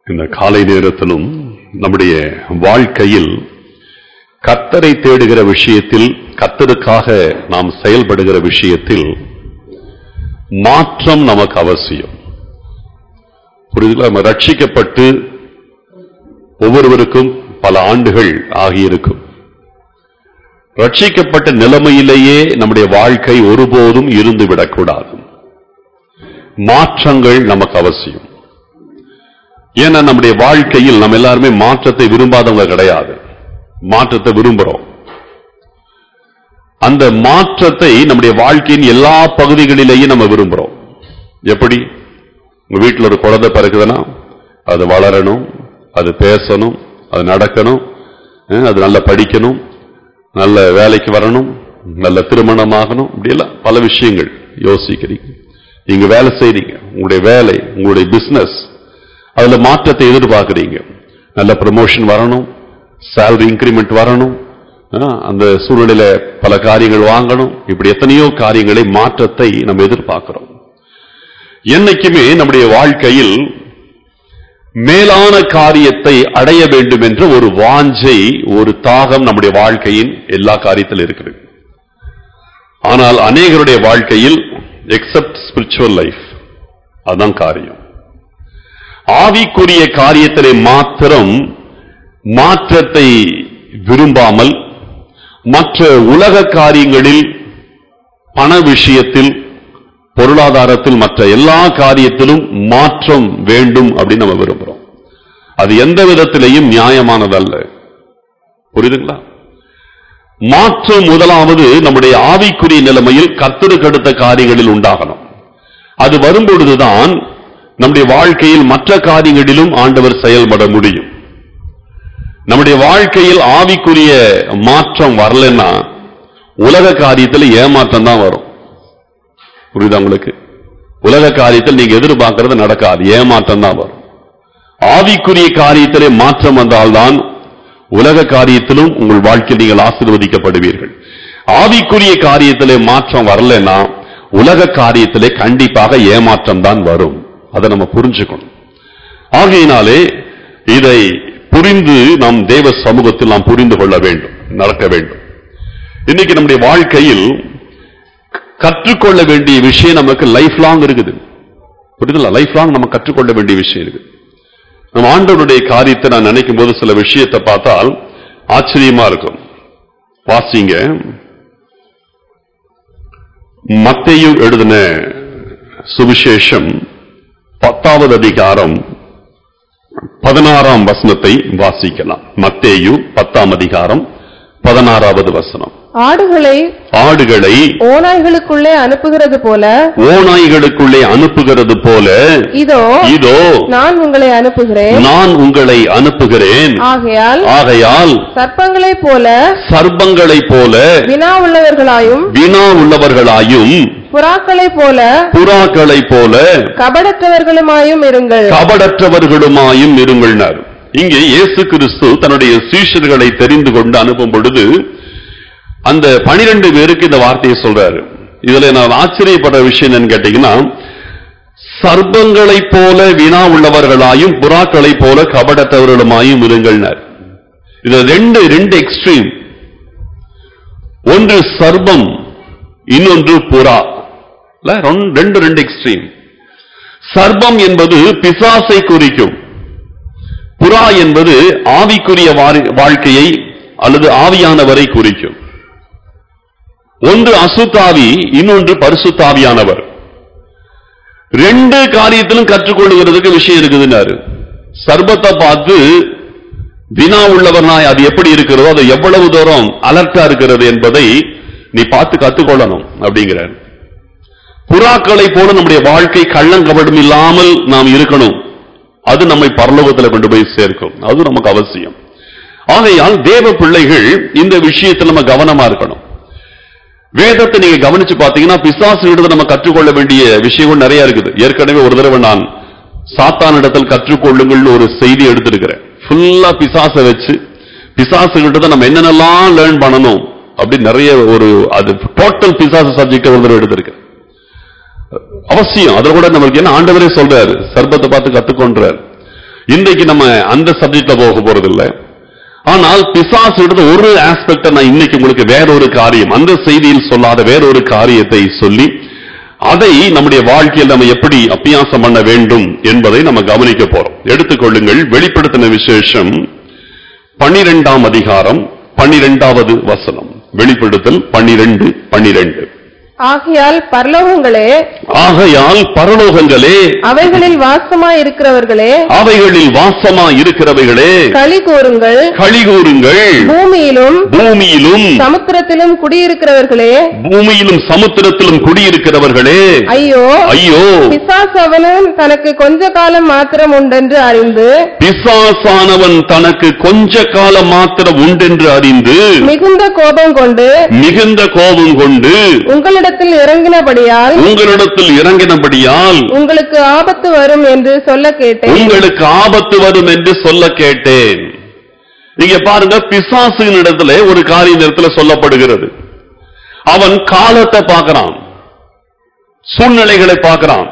இந்த காலை நேரத்திலும் நம்முடைய வாழ்க்கையில் கத்தரை தேடுகிற விஷயத்தில் கத்தருக்காக நாம் செயல்படுகிற விஷயத்தில் மாற்றம் நமக்கு அவசியம் புரியுதுங்களா நம்ம ரட்சிக்கப்பட்டு ஒவ்வொருவருக்கும் பல ஆண்டுகள் ஆகியிருக்கும் ரட்சிக்கப்பட்ட நிலைமையிலேயே நம்முடைய வாழ்க்கை ஒருபோதும் இருந்து விடக்கூடாது மாற்றங்கள் நமக்கு அவசியம் ஏன்னா நம்முடைய வாழ்க்கையில் நம்ம எல்லாருமே மாற்றத்தை விரும்பாதவங்க கிடையாது மாற்றத்தை விரும்புறோம் அந்த மாற்றத்தை நம்முடைய வாழ்க்கையின் எல்லா பகுதிகளிலேயும் நம்ம விரும்புறோம் எப்படி உங்க வீட்டில் ஒரு குழந்தை பிறகுதுன்னா அது வளரணும் அது பேசணும் அது நடக்கணும் அஹ் அது நல்லா படிக்கணும் நல்ல வேலைக்கு வரணும் நல்ல திருமணமாகணும் இப்படியெல்லாம் பல விஷயங்கள் யோசிக்கிறீங்க நீங்க வேலை செய்றீங்க உங்களுடைய வேலை உங்களுடைய பிசினஸ் அதுல மாற்றத்தை எதிர்பார்க்கிறீங்க நல்ல ப்ரமோஷன் வரணும் salary இன்கிரிமெண்ட் வரணும் அஹ் அந்த சூழ்நிலையில பல காரியங்கள் வாங்கணும் இப்படி எத்தனையோ காரியங்களை மாற்றத்தை நம்ம எதிர்பார்க்கிறோம் என்னைக்குமே நம்முடைய வாழ்க்கையில் மேலான காரியத்தை அடைய வேண்டும் என்ற ஒரு வாஞ்சை ஒரு தாகம் நம்முடைய வாழ்க்கையின் எல்லா காரியத்திலும் இருக்குது ஆனால் அநேகருடைய வாழ்க்கையில் எக்ஸப்ட் ஸ்பிரிச்சுவல் லைஃப் அதான் காரியம் ஆவிக்குரிய காரியத்திலே மாத்திரம் மாற்றத்தை விரும்பாமல் மற்ற உலக காரியங்களில் பண விஷயத்தில் பொருளாதாரத்தில் மற்ற எல்லா காரியத்திலும் மாற்றம் வேண்டும் அப்படின்னு நம்ம விரும்புறோம் அது எந்த விதத்திலையும் நியாயமானதல்ல புரியுதுங்களா மாற்றம் முதலாவது நம்முடைய ஆவிக்குரிய நிலைமையில் கர்த்தருக்கு அடுத்த காரியங்களில் உண்டாகணும் அது வரும்பொழுதுதான் நம்முடைய வாழ்க்கையில் மற்ற காரியங்களிலும் ஆண்டவர் செயல்பட முடியும் நம்முடைய வாழ்க்கையில் ஆவிக்குரிய மாற்றம் வரலன்னா உலக காரியத்தில் ஏமாற்றம் தான் வரும் புரியுதா உங்களுக்கு உலக காரியத்தில் நீங்க எதிர்பார்க்கறது நடக்காது ஏமாற்றம் தான் வரும் ஆவிக்குரிய காரியத்திலே மாற்றம் வந்தால்தான் உலக காரியத்திலும் உங்கள் வாழ்க்கையில் நீங்கள் ஆசீர்வதிக்கப்படுவீர்கள் ஆவிக்குரிய காரியத்திலே மாற்றம் வரலன்னா உலக காரியத்திலே கண்டிப்பாக ஏமாற்றம் தான் வரும் அதை நம்ம புரிஞ்சுக்கணும் ஆகையினாலே இதை புரிந்து நாம் தேவ சமூகத்தில் நாம் புரிந்து கொள்ள வேண்டும் நடக்க வேண்டும் இன்னைக்கு நம்முடைய வாழ்க்கையில் கற்றுக்கொள்ள வேண்டிய விஷயம் நமக்கு லைஃப் லாங் இருக்குது புரியுதுங்களா லைஃப் லாங் நம்ம கற்றுக்கொள்ள வேண்டிய விஷயம் இருக்குது நம்ம ஆண்டவருடைய காரியத்தை நான் நினைக்கும் போது சில விஷயத்தை பார்த்தால் ஆச்சரியமா இருக்கும் வாசிங்க மத்தேயு எழுதின சுவிசேஷம் பத்தாவது அதிகாரம் பதினாறாம் வசனத்தை வாசிக்கலாம் மத்தேயு பத்தாம் அதிகாரம் பதினாறாவது வசனம் ஆடுகளை ஆடுகளை ஓநாய்களுக்குள்ளே அனுப்புகிறது போல ஓநாய்களுக்குள்ளே அனுப்புகிறது போல இதோ இதோ நான் உங்களை அனுப்புகிறேன் நான் உங்களை அனுப்புகிறேன் ஆகையால் ஆகையால் சர்ப்பங்களைப் போல சர்ப்பங்களைப் போல வினா உள்ளவர்களாயும் வினா உள்ளவர்களாயும் புறாக்களைப் போல புறாக்களைப் போல கபடற்றவர்களுமாயும் இருங்கள் கபடற்றவர்களுமாயும் இருங்கள்னார் இங்கே இயேசு கிறிஸ்து தன்னுடைய சீஷர்களை தெரிந்து கொண்டு அனுப்பும் பொழுது அந்த பனிரெண்டு பேருக்கு இந்த வார்த்தையை சொல்றாரு இதுல நான் ஆச்சரியப்படுற விஷயம் என்னன்னு கேட்டீங்கன்னா சர்ப்பங்களைப் போல வினா உள்ளவர்களாயும் புறாக்களைப் போல கபடற்றவர்களுமாயும் இருங்கள்னார் இது ரெண்டு ரெண்டு எக்ஸ்ட்ரீம் ஒன்று சர்ப்பம் இன்னொன்று புறா இல்ல? ரெண்டு- ரெண்டு ரெண்டு எக்ஸ்ட்ரீம் சர்ப்பம் என்பது பிசாசை குறிக்கும் புறா என்பது ஆவிக்குரிய வாரி- வாழ்க்கையை அல்லது ஆவியானவரை குறிக்கும் ஒன்று அசுத்தாவி இன்னொன்று பரிசுத்தாவியானவர் ரெண்டு காரியத்திலும் கற்றுக்கொள்ளுகிறதுக்கு விஷயம் இருக்குதுன்னாரு சர்பத்தை பார்த்து வினா உள்ளவனாய் அது எப்படி இருக்கிறதோ அது எவ்வளவு தூரம் அலர்ட்டா இருக்கிறது என்பதை நீ பார்த்து கத்துக்கொள்ளணும் அப்படிங்கிறார் புறாக்களை போல நம்முடைய வாழ்க்கை கள்ளங்கபடம் இல்லாமல் நாம் இருக்கணும் அது நம்மை பரலோகத்தில் கொண்டு போய் சேர்க்கும் அது நமக்கு அவசியம் ஆகையால் தேவ பிள்ளைகள் இந்த விஷயத்தில் நம்ம கவனமா இருக்கணும் வேதத்தை நீங்க கவனிச்சு பாத்தீங்கன்னா பிசாசு நம்ம கற்றுக்கொள்ள வேண்டிய விஷயங்கள் நிறைய இருக்குது ஏற்கனவே ஒரு தடவை நான் சாத்தானிடத்தில் கற்றுக்கொள்ளுங்கள் ஒரு செய்தி எடுத்திருக்கிறேன் ஃபுல்லா பிசாசை வச்சு பிசாசுகிட்ட நம்ம என்னென்னலாம் லேர்ன் பண்ணணும் அப்படி நிறைய ஒரு அது டோட்டல் பிசாசு சப்ஜெக்ட் ஒரு தடவை எடுத்திருக்கேன் அவசியம் அதுல கூட நம்மளுக்கு என்ன ஆண்டவரே சொல்றாரு சர்பத்தை பார்த்து கத்துக்கொன்றார் இன்றைக்கு நம்ம அந்த சப்ஜெக்ட்ல போக போறதில்லை ஆனால் பிசாசு எடுத்த ஒரு ஆஸ்பெக்ட நான் இன்னைக்கு உங்களுக்கு வேறொரு காரியம் அந்த செய்தியில் சொல்லாத வேறொரு காரியத்தை சொல்லி அதை நம்முடைய வாழ்க்கையில் நம்ம எப்படி அபியாசம் பண்ண வேண்டும் என்பதை நம்ம கவனிக்க போறோம் எடுத்துக்கொள்ளுங்கள் வெளிப்படுத்தின விசேஷம் பன்னிரெண்டாம் அதிகாரம் பன்னிரெண்டாவது வசனம் வெளிப்படுத்தல் பன்னிரெண்டு பன்னிரெண்டு ஆகையால் பரலோகங்களே ஆகையால் பரலோகங்களே அவைகளில் வாசமாய் இருக்கிறவர்களே அவைகளில் வாசமா இருக்கிறவைகளே களி கூறுங்கள் கழிகூறுங்கள் பூமியிலும் பூமியிலும் சமுத்திரத்திலும் குடியிருக்கிறவர்களே பூமியிலும் சமுத்திரத்திலும் குடியிருக்கிறவர்களே ஐயோ ஐயோ பிசாசு அவனும் தனக்கு கொஞ்ச காலம் மாத்திரம் உண்டென்று அறிந்து பிசாசானவன் தனக்கு கொஞ்ச காலம் மாத்திரம் உண்டென்று அறிந்து மிகுந்த கோபம் கொண்டு மிகுந்த கோபம் கொண்டு உங்களிடத்தில் இறங்கினபடியால் உங்களிடத்தில் இறங்கினபடியால் உங்களுக்கு ஆபத்து வரும் என்று சொல்ல கேட்டேன் உங்களுக்கு ஆபத்து வரும் என்று சொல்ல கேட்டேன் இங்க பாருங்க பிசாசின் இடத்துல ஒரு காரிய நேரத்துல சொல்லப்படுகிறது அவன் காலத்தை பார்க்கறான் சூழ்நிலைகளை பார்க்கறான்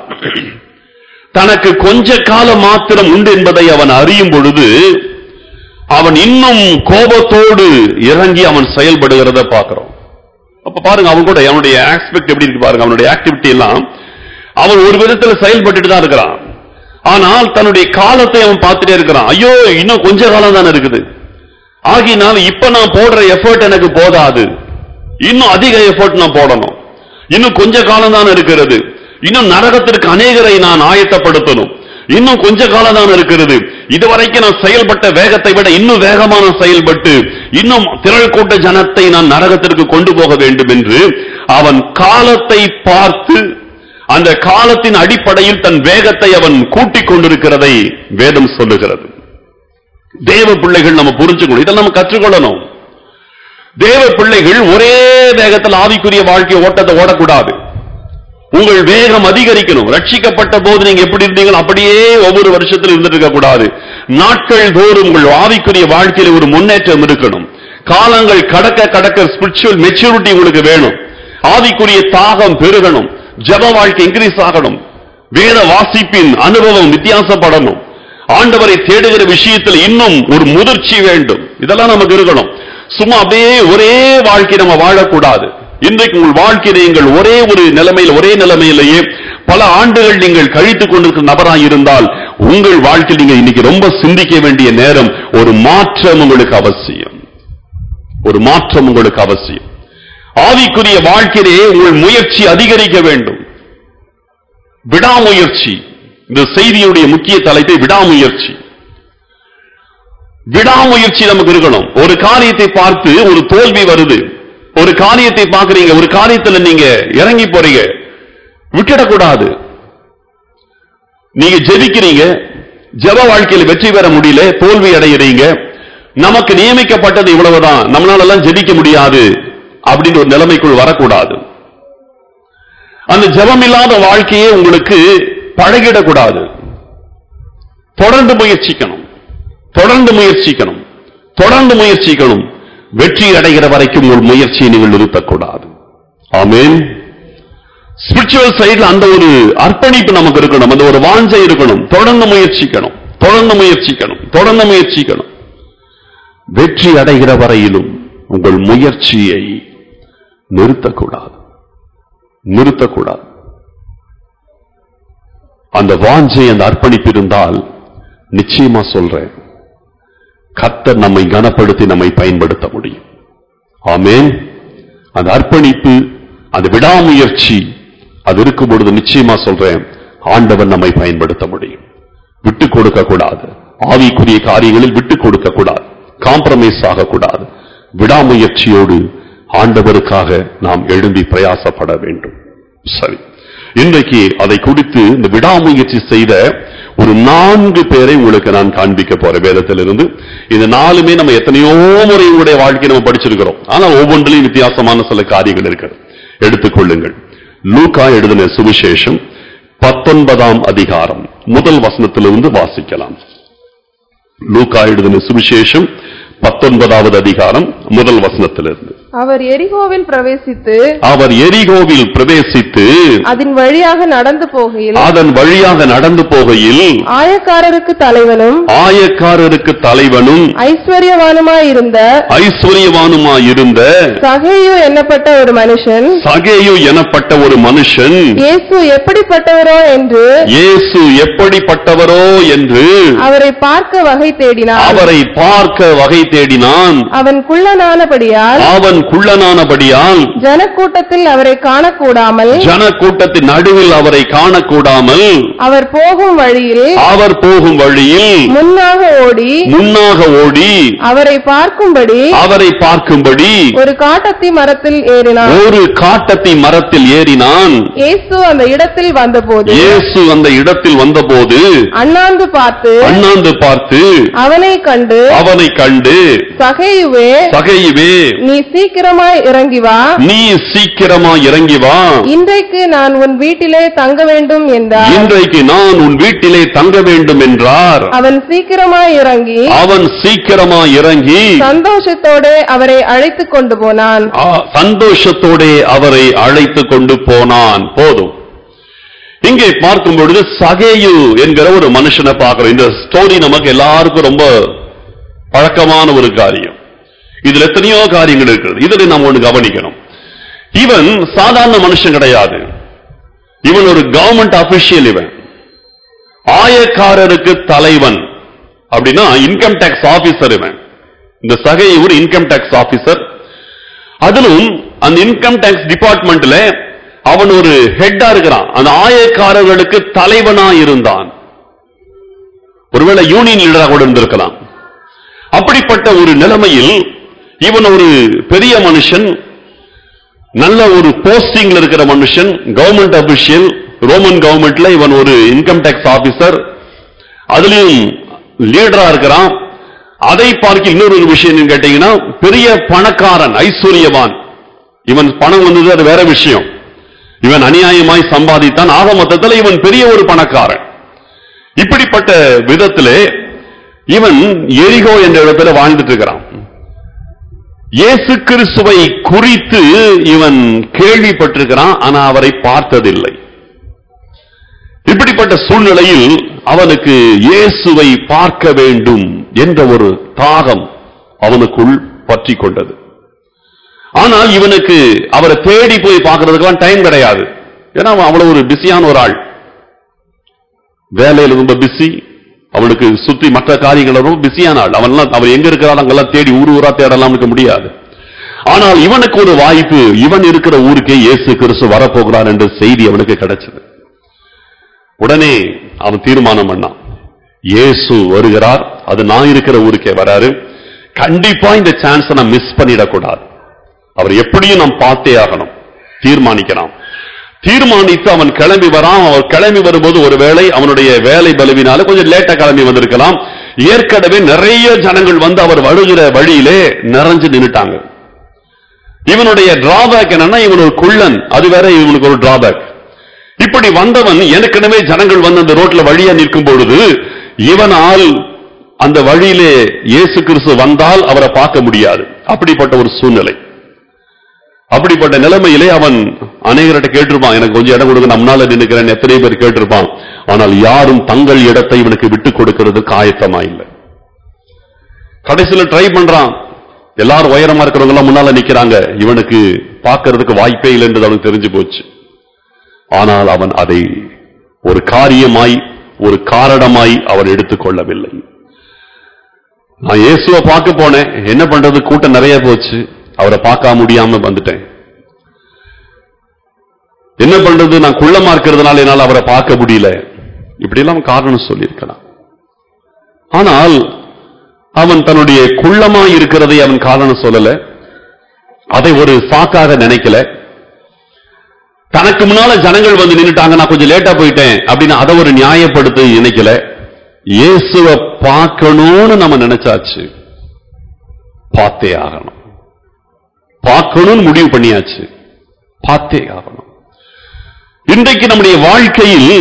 தனக்கு கொஞ்ச காலம் மாத்திரம் உண்டு என்பதை அவன் அறியும் பொழுது அவன் இன்னும் கோபத்தோடு இறங்கி அவன் செயல்படுகிறத பார்க்கிறோம் அப்ப பாருங்க அவன் கூட அவனுடைய ஆஸ்பெக்ட் எப்படி இருக்கு பாருங்க அவனுடைய ஆக்டிவிட்டி எல்லாம் அவன் ஒரு விதத்துல செயல்பட்டுட்டு தான் இருக்கிறான் ஆனால் தன்னுடைய காலத்தை அவன் பார்த்துட்டே இருக்கிறான் ஐயோ இன்னும் கொஞ்ச காலம் தானே இருக்குது ஆகினால இப்ப நான் போடுற எஃபர்ட் எனக்கு போதாது இன்னும் அதிக எஃபர்ட் நான் போடணும் இன்னும் கொஞ்ச காலம் தான் இருக்கிறது இன்னும் நரகத்திற்கு அநேகரை நான் ஆயத்தப்படுத்தணும் இன்னும் கொஞ்ச காலம் தான் இருக்கிறது இதுவரைக்கும் நான் செயல்பட்ட வேகத்தை விட இன்னும் வேகமான செயல்பட்டு இன்னும் திரள் கூட்ட ஜனத்தை நான் நரகத்திற்கு கொண்டு போக வேண்டும் என்று அவன் காலத்தை பார்த்து அந்த காலத்தின் அடிப்படையில் தன் வேகத்தை அவன் கூட்டிக் கொண்டிருக்கிறதை வேதம் சொல்லுகிறது தேவ பிள்ளைகள் நம்ம புரிஞ்சுக்கணும் இதெல்லாம் நம்ம கற்றுக்கொள்ளணும் தேவ பிள்ளைகள் ஒரே வேகத்தில் ஆவிக்குரிய வாழ்க்கை ஓட்டத்தை ஓடக்கூடாது உங்கள் வேகம் அதிகரிக்கணும் ரட்சிக்கப்பட்ட போது நீங்க எப்படி இருந்தீங்களோ அப்படியே ஒவ்வொரு வருஷத்துல இருந்துட்டு இருக்க கூடாது நாட்கள் தோறும் உங்கள் ஆவிக்குரிய வாழ்க்கையில ஒரு முன்னேற்றம் இருக்கணும் காலங்கள் கடக்க கடக்க ஸ்பிரிச்சுவல் மெச்சூரிட்டி உங்களுக்கு வேணும் ஆவிக்குரிய தாகம் பெருகணும் ஜப வாழ்க்கை இன்க்ரீஸ் ஆகணும் வேத வாசிப்பின் அனுபவம் வித்தியாசப்படணும் ஆண்டவரை தேடுகிற விஷயத்தில் இன்னும் ஒரு முதிர்ச்சி வேண்டும் இதெல்லாம் நமக்கு இருக்கணும் சும்மா அப்படியே ஒரே வாழ்க்கை நம்ம வாழக்கூடாது இன்றைக்கு உங்கள் வாழ்க்கையில நீங்கள் ஒரே ஒரு நிலைமையில் ஒரே நிலைமையிலேயே பல ஆண்டுகள் நீங்கள் கழித்துக் கொண்டிருக்கிற நபராய் இருந்தால் உங்கள் வாழ்க்கையில் நீங்க இன்னைக்கு ரொம்ப சிந்திக்க வேண்டிய நேரம் ஒரு மாற்றம் உங்களுக்கு அவசியம் ஒரு மாற்றம் உங்களுக்கு அவசியம் ஆவிக்குரிய வாழ்க்கையிலே உங்கள் முயற்சி அதிகரிக்க வேண்டும் விடாமுயற்சி இந்த செய்தியுடைய முக்கிய தலைப்பை விடாமுயற்சி விடாமுயற்சி நமக்கு இருக்கணும் ஒரு காரியத்தை பார்த்து ஒரு தோல்வி வருது ஒரு காரியத்தை பார்க்கறீங்க ஒரு காரியத்துல நீங்க இறங்கி போறீங்க விட்டுடக்கூடாது நீங்க ஜெபிக்கிறீங்க ஜெப வாழ்க்கையில் வெற்றி பெற முடியல தோல்வி அடைகிறீங்க நமக்கு நியமிக்கப்பட்டது இவ்வளவுதான் நம்மளால எல்லாம் ஜெபிக்க முடியாது அப்படின்னு ஒரு நிலைமைக்குள் வரக்கூடாது அந்த ஜெபம் இல்லாத வாழ்க்கையே உங்களுக்கு பழகிடக்கூடாது தொடர்ந்து முயற்சிக்கணும் தொடர்ந்து முயற்சிக்கணும் தொடர்ந்து முயற்சிக்கணும் வெற்றி அடைகிற வரைக்கும் உங்கள் முயற்சியை நீங்கள் நிறுத்தக்கூடாது ஆமென் ஸ்பிரிச்சுவல் சைடுல அந்த ஒரு அர்ப்பணிப்பு நமக்கு இருக்கணும் அந்த ஒரு வாஞ்சை இருக்கணும் தொடர்ந்து முயற்சிக்கணும் தொடர்ந்து முயற்சிக்கணும் தொடர்ந்து முயற்சிக்கணும் வெற்றி அடைகிற வரையிலும் உங்கள் முயற்சியை நிறுத்தக்கூடாது நிறுத்தக்கூடாது அந்த வாஞ்சை அந்த அர்ப்பணிப்பு இருந்தால் நிச்சயமா சொல்றேன் கர்த்தர் நம்மை கனப்படுத்தி நம்மை பயன்படுத்த முடியும் ஆமென் அந்த அர்ப்பணிப்பு அந்த விடாமுயற்சி அது இருக்கும் பொழுது நிச்சயமா சொல்றேன் ஆண்டவர் நம்மை பயன்படுத்த முடியும் விட்டு கொடுக்க கூடாது ஆவிக்குரிய காரியங்களில் விட்டு கொடுக்க கூடாது காம்ப்ரமைஸ் ஆகக்கூடாது விடாமுயற்சியோடு ஆண்டவருக்காக நாம் எழும்பி பிரயாசப்பட வேண்டும் சரி இன்றைக்கு அதை குறித்து இந்த விடாமுயற்சி செய்த ஒரு நான்கு பேரை உங்களுக்கு நான் காண்பிக்க போறேன் வேதத்திலிருந்து இந்த நாலுமே நம்ம எத்தனையோ முறை உங்களுடைய வாழ்க்கையை நம்ம படிச்சிருக்கிறோம் ஆனா ஒவ்வொன்றிலையும் வித்தியாசமான சில காரியங்கள் இருக்கிறது எடுத்துக்கொள்ளுங்கள் லூக்கா எழுதின சுவிசேஷம் பத்தொன்பதாம் அதிகாரம் முதல் வசனத்திலிருந்து வாசிக்கலாம் லூக்கா எழுதின சுவிசேஷம் பத்தொன்பது பத்தொன்பதாவது அதிகாரம் முதல் வசனத்திலிருந்து அவர் எரிகோவில் பிரவேசித்து அவர் எரிகோவில் பிரவேசித்து அதன் வழியாக நடந்து போகையில் அதன் வழியாக நடந்து போகையில் ஆயக்காரருக்கு தலைவனும் ஆயக்காரருக்கு தலைவனும் ஐஸ்வர்யவானுமாயிருந்த ஐஸ்வர்யவானுமாயிருந்த சகேயு என்னப்பட்ட ஒரு மனுஷன் சகேயு எனப்பட்ட ஒரு மனுஷன் இயேசு எப்படிப்பட்டவரோ என்று இயேசு எப்படிப்பட்டவரோ என்று அவரை பார்க்க வகை தேடினான் அவரை பார்க்க வகை தேடினான் அவன் குள்ளனானபடியால் அவன் குள்ளனானபடியால் ஜனக்கூட்டத்தில் அவரை காணக்கூடாமல் ஜன கூட்டத்தின் நடுவில் அவரை காணக்கூடாமல் அவர் போகும் வழியில் அவர் போகும் வழியில் முன்னாக ஓடி முன்னாக ஓடி அவரை பார்க்கும்படி அவரை பார்க்கும்படி ஒரு காட்டத்தி மரத்தில் ஏறினான் ஒரு காட்டத்தி மரத்தில் ஏறினான் இயேசு அந்த இடத்தில் வந்தபோது இயேசு அந்த இடத்தில் வந்தபோது அண்ணாந்து பார்த்து அண்ணாந்து பார்த்து அவனை கண்டு அவனை கண்டு சகேயுவே சகையுவே நீ சீக்கிரமாய் இறங்கி வா நீ சீக்கிரமா இறங்கி வா இன்றைக்கு நான் உன் வீட்டிலே தங்க வேண்டும் என்றார் இன்றைக்கு நான் உன் வீட்டிலே தங்க வேண்டும் என்றார் அவன் சீக்கிரமாய் இறங்கி அவன் சீக்கிரமா இறங்கி சந்தோஷத்தோட அவரை அழைத்துக் கொண்டு போனான் ஆ, சந்தோஷத்தோடே அவரை அழைத்து கொண்டு போனான் போதும் இங்கே பார்க்கும் பொழுது சகேயு என்கிற ஒரு மனுஷனை பார்க்கிறோம் இந்த ஸ்டோரி நமக்கு எல்லாருக்கும் ரொம்ப பழக்கமான ஒரு காரியம் இதுல எத்தனையோ காரியங்கள் இருக்கிறது இதுல நாம் ஒண்ணு கவனிக்கணும் இவன் சாதாரண மனுஷன் கிடையாது இவன் ஒரு கவர்மெண்ட் அபிஷியல் இவன் ஆயக்காரருக்கு தலைவன் அப்படின்னா இன்கம் டேக்ஸ் ஆபீசர் இவன் இந்த சகை ஒரு இன்கம் டேக்ஸ் ஆபீசர் அதிலும் அந்த இன்கம் டேக்ஸ் டிபார்ட்மெண்ட்ல அவன் ஒரு ஹெட்டா இருக்கிறான் அந்த ஆயக்காரர்களுக்கு தலைவனா இருந்தான் ஒருவேளை யூனியன் லீடரா கூட இருந்திருக்கலாம் அப்படிப்பட்ட ஒரு நிலைமையில் இவன் ஒரு பெரிய மனுஷன் நல்ல ஒரு போஸ்டிங்ல இருக்கிற மனுஷன் கவர்மெண்ட் அபிஷியல் ரோமன் கவர்மெண்ட்ல இவன் ஒரு இன்கம் டேக்ஸ் ஆபீசர் அதுலயும் லீடரா இருக்கிறான் அதை பார்க்க இன்னொரு ஒரு விஷயம் என்னன்னு கேட்டீங்கன்னா பெரிய பணக்காரன் ஐஸ்வர்யவான் இவன் பணம் வந்தது அது வேற விஷயம் இவன் அநியாயமாய் சம்பாதித்தான் ஆக மொத்தத்தில் இவன் பெரிய ஒரு பணக்காரன் இப்படிப்பட்ட விதத்திலே இவன் எரிகோ என்ற இடத்துல வாழ்ந்துட்டு இருக்கிறான் இயேசு கிறிஸ்துவை குறித்து இவன் கேள்விப்பட்டிருக்கிறான் ஆனா அவரை பார்த்ததில்லை இப்படிப்பட்ட சூழ்நிலையில் அவனுக்கு இயேசுவை பார்க்க வேண்டும் என்ற ஒரு தாகம் அவனுக்குள் பற்றி கொண்டது ஆனால் இவனுக்கு அவரை தேடி போய் பார்க்கறதுக்கெல்லாம் டைம் கிடையாது ஏன்னா அவன் அவ்வளவு ஒரு பிஸியான ஒரு ஆள் வேலையில ரொம்ப பிஸி அவனுக்கு சுத்தி மற்ற காரியங்கள் ரொம்ப பிஸியான ஆள் அவன்லாம் அவன் எங்க இருக்கிறான் அங்கெல்லாம் தேடி ஊர் ஊரா தேடலாம் இருக்க முடியாது ஆனால் இவனுக்கு ஒரு வாய்ப்பு இவன் இருக்கிற ஊருக்கே இயேசு கிறிஸ்து வரப்போகிறார் என்ற செய்தி அவனுக்கு கிடைச்சது உடனே அவன் தீர்மானம் பண்ணான் இயேசு வருகிறார் அது நான் இருக்கிற ஊருக்கே வராரு கண்டிப்பா இந்த சான்ஸை நான் மிஸ் பண்ணிடக்கூடாது அவர் எப்படியும் நாம் பார்த்தே ஆகணும் தீர்மானிக்கிறான் தீர்மானித்து அவன் கிளம்பி வரான் அவர் கிளம்பி வரும்போது ஒருவேளை அவனுடைய வேலை பலவினால கொஞ்சம் லேட்டா கிளம்பி வந்திருக்கலாம் ஏற்கனவே நிறைய ஜனங்கள் வந்து அவர் வருகிற வழியிலே நிறைஞ்சு நின்னுட்டாங்க இவனுடைய டிராபேக் என்னன்னா இவன் ஒரு குள்ளன் அது வேற இவனுக்கு ஒரு டிராபேக் இப்படி வந்தவன் ஏற்கனவே ஜனங்கள் வந்து அந்த ரோட்ல வழியா நிற்கும் பொழுது இவனால் அந்த வழியிலே இயேசு கிறிஸ்து வந்தால் அவரை பார்க்க முடியாது அப்படிப்பட்ட ஒரு சூழ்நிலை அப்படிப்பட்ட நிலைமையிலே அவன் அநேகர்கிட்ட கேட்டிருப்பான் எனக்கு கொஞ்சம் இடம் கொடுங்க நான் முன்னால நின்னுக்கிறேன் எத்தனை பேர் கேட்டிருப்பான் ஆனால் யாரும் தங்கள் இடத்தை இவனுக்கு விட்டு கொடுக்கிறதுக்கு ஆயத்தமா இல்லை கடைசியில ட்ரை பண்றான் எல்லாரும் உயரமா இருக்கிறவங்க எல்லாம் முன்னால நிக்கிறாங்க இவனுக்கு பார்க்கிறதுக்கு வாய்ப்பே இல்லை என்று அவனுக்கு தெரிஞ்சு போச்சு ஆனால் அவன் அதை ஒரு காரியமாய் ஒரு காரணமாய் அவன் எடுத்துக்கொள்ளவில்லை நான் இயேசுவை பார்க்க போனேன் என்ன பண்றது கூட்டம் நிறைய போச்சு அவரை பார்க்க முடியாம வந்துட்டேன் என்ன பண்றது நான் குள்ளமா இருக்கிறதுனால என்னால் அவரை பார்க்க முடியல இப்படி எல்லாம் காரணம் சொல்லியிருக்கலாம் ஆனால் அவன் தன்னுடைய குள்ளமா இருக்கிறதை அவன் காரணம் சொல்லல அதை ஒரு சாக்காக நினைக்கல தனக்கு முன்னால ஜனங்கள் வந்து நின்னுட்டாங்க நான் கொஞ்சம் லேட்டா போயிட்டேன் அப்படின்னு அதை ஒரு நியாயப்படுத்தி நினைக்கல இயேசுவை பார்க்கணும்னு நம்ம நினைச்சாச்சு பார்த்தே ஆகணும் பார்க்கணும்னு முடிவு பண்ணியாச்சு பார்த்தே ஆகணும் இன்றைக்கு நம்முடைய வாழ்க்கையில்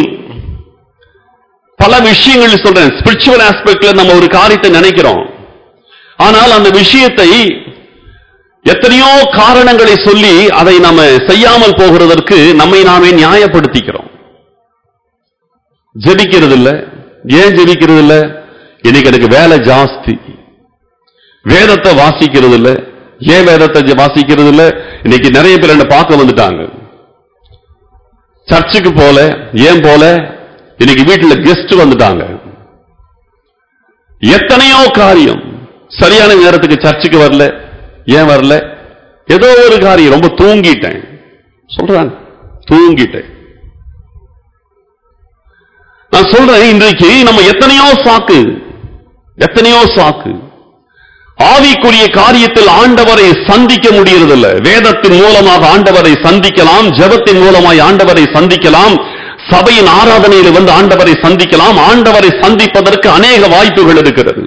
பல விஷயங்கள் சொல்றேன் ஸ்பிரிச்சுவல் ஆஸ்பெக்ட்ல நம்ம ஒரு காரியத்தை நினைக்கிறோம் ஆனால் அந்த விஷயத்தை எத்தனையோ காரணங்களை சொல்லி அதை நாம செய்யாமல் போகிறதற்கு நம்மை நாமே நியாயப்படுத்திக்கிறோம் ஜெபிக்கிறது இல்ல ஏன் ஜெபிக்கிறது இல்ல இன்னைக்கு எனக்கு வேலை ஜாஸ்தி வேதத்தை வாசிக்கிறது இல்ல ஏன் வேதத்தை ஜ- வாசிக்கிறது இல்ல இன்னைக்கு நிறைய பேர் என்ன பார்க்க வந்துட்டாங்க சர்ச்சுக்கு போல ஏன் போல இன்னைக்கு வீட்டுல கெஸ்ட் வந்துட்டாங்க எத்தனையோ காரியம் சரியான நேரத்துக்கு சர்ச்சுக்கு வரல ஏன் வரல ஏதோ ஒரு காரியம் ரொம்ப தூங்கிட்டேன் சொல்றாங்க தூங்கிட்டேன் நான் சொல்றேன் இன்றைக்கு நம்ம எத்தனையோ சாக்கு எத்தனையோ சாக்கு ஆவிக்குரிய காரியத்தில் ஆண்டவரை சந்திக்க முடியறதில்ல வேதத்தின் மூலமாக ஆண்டவரை சந்திக்கலாம் ஜெபத்தின் மூலமாய் ஆண்டவரை சந்திக்கலாம் சபையின் ஆராதனையில் வந்து ஆண்டவரை சந்திக்கலாம் ஆண்டவரை சந்திப்பதற்கு அநேக வாய்ப்புகள் இருக்கிறது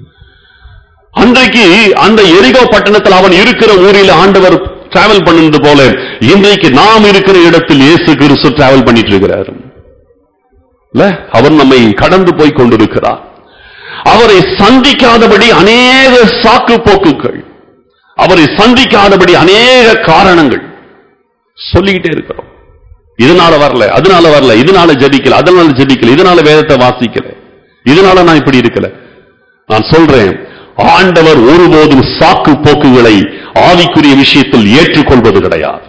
அன்றைக்கு அந்த எரிகோ பட்டணத்தில் அவன் இருக்கிற ஊரில் ஆண்டவர் டிராவல் பண்ணுவது போல இன்றைக்கு நாம் இருக்கிற இடத்தில் இயேசு கிறிஸ்து டிராவல் பண்ணிட்டு இருக்கிறார் இல்ல அவர் நம்மை கடந்து போய் கொண்டிருக்கிறார் அவரை சந்திக்காதபடி அநேக சாக்கு போக்குகள் அவரை சந்திக்காதபடி அநேக காரணங்கள் சொல்லிக்கிட்டே இருக்கிறோம் இதனால வரல அதனால வரல இதனால ஜெபிக்கல அதனால ஜெபிக்கல இதனால வேதத்தை வாசிக்கல இதனால நான் இப்படி இருக்கல நான் சொல்றேன் ஆண்டவர் ஒருபோதும் சாக்கு போக்குகளை ஆவிக்குரிய விஷயத்தில் ஏற்றுக்கொள்வது கிடையாது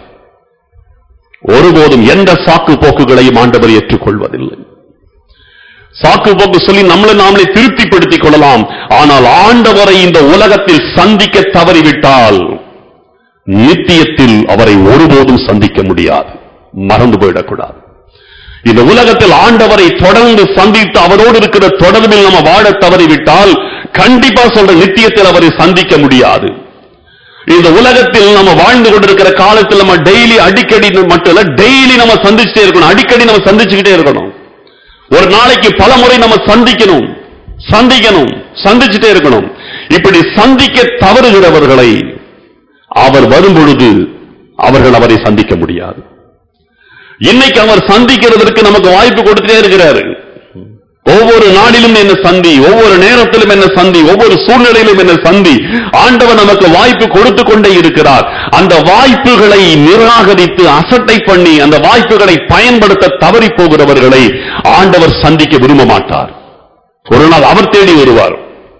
ஒருபோதும் எந்த சாக்கு போக்குகளையும் ஆண்டவர் ஏற்றுக்கொள்வதில்லை சாக்கு போக்கு சொல்லி நம்மளை நாமளே திருப்திப்படுத்திக் கொள்ளலாம் ஆனால் ஆண்டவரை இந்த உலகத்தில் சந்திக்க தவறிவிட்டால் நித்தியத்தில் அவரை ஒருபோதும் சந்திக்க முடியாது மறந்து போயிடக்கூடாது இந்த உலகத்தில் ஆண்டவரை தொடர்ந்து சந்தித்து அவரோடு இருக்கிற தொடர்பில் நம்ம வாழ தவறிவிட்டால் கண்டிப்பா சொல்ற நித்தியத்தில் அவரை சந்திக்க முடியாது இந்த உலகத்தில் நம்ம வாழ்ந்து கொண்டிருக்கிற காலத்தில் நம்ம டெய்லி அடிக்கடி மட்டும் இல்ல டெய்லி நம்ம சந்திச்சுட்டே இருக்கணும் அடிக்கடி நம்ம சந்திச்சுக்கிட்டே இருக்கணும் ஒரு நாளைக்கு பல முறை நம்ம சந்திக்கணும் சந்திக்கணும் சந்திச்சுட்டே இருக்கணும் இப்படி சந்திக்க தவறுகிறவர்களை அவர் வரும் பொழுது அவர்கள் அவரை சந்திக்க முடியாது இன்னைக்கு அவர் சந்திக்கிறதற்கு நமக்கு வாய்ப்பு கொடுத்துட்டே இருக்கிறாரு ஒவ்வொரு நாளிலும் என்ன சந்தி ஒவ்வொரு நேரத்திலும் என்ன சந்தி ஒவ்வொரு சூழ்நிலையிலும் என்ன சந்தி ஆண்டவர் நமக்கு வாய்ப்பு கொடுத்து கொண்டே இருக்கிறார் அந்த வாய்ப்புகளை நிராகரித்து அசட்டை பண்ணி அந்த வாய்ப்புகளை பயன்படுத்த தவறி போகிறவர்களை ஆண்டவர் சந்திக்க விரும்ப மாட்டார் ஒரு நாள் அவர் தேடி வருவார்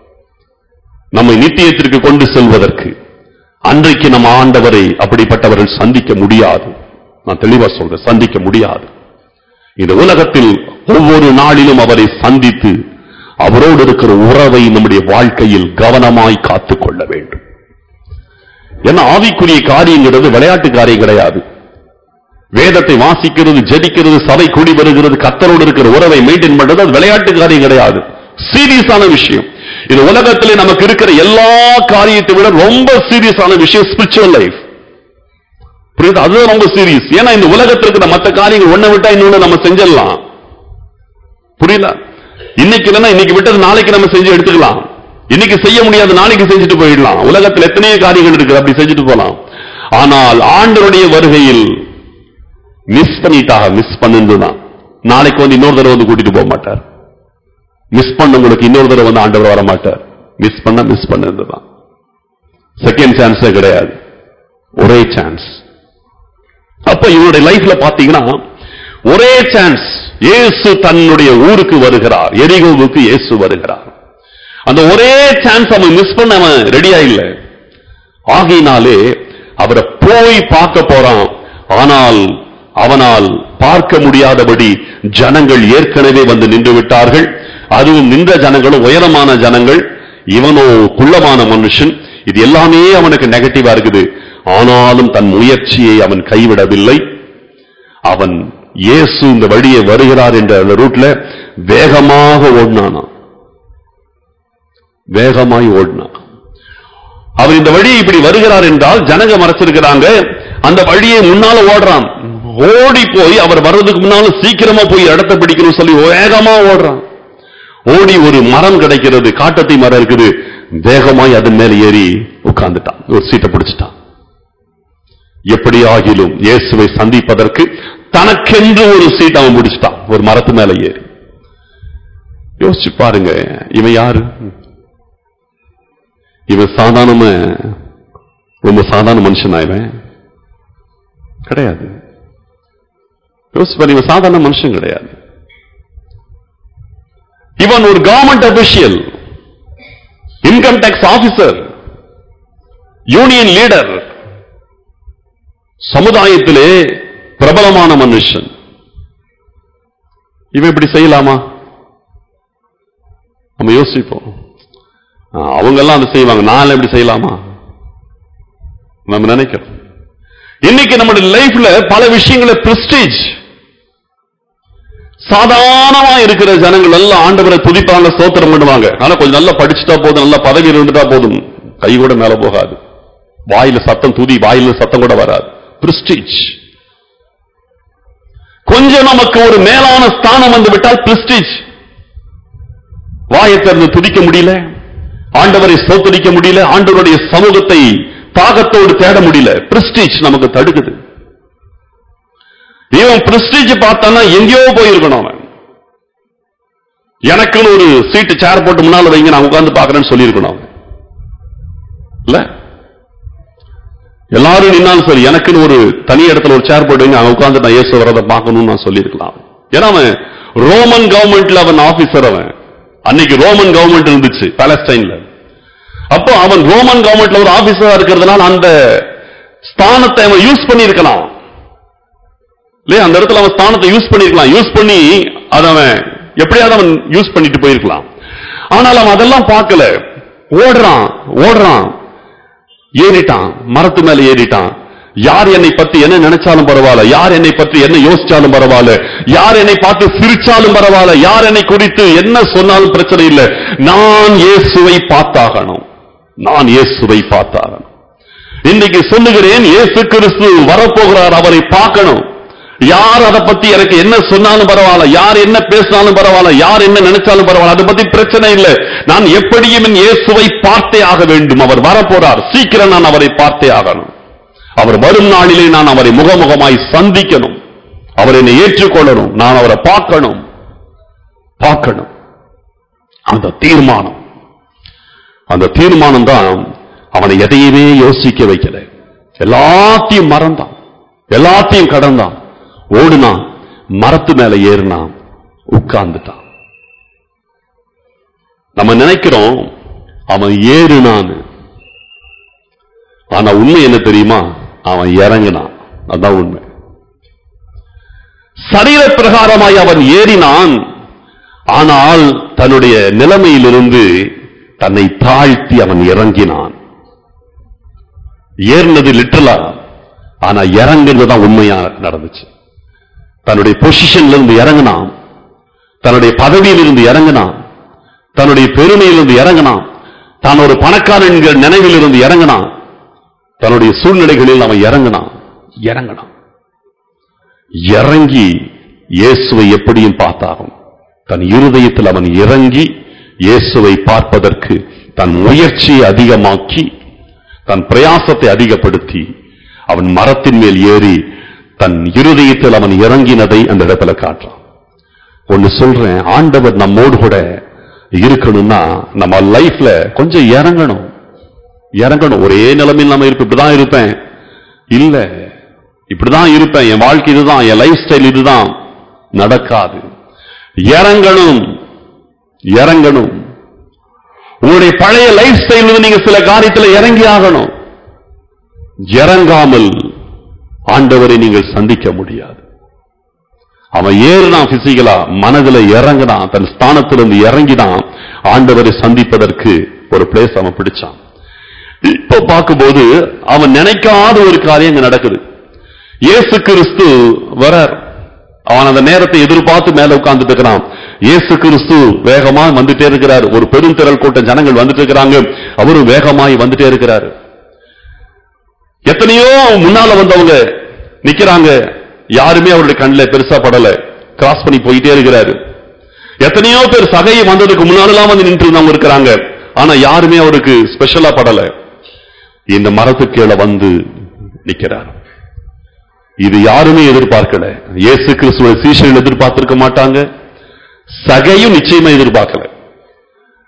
நம்மை நித்தியத்திற்கு கொண்டு செல்வதற்கு அன்றைக்கு நம்ம ஆண்டவரை அப்படிப்பட்டவர்கள் சந்திக்க முடியாது நான் தெளிவா சொல்றேன் சந்திக்க முடியாது இந்த உலகத்தில் ஒவ்வொரு நாளிலும் அவரை சந்தித்து அவரோடு இருக்கிற உறவை நம்முடைய வாழ்க்கையில் கவனமாய் காத்துக் கொள்ள வேண்டும் ஏன்னா ஆவிக்குரிய காரியங்கிறது விளையாட்டு காரியம் கிடையாது வேதத்தை வாசிக்கிறது ஜெபிக்கிறது சபை கூடி வருகிறது கத்தரோடு இருக்கிற உறவை மெயின்டைன் பண்றது அது விளையாட்டு காரியம் கிடையாது சீரியஸான விஷயம் இந்த உலகத்திலே நமக்கு இருக்கிற எல்லா காரியத்தை விட ரொம்ப சீரியஸான விஷயம் ஸ்பிரிச்சுவல் லைஃப் புரியுது அதுதான் ரொம்ப சீரியஸ் ஏன்னா இந்த உலகத்தில் இருக்கிற மற்ற காரியங்கள் ஒண்ணை விட்டா இன்னொன்னு நம்ம செஞ்சிடலாம் புரியல இன்னைக்கு இல்லைன்னா இன்னைக்கு விட்டது நாளைக்கு நம்ம செஞ்சு எடுத்துக்கலாம் இன்னைக்கு செய்ய முடியாத நாளைக்கு செஞ்சுட்டு போயிடலாம் உலகத்தில் எத்தனையோ காரியங்கள் இருக்குது அப்படி செஞ்சுட்டு போலாம் ஆனால் ஆண்டருடைய வருகையில் மிஸ் பண்ணிட்டாக மிஸ் பண்ணுதான் நாளைக்கு வந்து இன்னொரு தடவை வந்து கூட்டிட்டு போக மாட்டார் மிஸ் பண்ணவங்களுக்கு இன்னொரு தடவை வந்து ஆண்டவர் வர மாட்டார் மிஸ் பண்ண மிஸ் பண்ணதுதான் செகண்ட் சான்ஸே கிடையாது ஒரே சான்ஸ் அப்ப இவனுடைய லைஃப்ல பாத்தீங்கன்னா ஒரே சான்ஸ் இயேசு தன்னுடைய ஊருக்கு வருகிறார் எரிகோவுக்கு இயேசு வருகிறார் அந்த ஒரே சான்ஸ் அவன் மிஸ் பண்ண அவன் ரெடியா இல்ல ஆகையினாலே அவரை போய் பார்க்க போறான் ஆனால் அவனால் பார்க்க முடியாதபடி ஜனங்கள் ஏற்கனவே வந்து நின்று விட்டார்கள் அதுவும் நின்ற ஜனங்களும் உயரமான ஜனங்கள் இவனோ குள்ளமான மனுஷன் இது எல்லாமே அவனுக்கு நெகட்டிவா இருக்குது ஆனாலும் தன் முயற்சியை அவன் கைவிடவில்லை அவன் இயேசு இந்த வழியை வருகிறார் என்ற அந்த ரூட்ல வேகமாக ஓடினானாம் வேகமாய் ஓடினான் அவர் இந்த வழியை இப்படி வருகிறார் என்றால் ஜனங்க மறைச்சிருக்கிறாங்க அந்த வழியை முன்னால ஓடுறான் ஓடி போய் அவர் வர்றதுக்கு முன்னால சீக்கிரமா போய் இடத்தை பிடிக்கணும் சொல்லி வேகமா ஓடுறான் ஓடி ஒரு மரம் கிடைக்கிறது காட்டத்தி மரம் இருக்குது வேகமாய் அதன் மேல ஏறி உட்கார்ந்துட்டான் ஒரு சீட்டை பிடிச்சிட்டான் எப்படி ஆகிலும் இயேசுவை சந்திப்பதற்கு தனக்கென்று ஒரு சீட் அவன் பிடிச்சிட்டான் ஒரு மரத்து மேல ஏறி யோசிச்சு பாருங்க இவன் யாரு இவன் சாதாரண ரொம்ப சாதாரண மனுஷனா இவன் கிடையாது யோசிச்சு பாரு, இவன் சாதாரண மனுஷன் கிடையாது இவன் ஒரு government official income tax officer union leader சமுதாயத்திலே பிரபலமான மனுஷன் இவன் இப்படி செய்யலாமா நம்ம யோசிப்போம் அவங்க எல்லாம் அதை செய்வாங்க நான் எப்படி செய்யலாமா நம்ம நினைக்கிறோம் இன்னைக்கு நம்முடைய லைஃப்ல பல விஷயங்களை பிரஸ்டீஜ் சாதாரணமா இருக்கிற ஜனங்கள் எல்லாம் ஆண்டவரை துதிப்பாங்க ஸ்தோத்திரம் பண்ணுவாங்க ஆனா கொஞ்சம் நல்லா படிச்சுட்டா போதும் நல்லா பதவி இருந்துட்டா போதும் கை கூட மேல போகாது வாயில சத்தம் துதி வாயில சத்தம் கூட வராது பிரஸ்டீஜ் கொஞ்சம் நமக்கு ஒரு மேலான ஸ்தானம் வந்து விட்டால் பிரஸ்டீஜ் வாயை திறந்து துதிக்க முடியல ஆண்டவரை ஸ்தோத்தரிக்க முடியல ஆண்டவருடைய சமூகத்தை தாகத்தோடு தேட முடியல பிரஸ்டீஜ் நமக்கு தடுக்குது இவன் பிரஸ்டீஜ் பார்த்தானா எங்கேயோ போயிருக்கணும் அவன் எனக்குன்னு ஒரு சீட்டு சேர் போட்டு முன்னால வைங்க நான் உட்கார்ந்து பார்க்கறேன்னு சொல்லியிருக்கணும் அவன் இல்ல எல்லாரும் நின்னாலும் சரி எனக்குன்னு ஒரு தனி இடத்துல ஒரு சேர் போட்டு வைங்க அங்க உட்கார்ந்து நான் இயேசு வரதை பார்க்கணும்னு நான் சொல்லியிருக்கலாம் ஏன்னா அவன் ரோமன் கவர்மெண்ட்ல அவன் ஆபீசர் அவன் அன்னைக்கு ரோமன் கவர்மெண்ட் இருந்துச்சு பாலஸ்டைன்ல அப்போ அவன் ரோமன் கவர்மெண்ட்ல ஒரு ஆபீசரா இருக்கிறதுனால அந்த ஸ்தானத்தை அவன் யூஸ் பண்ணியிருக்கலாம் இல்லையா அந்த இடத்துல அவன் ஸ்தானத்தை யூஸ் பண்ணிருக்கலாம் யூஸ் பண்ணி அதை அவன் எப்படியாவது அவன் யூஸ் பண்ணிட்டு போயிருக்கலாம் ஆனால் அவன் அதெல்லாம் பார்க்கல ஓடுறான் ஓடுறான் ஏறிட்டான் மரத்து மேல ஏறிட்டான் யார் என்னை பத்தி என்ன நினைச்சாலும் பரவாயில்ல யார் என்னை பற்றி என்ன யோசிச்சாலும் பரவாயில்ல யார் என்னை பார்த்து சிரிச்சாலும் பரவாயில்ல யார் என்னை குறித்து என்ன சொன்னாலும் பிரச்சனை இல்லை நான் இயேசுவை பார்த்தாகணும் நான் இயேசுவை பார்த்தாகணும் இன்னைக்கு சொல்லுகிறேன் இயேசு கிறிஸ்து வரப்போகிறார் அவரை பார்க்கணும் யார் அதை பத்தி எனக்கு என்ன சொன்னாலும் பரவாயில்ல யார் என்ன பேசினாலும் பரவாயில்ல யார் என்ன நினைச்சாலும் பரவாயில்ல அதை பத்தி பிரச்சனை இல்லை நான் எப்படியும் என் இயேசுவை பார்த்தே ஆக வேண்டும் அவர் வரப்போறார் சீக்கிரம் நான் அவரை பார்த்தே ஆகணும் அவர் வரும் நாளிலே நான் அவரை முகமுகமாய் சந்திக்கணும் அவர் என்னை ஏற்றுக்கொள்ளணும் நான் அவரை பார்க்கணும் பார்க்கணும் அந்த தீர்மானம் அந்த தீர்மானம் தான் அவனை எதையுமே யோசிக்க வைக்கல எல்லாத்தையும் மறந்தான் எல்லாத்தையும் கடந்தான் ஓடுனான் மரத்து மேல ஏறினான் உட்கார்ந்துட்டான் நம்ம நினைக்கிறோம் அவன் ஏறுனான்னு ஆனா உண்மை என்ன தெரியுமா அவன் இறங்கினான் அதான் உண்மை சரீர பிரகாரமாய் அவன் ஏறினான் ஆனால் தன்னுடைய நிலைமையிலிருந்து தன்னை தாழ்த்தி அவன் இறங்கினான் ஏறினது லிட்டரலா ஆனா இறங்குறது தான் உண்மையா நடந்துச்சு தன்னுடைய பொசிஷன்ல இருந்து இறங்கினான் தன்னுடைய பதவியிலிருந்து இறங்கினான் தன்னுடைய பெருமையிலிருந்து இறங்கினான் தான் ஒரு பணக்காரன் என்கிற நினைவில் இருந்து இறங்கினான் தன்னுடைய சூழ்நிலைகளில் அவன் இறங்கினான் இறங்கினான் இறங்கி இயேசுவை எப்படியும் பார்த்தாகும் தன் இருதயத்தில் அவன் இறங்கி இயேசுவை பார்ப்பதற்கு தன் முயற்சியை அதிகமாக்கி தன் பிரயாசத்தை அதிகப்படுத்தி அவன் மரத்தின் மேல் ஏறி தன் இருதயத்தில் அவன் இறங்கினதை அந்த இடத்துல காட்டுறான் ஒன்னு சொல்றேன் ஆண்டவர் நம்மோடு கூட இருக்கணும்னா நம்ம லைஃப்ல கொஞ்சம் இறங்கணும் இறங்கணும் ஒரே நிலைமையில் நம்ம இருப்போம் இப்படிதான் இருப்பேன் இல்ல இப்படிதான் இருப்பேன் என் வாழ்க்கை இதுதான் என் லைஃப் ஸ்டைல் இதுதான் நடக்காது இறங்கணும் இறங்கணும் உங்களுடைய பழைய லைஃப் ஸ்டைல் நீங்க சில காரியத்துல இறங்கி ஆகணும் இறங்காமல் ஆண்டவரை நீங்கள் சந்திக்க முடியாது அவன் ஏறினான் பிசிக்கலா மனதுல இறங்கினான் தன் ஸ்தானத்திலிருந்து இறங்கினான் ஆண்டவரை சந்திப்பதற்கு ஒரு பிளேஸ் அவன் பிடிச்சான் இப்ப பார்க்கும்போது அவன் நினைக்காத ஒரு காரியம் இங்க நடக்குது இயேசு கிறிஸ்து வரார் அவன் அந்த நேரத்தை எதிர்பார்த்து மேல உட்கார்ந்துட்டு இருக்கிறான் இயேசு கிறிஸ்து வேகமா வந்துட்டே இருக்கிறார் ஒரு பெருந்திரள் கூட்டம் ஜனங்கள் வந்துட்டு இருக்கிறாங்க அவரும் வேகமாய் வந்துட்டே இருக்கிறாரு எத்தனையோ முன்னால வந்தவங்க நிக்கிறாங்க யாருமே அவருடைய கண்ணில் பெருசா படல கிராஸ் பண்ணி போயிட்டே இருக்கிறாரு எத்தனையோ பேர் சகையை வந்ததுக்கு முன்னாலெல்லாம் வந்து நின்று இருந்தவங்க இருக்கிறாங்க ஆனா யாருமே அவருக்கு ஸ்பெஷலா படல இந்த மரத்துக்கு கீழே வந்து நிக்கிறார் இது யாருமே எதிர்பார்க்கல இயேசு கிறிஸ்துவ சீஷர்கள் எதிர்பார்த்திருக்க மாட்டாங்க சகையும் நிச்சயமா எதிர்பார்க்கல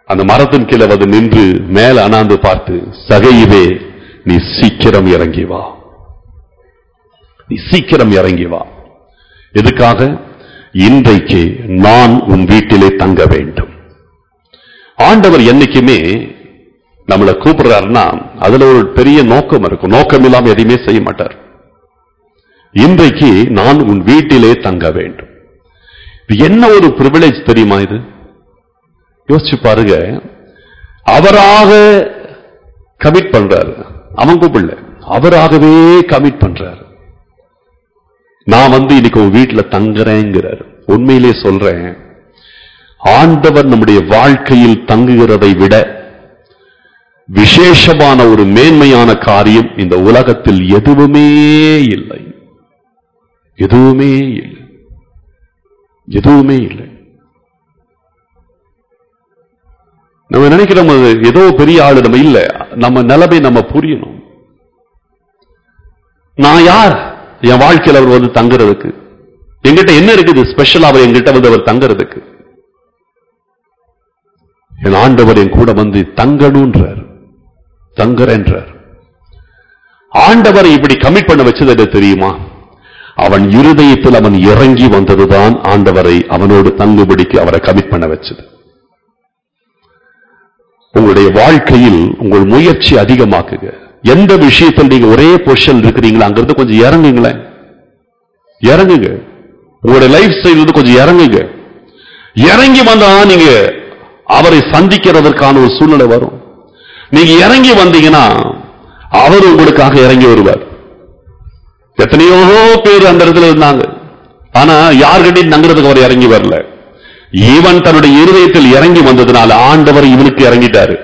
அந்த மரத்தின் கீழே வந்து நின்று மேல அண்ணாந்து பார்த்து சகையுவே நீ சீக்கிரம் இறங்கி வா நீ சீக்கிரம் இறங்கி வா எதுக்காக இன்றைக்கு நான் உன் வீட்டிலே தங்க வேண்டும் ஆண்டவர் என்னைக்குமே நம்மளை கூப்பிடுறாருன்னா அதுல ஒரு பெரிய நோக்கம் இருக்கும் நோக்கம் இல்லாம எதையுமே செய்ய மாட்டார் இன்றைக்கு நான் உன் வீட்டிலே தங்க வேண்டும் இது என்ன ஒரு பிரிவிலேஜ் தெரியுமா இது யோசிச்சு பாருங்க அவராக கமிட் பண்றாரு அவன் கூப்பிடல அவராகவே கமிட் பண்றாரு நான் வந்து இன்னைக்கு உன் வீட்டுல தங்குறேங்கிறார் உண்மையிலே சொல்றேன் ஆண்டவர் நம்முடைய வாழ்க்கையில் தங்குகிறதை விட விசேஷமான ஒரு மேன்மையான காரியம் இந்த உலகத்தில் எதுவுமே இல்லை எதுவுமே இல்லை எதுவுமே இல்லை நம்ம நினைக்கிறோம் அது ஏதோ பெரிய ஆளு நம்ம இல்ல நம்ம நிலைமை நம்ம புரியணும் நான் யார் என் வாழ்க்கையில் அவர் வந்து தங்குறதுக்கு என்கிட்ட என்ன இருக்குது ஸ்பெஷல் அவர் என்கிட்ட வந்து அவர் தங்குறதுக்கு என் ஆண்டவர் என் கூட வந்து தங்கணுன்றார் தங்குறேன்றார் ஆண்டவரை இப்படி கமிட் பண்ண வச்சது என்ன தெரியுமா அவன் இருதயத்தில் அவன் இறங்கி வந்ததுதான் ஆண்டவரை அவனோடு தங்குபடிக்கு அவரை கமிட் பண்ண வச்சது உங்களுடைய வாழ்க்கையில் உங்கள் முயற்சி அதிகமாக்குங்க எந்த விஷயத்தில் நீங்க ஒரே பொசிஷன் இருக்கிறீங்களா அங்கிருந்து கொஞ்சம் இறங்குங்களேன் இறங்குங்க உங்களுடைய லைஃப் ஸ்டைல் வந்து கொஞ்சம் இறங்குங்க இறங்கி வந்தா நீங்க அவரை சந்திக்கிறதற்கான ஒரு சூழ்நிலை வரும் நீங்க இறங்கி வந்தீங்கன்னா அவர் உங்களுக்காக இறங்கி வருவார் எத்தனையோ பேர் அந்த இடத்துல இருந்தாங்க ஆனா யார்கிட்டையும் தங்குறதுக்கு அவர் இறங்கி வரல இவன் தன்னுடைய இருதயத்தில் இறங்கி வந்ததுனால ஆண்டவர் இவனுக்கு இறங்கிட்டாரு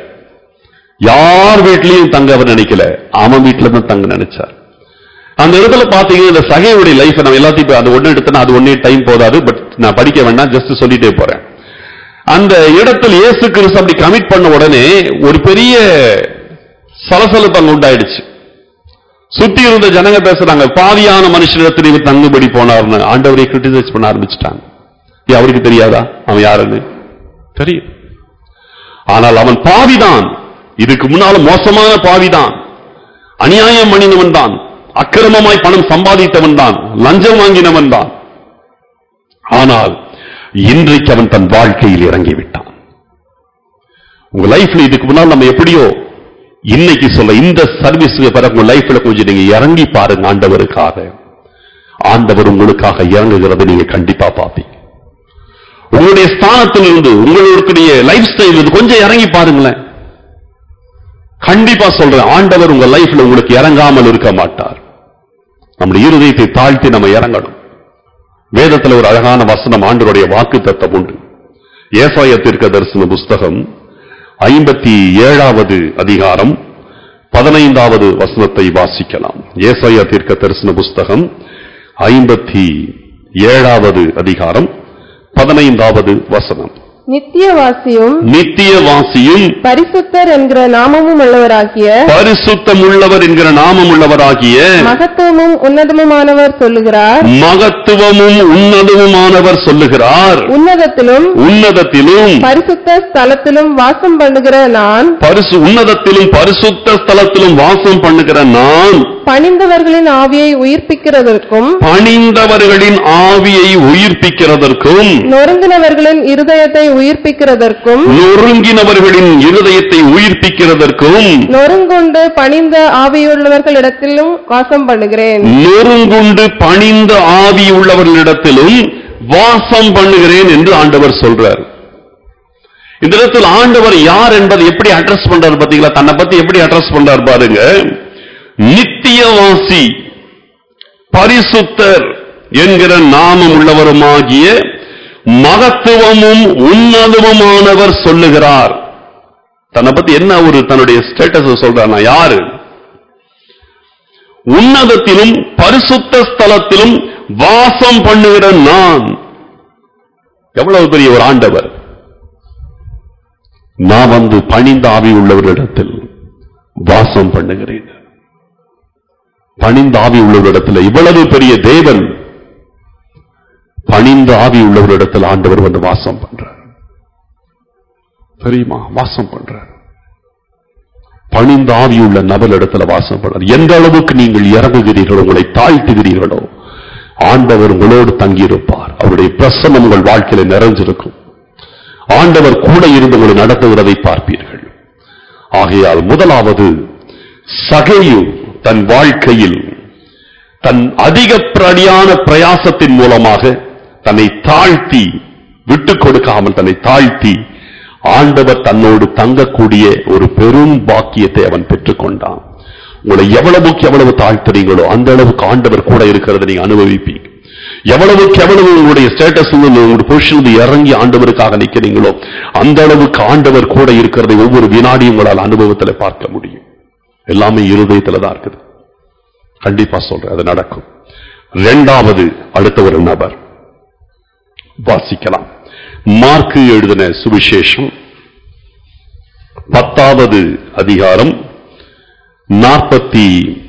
யார் வீட்லயும் தங்க அவர் நினைக்கல அவன் வீட்டுல தான் தங்க நினைச்சார் அந்த இடத்துல பாத்தீங்கன்னா இந்த சகையுடைய லைஃப் நம்ம எல்லாத்தையும் இப்ப அது ஒண்ணு எடுத்தனா அது ஒன்னே டைம் போதாது பட் நான் படிக்க வேண்டாம் ஜஸ்ட் சொல்லிட்டே போறேன் அந்த இடத்தில் இயேசு கிறிஸ்து அப்படி கமிட் பண்ண உடனே ஒரு பெரிய சலசலப்பு அங்க உண்டாயிடுச்சு சுத்தி இருந்த ஜனங்க பேசுறாங்க பாவியான மனுஷனிடத்தில் இவர் தங்குபடி போனார்னு ஆண்டவரை கிரிட்டிசைஸ் பண்ண ஆரம்பிச்சுட்டாங்க ஏன் அவருக்கு தெரியாதா அவன் யாருன்னு தெரியும் ஆனால் அவன் பாவிதான் இதுக்கு முன்னால மோசமான பாவிதான் அநியாயம் பண்ணினவன் தான் அக்கிரமமாய் பணம் சம்பாதித்தவன் தான் லஞ்சம் வாங்கினவன் தான் ஆனால் இன்றைக்கு அவன் தன் வாழ்க்கையில் இறங்கி விட்டான் உங்க லைஃப்ல இதுக்கு முன்னால் நம்ம எப்படியோ இன்னைக்கு சொல்ல இந்த சர்வீஸ் பிறகு உங்க லைஃப்ல கொஞ்சம் நீங்க இறங்கி பாருங்க ஆண்டவருக்காக ஆண்டவர் உங்களுக்காக இறங்குகிறதை நீங்க கண்டிப்பா பார்ப்பீங்க உங்களுடைய ஸ்தானத்திலிருந்து உங்களுடைய லைஃப் ஸ்டைல் இருந்து கொஞ்சம் இறங்கி பாருங்களேன் கண்டிப்பா சொல்றேன் ஆண்டவர் உங்க லைஃப்ல உங்களுக்கு இறங்காமல் இருக்க மாட்டார் நம்முடைய இருதயத்தை தாழ்த்தி நம்ம இறங்கணும் வேதத்துல ஒரு அழகான வசனம் ஆண்டவருடைய வாக்கு தத்தம் உண்டு ஏசாய தீர்க்க தரிசன புஸ்தகம் ஐம்பத்தி ஏழாவது அதிகாரம் பதினைந்தாவது வசனத்தை வாசிக்கலாம் ஏசாய தீர்க்க தரிசன புஸ்தகம் ஐம்பத்தி ஏழாவது அதிகாரம் பதினைந்தாவது வசனம் நித்தியவாசியும் நித்தியவாசியும் பரிசுத்தர் என்கிற நாமமும் உள்ளவராகிய பரிசுத்தம் உள்ளவர் என்கிற நாமம் உள்ளவராகிய மகத்துவமும் உன்னதமுமானவர் சொல்லுகிறார் மகத்துவமும் உன்னதமுமானவர் சொல்லுகிறார் உன்னதத்திலும் உன்னதத்திலும் பரிசுத்த ஸ்தலத்திலும் வாசம் பண்ணுகிற நான் பரிசு உன்னதத்திலும் பரிசுத்த ஸ்தலத்திலும் வாசம் பண்ணுகிற நான் பணிந்தவர்களின் ஆவியை உயிர்ப்பிக்கிறதற்கும் பணிந்தவர்களின் ஆவியை உயிர்ப்பிக்கிறதற்கும் நொறுங்கினவர்களின் இருதயத்தை உயிர்ப்பிக்கிறதற்கும் நொறுங்கினவர்களின் இருதயத்தை உயிர்ப்பிக்கிறதற்கும் நொறுங்குண்டு பணிந்த ஆவியுள்ளவர்களிடத்திலும் வாசம் பண்ணுகிறேன் நொறுங்குண்டு பணிந்த ஆவி உள்ளவர்களிடத்திலும் வாசம் பண்ணுகிறேன் என்று ஆண்டவர் சொல்றார் இந்த இடத்தில் ஆண்டவர் யார் என்பதை எப்படி அட்ரஸ் பண்றாரு பாத்தீங்களா தன்னை பத்தி எப்படி அட்ரஸ் பண்றார் பாருங்க நித்தியவாசி பரிசுத்தர் என்கிற நாமம் உள்ளவருமாகிய மகத்துவமும் உன்னதமுமானவர் சொல்லுகிறார் தன்னை பத்தி என்ன ஒரு தன்னுடைய ஸ்டேட்டஸ் சொல்றார் நான் யாரு உன்னதத்திலும் பரிசுத்த ஸ்தலத்திலும் வாசம் பண்ணுகிற நான் எவ்வளவு பெரிய ஒரு ஆண்டவர் நான் வந்து பணிந்த ஆவி உள்ளவரிடத்தில் வாசம் பண்ணுகிறேன் பணிந்த ஆவி உள்ளவரிடத்தில் இவ்வளவு பெரிய தேவன் பணிந்த ஆவி உள்ளவரிடத்தில் ஆண்டவர் வந்து வாசம் பண்றார் தெரியுமா வாசம் பண்றார் பணிந்த ஆவியுள்ள நபர் இடத்துல வாசம் பண்றார் எந்த அளவுக்கு நீங்கள் இறங்குகிறீர்களோ உங்களை தாழ்த்துகிறீர்களோ ஆண்டவர் உங்களோடு தங்கியிருப்பார் அவருடைய பிரசன்னம் உங்கள் வாழ்க்கையில நிறைஞ்சிருக்கும் ஆண்டவர் கூட இருந்து உங்களை நடத்துகிறதை பார்ப்பீர்கள் ஆகையால் முதலாவது சகையு தன் வாழ்க்கையில் தன் அதிகப்படியான பிரயாசத்தின் மூலமாக தன்னை தாழ்த்தி விட்டுக் கொடுக்காமல் தன்னை தாழ்த்தி ஆண்டவர் தன்னோடு தங்கக்கூடிய ஒரு பெரும் பாக்கியத்தை அவன் பெற்றுக்கொண்டான் உங்களை எவ்வளவுக்கு எவ்வளவு தாழ்த்துறீங்களோ அந்த அளவுக்கு ஆண்டவர் கூட இருக்கிறத நீங்க அனுபவிப்பீங்க எவ்வளவுக்கு எவ்வளவு உங்களுடைய ஸ்டேட்டஸ் உங்களுடைய பொசிஷன் இறங்கி ஆண்டவருக்காக நிக்கிறீங்களோ அந்த அளவுக்கு ஆண்டவர் கூட இருக்கிறதை ஒவ்வொரு வினாடியும் உங்களால் அனுபவத்துல பார்க்க முடியும் எல்லாமே இருதயத்துல தான் இருக்குது கண்டிப்பா சொல்றேன் அது நடக்கும் இரண்டாவது அடுத்த ஒரு நபர் வாசிக்கலாம் மார்க்கு எழுதின சுவிசேஷம் பத்தாவது அதிகாரம் நாற்பத்தி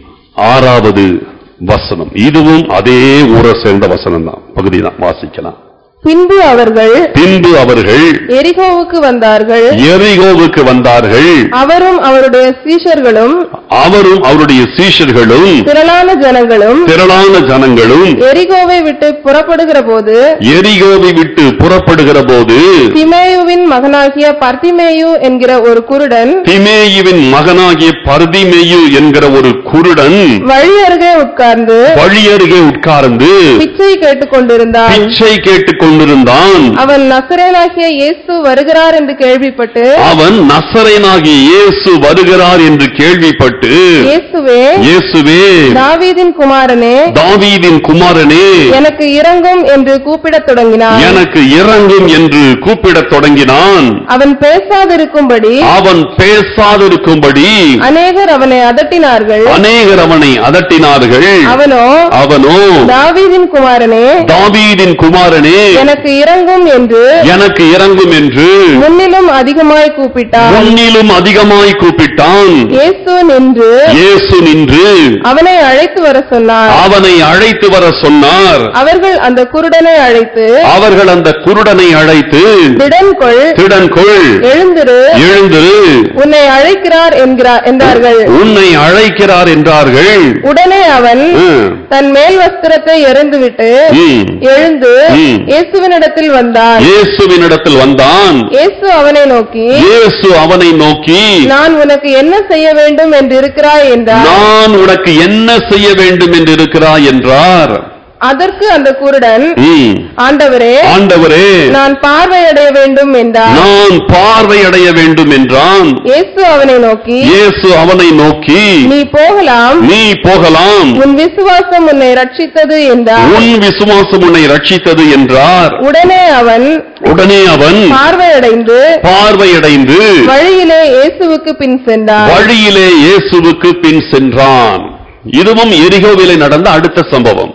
ஆறாவது வசனம் இதுவும் அதே ஊரை சேர்ந்த வசனம் தான் பகுதி தான் வாசிக்கலாம் பின்பு அவர்கள் பின்பு அவர்கள் எரிகோவுக்கு வந்தார்கள் எரிகோவுக்கு வந்தார்கள் அவரும் அவருடைய சீஷர்களும் அவரும் அவருடைய சீஷர்களும் திரளான ஜனங்களும் திரளான ஜனங்களும் எரிகோவை விட்டு புறப்படுகிற போது எரிகோவை விட்டு புறப்படுகிற போது திமேயுவின் மகனாகிய பர்திமேயு என்கிற ஒரு குருடன் திமேயுவின் மகனாகிய பர்திமேயு என்கிற ஒரு குருடன் வழி அருகே உட்கார்ந்து வழியருகே உட்கார்ந்து பிச்சை கேட்டுக் கொண்டிருந்தான் பிச்சை கேட்டுக் கொண்டிருந்தான் அவன் நசரேனாகிய இயேசு வருகிறார் என்று கேள்விப்பட்டு அவன் நசரேனாகிய இயேசு வருகிறார் என்று கேள்விப்பட்டு இயேசுவே இயேசுவே தாவீதின் குமாரனே தாவீதின் குமாரனே எனக்கு இறங்கும் என்று கூப்பிடத் தொடங்கினான் எனக்கு இறங்கும் என்று கூப்பிடத் தொடங்கினான் அவன் பேசாதிருக்கும்படி அவன் பேசாதிருக்கும்படி அநேகர் அவனை அதட்டினார்கள் அநேகர் அவனை அதட்டினார்கள் அவனோ அவனோ தாவீதின் குமாரனே தாவீதின் குமாரனே எனக்கு இறங்கும் என்று எனக்கு இறங்கும் என்று முன்னிலும் அதிகமாய் கூப்பிட்டான் முன்னிலும் அதிகமாய் கூப்பிட்டான் இயேசு நின்று இயேசு நின்று அவனை அழைத்து வர சொன்னார் அவனை அழைத்து வர சொன்னார் அவர்கள் அந்த குருடனை அழைத்து அவர்கள் அந்த குருடனை அழைத்து திடன் கொள் திடன் கொள் எழுந்திரு எழுந்திரு உன்னை அழைக்கிறார் என்கிறார் என்றார்கள் உன்னை அழைக்கிறார் என்றார்கள் உடனே அவன் ம், தன் மேல் வஸ்திரத்தை எறிந்துவிட்டு ம். எழுந்து ம். இயேசுவினிடத்தில் வந்தான் இயேசுவினிடத்தில் வந்தான் இயேசு அவனை நோக்கி இயேசு அவனை நோக்கி நான் உனக்கு என்ன செய்ய வேண்டும் என்று இருக்கிறாய் என்றார் நான் உனக்கு என்ன செய்ய வேண்டும் என்று இருக்கிறாய் என்றார் அதற்கு அந்த குருடன் ம். ஆண்டவரே ஆண்டவரே நான் பார்வையடைய வேண்டும் என்றார் நான் பார்வையடைய வேண்டும் என்றான் இயேசு அவனை நோக்கி இயேசு அவனை நோக்கி நீ போகலாம் நீ போகலாம் உன் விசுவாசம் உன்னை ரட்சித்தது என்றார் உன் விசுவாசம் உன்னை ரட்சித்தது என்றார் உடனே அவன் உடனே அவன் பார்வையடைந்து பார்வையடைந்து வழியிலே இயேசுவுக்கு பின் சென்றான் வழியிலே இயேசுவுக்கு பின் சென்றான் இதுவும் எரிகோவிலே நடந்த அடுத்த சம்பவம்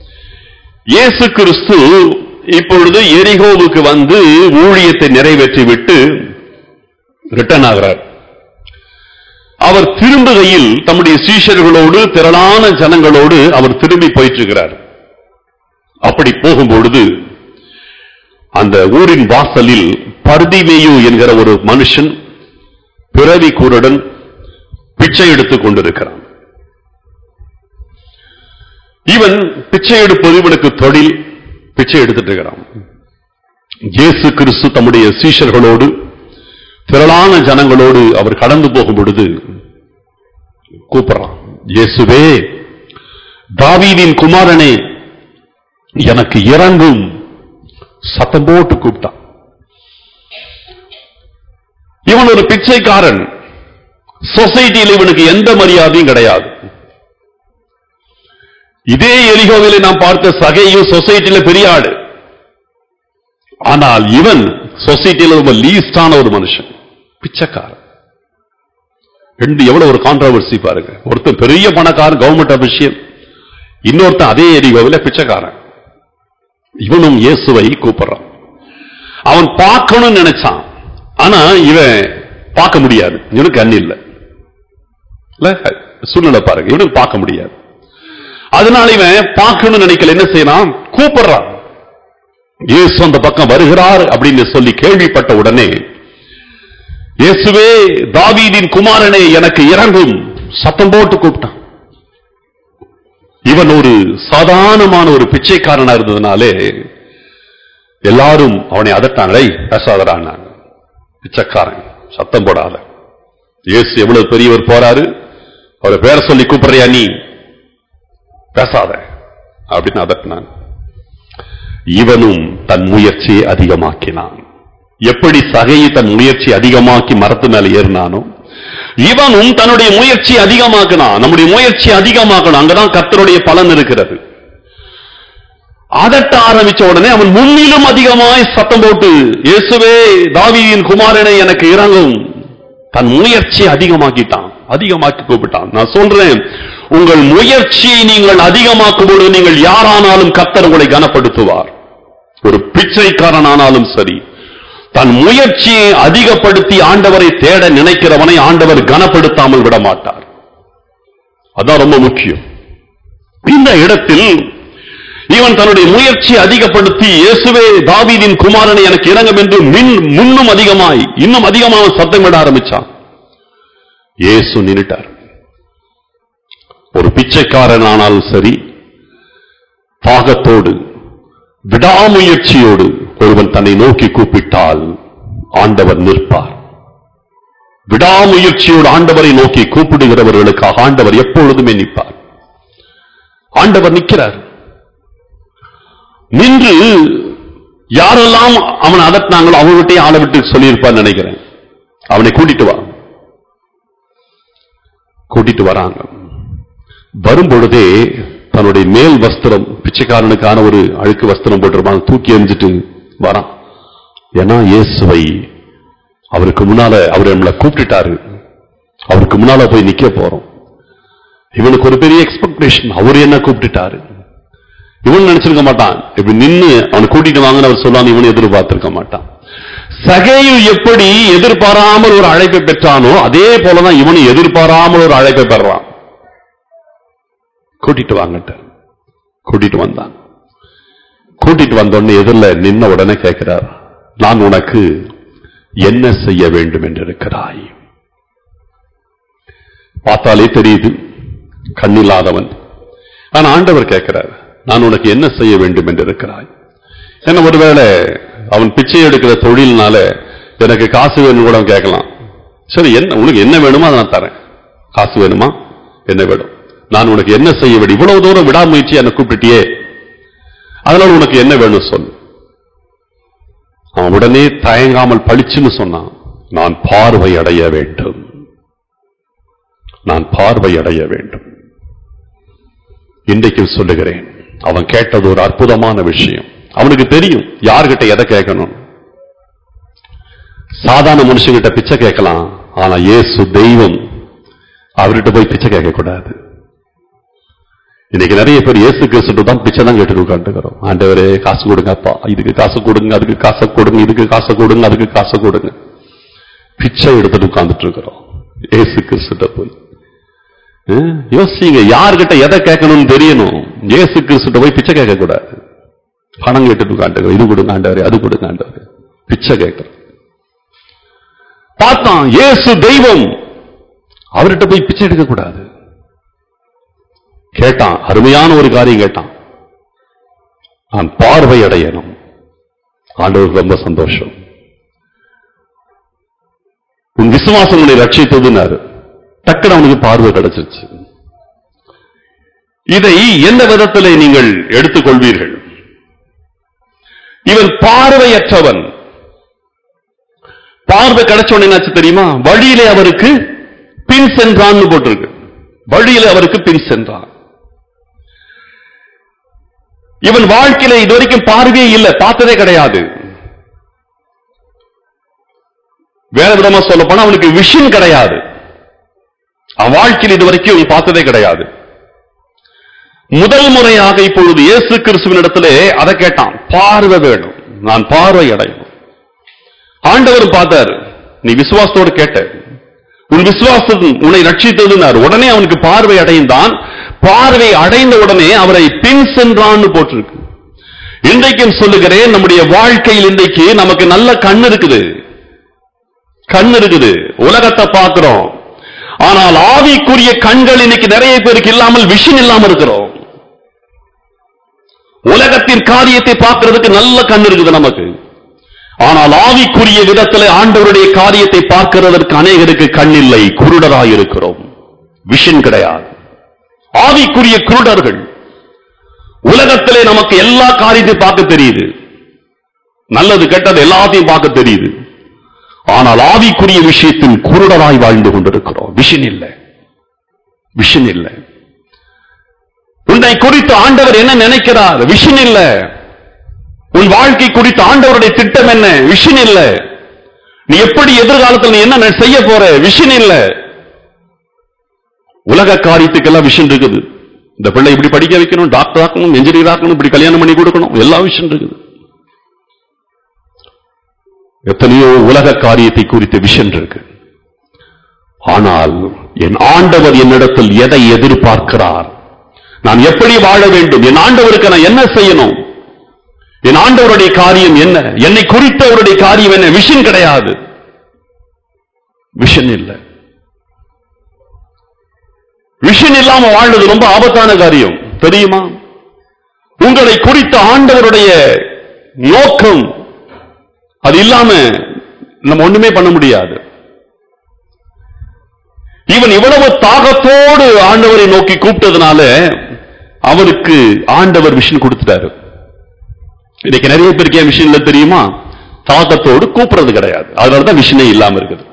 இயேசு கிறிஸ்து இப்பொழுது எரிகோவுக்கு வந்து ஊழியத்தை நிறைவேற்றிவிட்டு ரிட்டர்ன் ஆகிறார் அவர் திரும்புகையில் தம்முடைய சீஷர்களோடு திரளான ஜனங்களோடு அவர் திரும்பி போயிட்டு இருக்கிறார் அப்படி போகும்பொழுது அந்த ஊரின் வாசலில் பர்திமேயு என்கிற ஒரு மனுஷன் பிறவி கூருடன் பிச்சை எடுத்துக் கொண்டிருக்கிறான் இவன் பிச்சை எடுப்பது இவனுக்கு தொழில் பிச்சை எடுத்துட்டு இருக்கிறான் இயேசு கிறிஸ்து தம்முடைய சீஷர்களோடு திரளான ஜனங்களோடு அவர் கடந்து போகும் பொழுது கூப்பிடுறான் இயேசுவே தாவீதின் குமாரனே எனக்கு இறங்கும் சத்தம் போட்டு கூப்பிட்டான் இவன் ஒரு பிச்சைக்காரன் சொசைட்டியில் இவனுக்கு எந்த மரியாதையும் கிடையாது இதே எலிகோவிலே நாம் பார்த்த சகையும் சொசைட்டில பெரிய ஆடு ஆனால் இவன் சொசைட்டில ரொம்ப லீஸ்டான ஒரு மனுஷன் பிச்சைக்காரன் ரெண்டு எவ்வளவு ஒரு கான்ட்ரவர்சி பாருங்க ஒருத்தன் பெரிய பணக்காரன் கவர்மெண்ட் அபிஷியல் இன்னொருத்தன் அதே எரிகோவில பிச்சைக்காரன் இவனும் இயேசுவை கூப்பிடுறான் அவன் பார்க்கணும்னு நினைச்சான் ஆனா இவன் பார்க்க முடியாது இவனுக்கு கண்ணு இல்ல இல்ல சூழ்நிலை பாருங்க இவனுக்கு பார்க்க முடியாது அதனால இவன் பார்க்கணும்னு நினைக்கல என்ன செய்யறான் கூப்பிடுறான் இயேசு அந்த பக்கம் வருகிறார் அப்படின்னு சொல்லி கேள்விப்பட்ட உடனே இயேசுவே தாவீதின் குமாரனே எனக்கு இறங்கும் சத்தம் போட்டு கூப்பிட்டான் இவன் ஒரு சாதாரணமான ஒரு பிச்சைக்காரனா இருந்ததுனாலே எல்லாரும் அவனை அதட்டாங்களே பேசாதடான்னாங்க பிச்சைக்காரன் சத்தம் போடாத இயேசு எவ்வளவு பெரியவர் போறாரு அவரை பேர சொல்லி கூப்பிடுறியா நீ பேசாத அப்படின்னு அதட்டினான் இவனும் தன் முயற்சியை அதிகமாக்கினான் எப்படி சகையை தன் முயற்சி அதிகமாக்கி மரத்து மேல ஏறினானோ இவனும் தன்னுடைய முயற்சி அதிகமாக்கினான் நம்முடைய முயற்சி அதிகமாக்கணும் அங்கதான் கர்த்தருடைய பலன் இருக்கிறது அதட்ட ஆரம்பிச்ச உடனே அவன் முன்னிலும் அதிகமாய் சத்தம் போட்டு இயேசுவே தாவீதின் குமாரனை எனக்கு இறங்கும் தன் முயற்சி அதிகமாக்கிட்டான் அதிகமாக்கி கூப்பிட்டான் நான் சொல்றேன் உங்கள் முயற்சியை நீங்கள் அதிகமாக்கும் பொழுது நீங்கள் யாரானாலும் கர்த்தர் உங்களை கனப்படுத்துவார் ஒரு பிச்சைக்காரனானாலும் சரி தன் முயற்சியை அதிகப்படுத்தி ஆண்டவரை தேட நினைக்கிறவனை ஆண்டவர் கனப்படுத்தாமல் விட மாட்டார் அதான் ரொம்ப முக்கியம் இந்த இடத்தில் இவன் தன்னுடைய முயற்சியை அதிகப்படுத்தி இயேசுவே தாவீதின் குமாரனை எனக்கு இறங்கும் என்று மின் முன்னும் அதிகமாய் இன்னும் அதிகமாக சத்தமிட ஆரம்பிச்சான் இயேசு நின்னுட்டார் ஒரு பிச்சைக்காரன் ஆனாலும் சரி தாகத்தோடு விடாமுயற்சியோடு ஒருவன் தன்னை நோக்கி கூப்பிட்டால் ஆண்டவர் நிற்பார் விடாமுயற்சியோடு ஆண்டவரை நோக்கி கூப்பிடுகிறவர்களுக்காக ஆண்டவர் எப்பொழுதுமே நிற்பார் ஆண்டவர் நிற்கிறார் நின்று யாரெல்லாம் அவன் அதட்டினாங்களோ அவங்ககிட்டயே ஆளை விட்டு சொல்லியிருப்பான்னு நினைக்கிறேன் அவனை கூட்டிட்டு வா கூட்டிட்டு வராங்க வரும் பொழுதே தன்னுடைய மேல் வஸ்திரம் பிச்சைக்காரனுக்கான ஒரு அழுக்கு வஸ்திரம் போட்டிருப்பாங்க தூக்கி எறிஞ்சிட்டு வரான் ஏன்னா இயேசுவை அவருக்கு முன்னால அவர் நம்மளை கூப்பிட்டுட்டாரு அவருக்கு முன்னால போய் நிக்க போறோம் இவனுக்கு ஒரு பெரிய எக்ஸ்பெக்டேஷன் அவர் என்ன கூப்பிட்டுட்டாரு இவன் நினைச்சிருக்க மாட்டான் இப்படி நின்னு அவனை கூட்டிட்டு வாங்கன்னு அவர் சொல்லாம இவன் எதிர்பார்த்திருக்க மாட்டான் சகையு எப்படி எதிர்பாராமல் ஒரு அழைப்பை பெற்றானோ அதே போலதான் இவனும் எதிர்பாராமல் ஒரு அழைப்பை பெறான் கூட்டிட்டு வாங்கட்ட கூட்டிட்டு வந்தான் கூட்டிட்டு வந்த உடனே எதிரில் நின்ன உடனே கேட்கிறார் நான் உனக்கு என்ன செய்ய வேண்டும் என்று இருக்கிறாய் பார்த்தாலே தெரியுது கண்ணில்லாதவன் ஆனா ஆண்டவர் கேட்கிறார் நான் உனக்கு என்ன செய்ய வேண்டும் என்று இருக்கிறாய் என்ன ஒருவேளை அவன் பிச்சை எடுக்கிற தொழில்னால எனக்கு காசு வேணும் கூட அவன் கேட்கலாம் சரி என்ன உனக்கு என்ன வேணுமோ அதை நான் தரேன் காசு வேணுமா என்ன வேணும் நான் உனக்கு என்ன செய்ய வேண்டும் இவ்வளவு தூரம் விடாமுயற்சி என்னை கூப்பிட்டியே அதனால உனக்கு என்ன வேணும் சொல் அவன் உடனே தயங்காமல் பளிச்சுன்னு சொன்னான் நான் பார்வை அடைய வேண்டும் நான் பார்வை அடைய வேண்டும் இன்றைக்கு சொல்லுகிறேன் அவன் கேட்டது ஒரு அற்புதமான விஷயம் அவனுக்கு தெரியும் யார்கிட்ட எதை கேட்கணும் சாதாரண மனுஷங்கிட்ட பிச்சை கேட்கலாம் ஆனா இயேசு தெய்வம் அவர்கிட்ட போய் பிச்சை கேட்க கூடாது இன்னைக்கு நிறைய பேர் இயேசு கிறிஸ்து தான் பிச்சை தான் கேட்டு உட்காந்துக்கிறோம் ஆண்டவரே காசு கொடுங்க அப்பா இதுக்கு காசு கொடுங்க அதுக்கு காசை கொடுங்க இதுக்கு காசை கொடுங்க அதுக்கு காசை கொடுங்க பிச்சை எடுத்துட்டு உட்கார்ந்துட்டு இருக்கிறோம் இயேசு கிறிஸ்துட்ட போய் அஹ், யோசிங்க யார்கிட்ட எதை கேட்கணும்னு தெரியணும் இயேசு கிறிஸ்துட்ட போய் பிச்சை கேட்க கூடாது பணம் கேட்டுட்டு உட்காந்துக்கிறோம் இது கொடுங்க ஆண்டவரே அது கொடுங்க ஆண்டவரே பிச்சை கேட்கிறோம் பார்த்தான் இயேசு தெய்வம் அவர்கிட்ட போய் பிச்சை எடுக்க கூடாது கேட்டான் அருமையான ஒரு காரியம் கேட்டான் நான் பார்வை அடையணும் ஆண்டவருக்கு ரொம்ப சந்தோஷம் உன் விசுவாசம் உன்னை ரட்சித்ததுன்னாரு டக்குனு அவனுக்கு பார்வை கிடைச்சிருச்சு இதை எந்த விதத்திலே நீங்கள் எடுத்துக்கொள்வீர்கள் இவன் பார்வையற்றவன் பார்வை கிடைச்ச உடனே என்னாச்சு தெரியுமா வழியிலே அவருக்கு பின் சென்றான்னு போட்டிருக்கு வழியிலே அவருக்கு பின் சென்றான் இவன் வாழ்க்கையில இதுவரைக்கும் பார்வையே இல்லை பார்த்ததே கிடையாது வேற விதமா சொல்ல போனா அவனுக்கு விஷன் கிடையாது அவன் வாழ்க்கையில் இதுவரைக்கும் இவன் பார்த்ததே கிடையாது முதல் முறையாக இப்பொழுது இயேசு கிறிஸ்துவின் இடத்திலே அதை கேட்டான் பார்வை வேணும் நான் பார்வை அடையணும் ஆண்டவர் பார்த்தார் நீ விசுவாசத்தோடு கேட்ட உன் விசுவாசம் உன்னை ரட்சித்ததுனார் உடனே அவனுக்கு பார்வை அடைந்தான் பார்வை அடைந்த உடனே அவரை பின் சென்றான்னு போட்டிருக்கு இன்றைக்கும் சொல்லுகிறேன் நம்முடைய வாழ்க்கையில் இன்றைக்கு நமக்கு நல்ல கண் இருக்குது கண் இருக்குது உலகத்தை பார்க்கிறோம் ஆனால் ஆவிக்குரிய கண்கள் இன்னைக்கு நிறைய பேருக்கு இல்லாமல் விஷன் இல்லாம இருக்கிறோம் உலகத்தின் காரியத்தை பார்க்கிறதுக்கு நல்ல கண் இருக்குது நமக்கு ஆனால் ஆவிக்குரிய விதத்திலே ஆண்டவருடைய காரியத்தை பார்க்கிறதற்கு அநேகருக்கு கண் இல்லை குருடராய் இருக்கிறோம் விஷன் கிடையாது ஆவிக்குரிய குருடர்கள் உலகத்திலே நமக்கு எல்லா காரியத்தையும் பார்க்க தெரியுது நல்லது கெட்டது எல்லாத்தையும் பார்க்க தெரியுது ஆனால் ஆவிக்குரிய விஷயத்தில் குருடராய் வாழ்ந்து கொண்டிருக்கிறோம் விஷன் இல்லை விஷன் இல்லை உன்னை குறித்து ஆண்டவர் என்ன நினைக்கிறார் விஷன் இல்ல உன் வாழ்க்கை குறித்து ஆண்டவருடைய திட்டம் என்ன விஷன் இல்ல நீ எப்படி எதிர்காலத்தில் நீ என்ன செய்ய போற விஷன் இல்ல உலக காரியத்துக்கெல்லாம் விஷன் இருக்குது இந்த பிள்ளை இப்படி படிக்க வைக்கணும் டாக்டர் ஆக்கணும் என்ஜினியர் ஆக்கணும் இப்படி கல்யாணம் பண்ணி கொடுக்கணும் எல்லா விஷயம் இருக்குது எத்தனையோ உலக காரியத்தை குறித்த விஷன் இருக்கு ஆனால் என் ஆண்டவர் என்னிடத்தில் எதை எதிர்பார்க்கிறார் நான் எப்படி வாழ வேண்டும் என் ஆண்டவருக்கு நான் என்ன செய்யணும் என் ஆண்டவருடைய காரியம் என்ன என்னை குறித்த அவருடைய காரியம் என்ன விஷன் கிடையாது விஷன் இல்லை விஷன் இல்லாம வாழ்றது ரொம்ப ஆபத்தான காரியம் தெரியுமா உங்களை குறித்த ஆண்டவருடைய நோக்கம் அது இல்லாம நம்ம ஒண்ணுமே பண்ண முடியாது இவன் இவ்வளவு தாகத்தோடு ஆண்டவரை நோக்கி கூப்பிட்டதுனால அவருக்கு ஆண்டவர் விஷன் கொடுத்துட்டாரு இன்னைக்கு நிறைய பேருக்கு ஏன் விஷயம் இல்லை தெரியுமா தாகத்தோடு கூப்பிடுறது கிடையாது அதனாலதான் விஷனே இல்லாம இருக்குது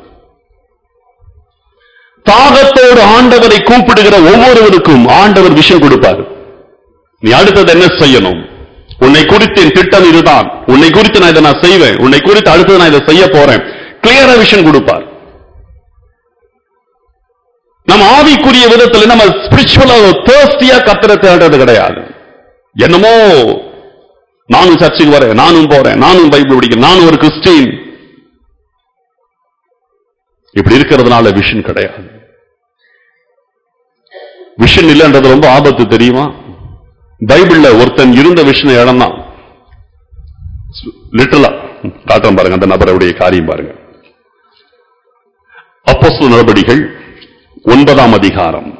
தாகத்தோடு ஆண்டவரை கூப்பிடுகிற ஒவ்வொருவருக்கும் ஆண்டவர் விஷயம் கொடுப்பார் நீ அடுத்தது என்ன செய்யணும் உன்னை குறித்து என் திட்டம் இதுதான் உன்னை குறித்து நான் இதை நான் செய்வேன் உன்னை குறித்து அடுத்தது நான் இதை செய்ய போறேன் கிளியரா விஷயம் கொடுப்பார் நம்ம ஆவிக்குரிய விதத்துல நம்ம ஸ்பிரிச்சுவலா தேர்ஸ்டியா கத்திர தேடுறது கிடையாது என்னமோ நானும் சர்ச்சுக்கு வரேன் நானும் போறேன் நானும் பைபிள் படிக்கிறேன் நானும் ஒரு கிறிஸ்டின் இப்படி இருக்கிறதுனால விஷன் கிடையாது விஷன் இல்லைன்றது ரொம்ப ஆபத்து தெரியுமா பைபிள்ல ஒருத்தன் இருந்த விஷனை இழந்தான் லிட்டலா காட்டுறேன் பாருங்க அந்த நபருடைய காரியம் பாருங்க அப்போஸ்தல நடபடிகள் ஒன்பதாம் அதிகாரம்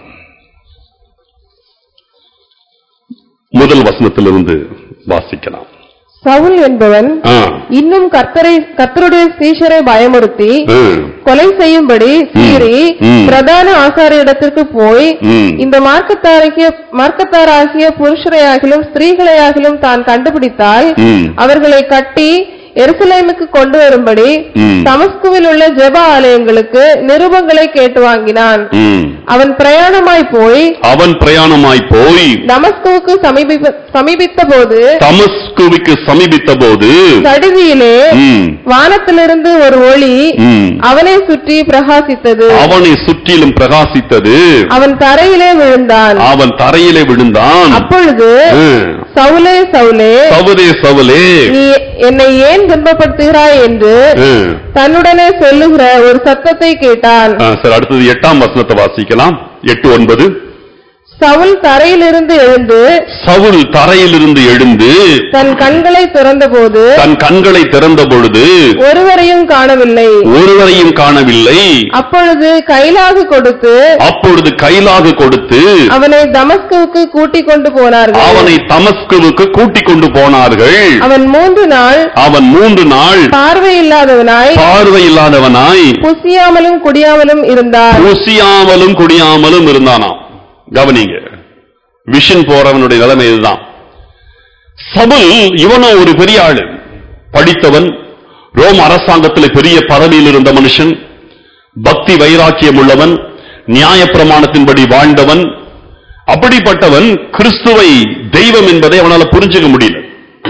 முதல் வசனத்திலிருந்து வாசிக்கலாம் சவுல் என்பவன் ஆ, இன்னும் கர்த்தரை கர்த்தருடைய சீஷரை பயமுறுத்தி ஆ, கொலை செய்யும்படி சீறி ம். பிரதான ஆசாரியரிடத்திற்கு போய் ம், இந்த மார்க்கத்தாராகிய மார்க்கத்தாராகிய புருஷரையாகிலும் ஸ்திரீகளையாகிலும் தான் கண்டுபிடித்தால் ம், அவர்களை கட்டி எருசலேமுக்கு கொண்டு வரும்படி ம், தமஸ்குவில் உள்ள ஜெப ஆலயங்களுக்கு நிருபங்களை கேட்டு வாங்கினான் ம். அவன் பிரயாணமாய் போய் அவன் பிரயாணமாய் போய் தமஸ்குவுக்கு சமீப சமீபித்த போது தமஸ்குவிக்கு சமீபித்த போது சடுதியிலே ம், வானத்திலிருந்து ஒரு ஒளி ம், அவனை சுற்றி பிரகாசித்தது அவனை சுற்றிலும் பிரகாசித்தது அவன் தரையிலே விழுந்தான் அவன் தரையிலே விழுந்தான் அப்பொழுது ம், சவுலே சவுலே சவுலே சவுலே நீ என்னை ஏன் துன்பப்படுத்துகிறாய் என்று ம். தன்னுடனே சொல்லுகிற ஒரு சத்தத்தை கேட்டான் ஆ, சரி அடுத்தது எட்டாம் வசனத்தை வாசிக்கலாம் எட்டு ஒன்பது சவுல் தரையிலிருந்து எழுந்து சவுல் தரையிலிருந்து எழுந்து தன் கண்களை திறந்தபோது தன் கண்களை திறந்த பொழுது ஒருவரையும் காணவில்லை ஒருவரையும் காணவில்லை அப்பொழுது கைலாகு கொடுத்து அப்பொழுது கைலாக கொடுத்து அவனை தமஸ்குவுக்கு கூட்டிக் கொண்டு போனார்கள் அவனை தமஸ்குவுக்கு கூட்டிக் கொண்டு போனார்கள் அவன் மூன்று நாள் அவன் மூன்று நாள் பார்வையில்லாதவனாய் பார்வை இல்லாதவனாய் புசியாமலும் குடியாமலும் இருந்தான் பூசியாமலும் குடியாமலும் இருந்தானாம் கவனிங்க விஷன் போறவனுடைய நிலைமை இதுதான் சபுல் இவனோ ஒரு பெரிய ஆளு படித்தவன் ரோம் அரசாங்கத்தில் பெரிய பதவியில் இருந்த மனுஷன் பக்தி வைராக்கியம் உள்ளவன் நியாயப்பிரமாணத்தின்படி வாழ்ந்தவன் அப்படிப்பட்டவன் கிறிஸ்துவை தெய்வம் என்பதை அவனால புரிஞ்சுக்க முடியல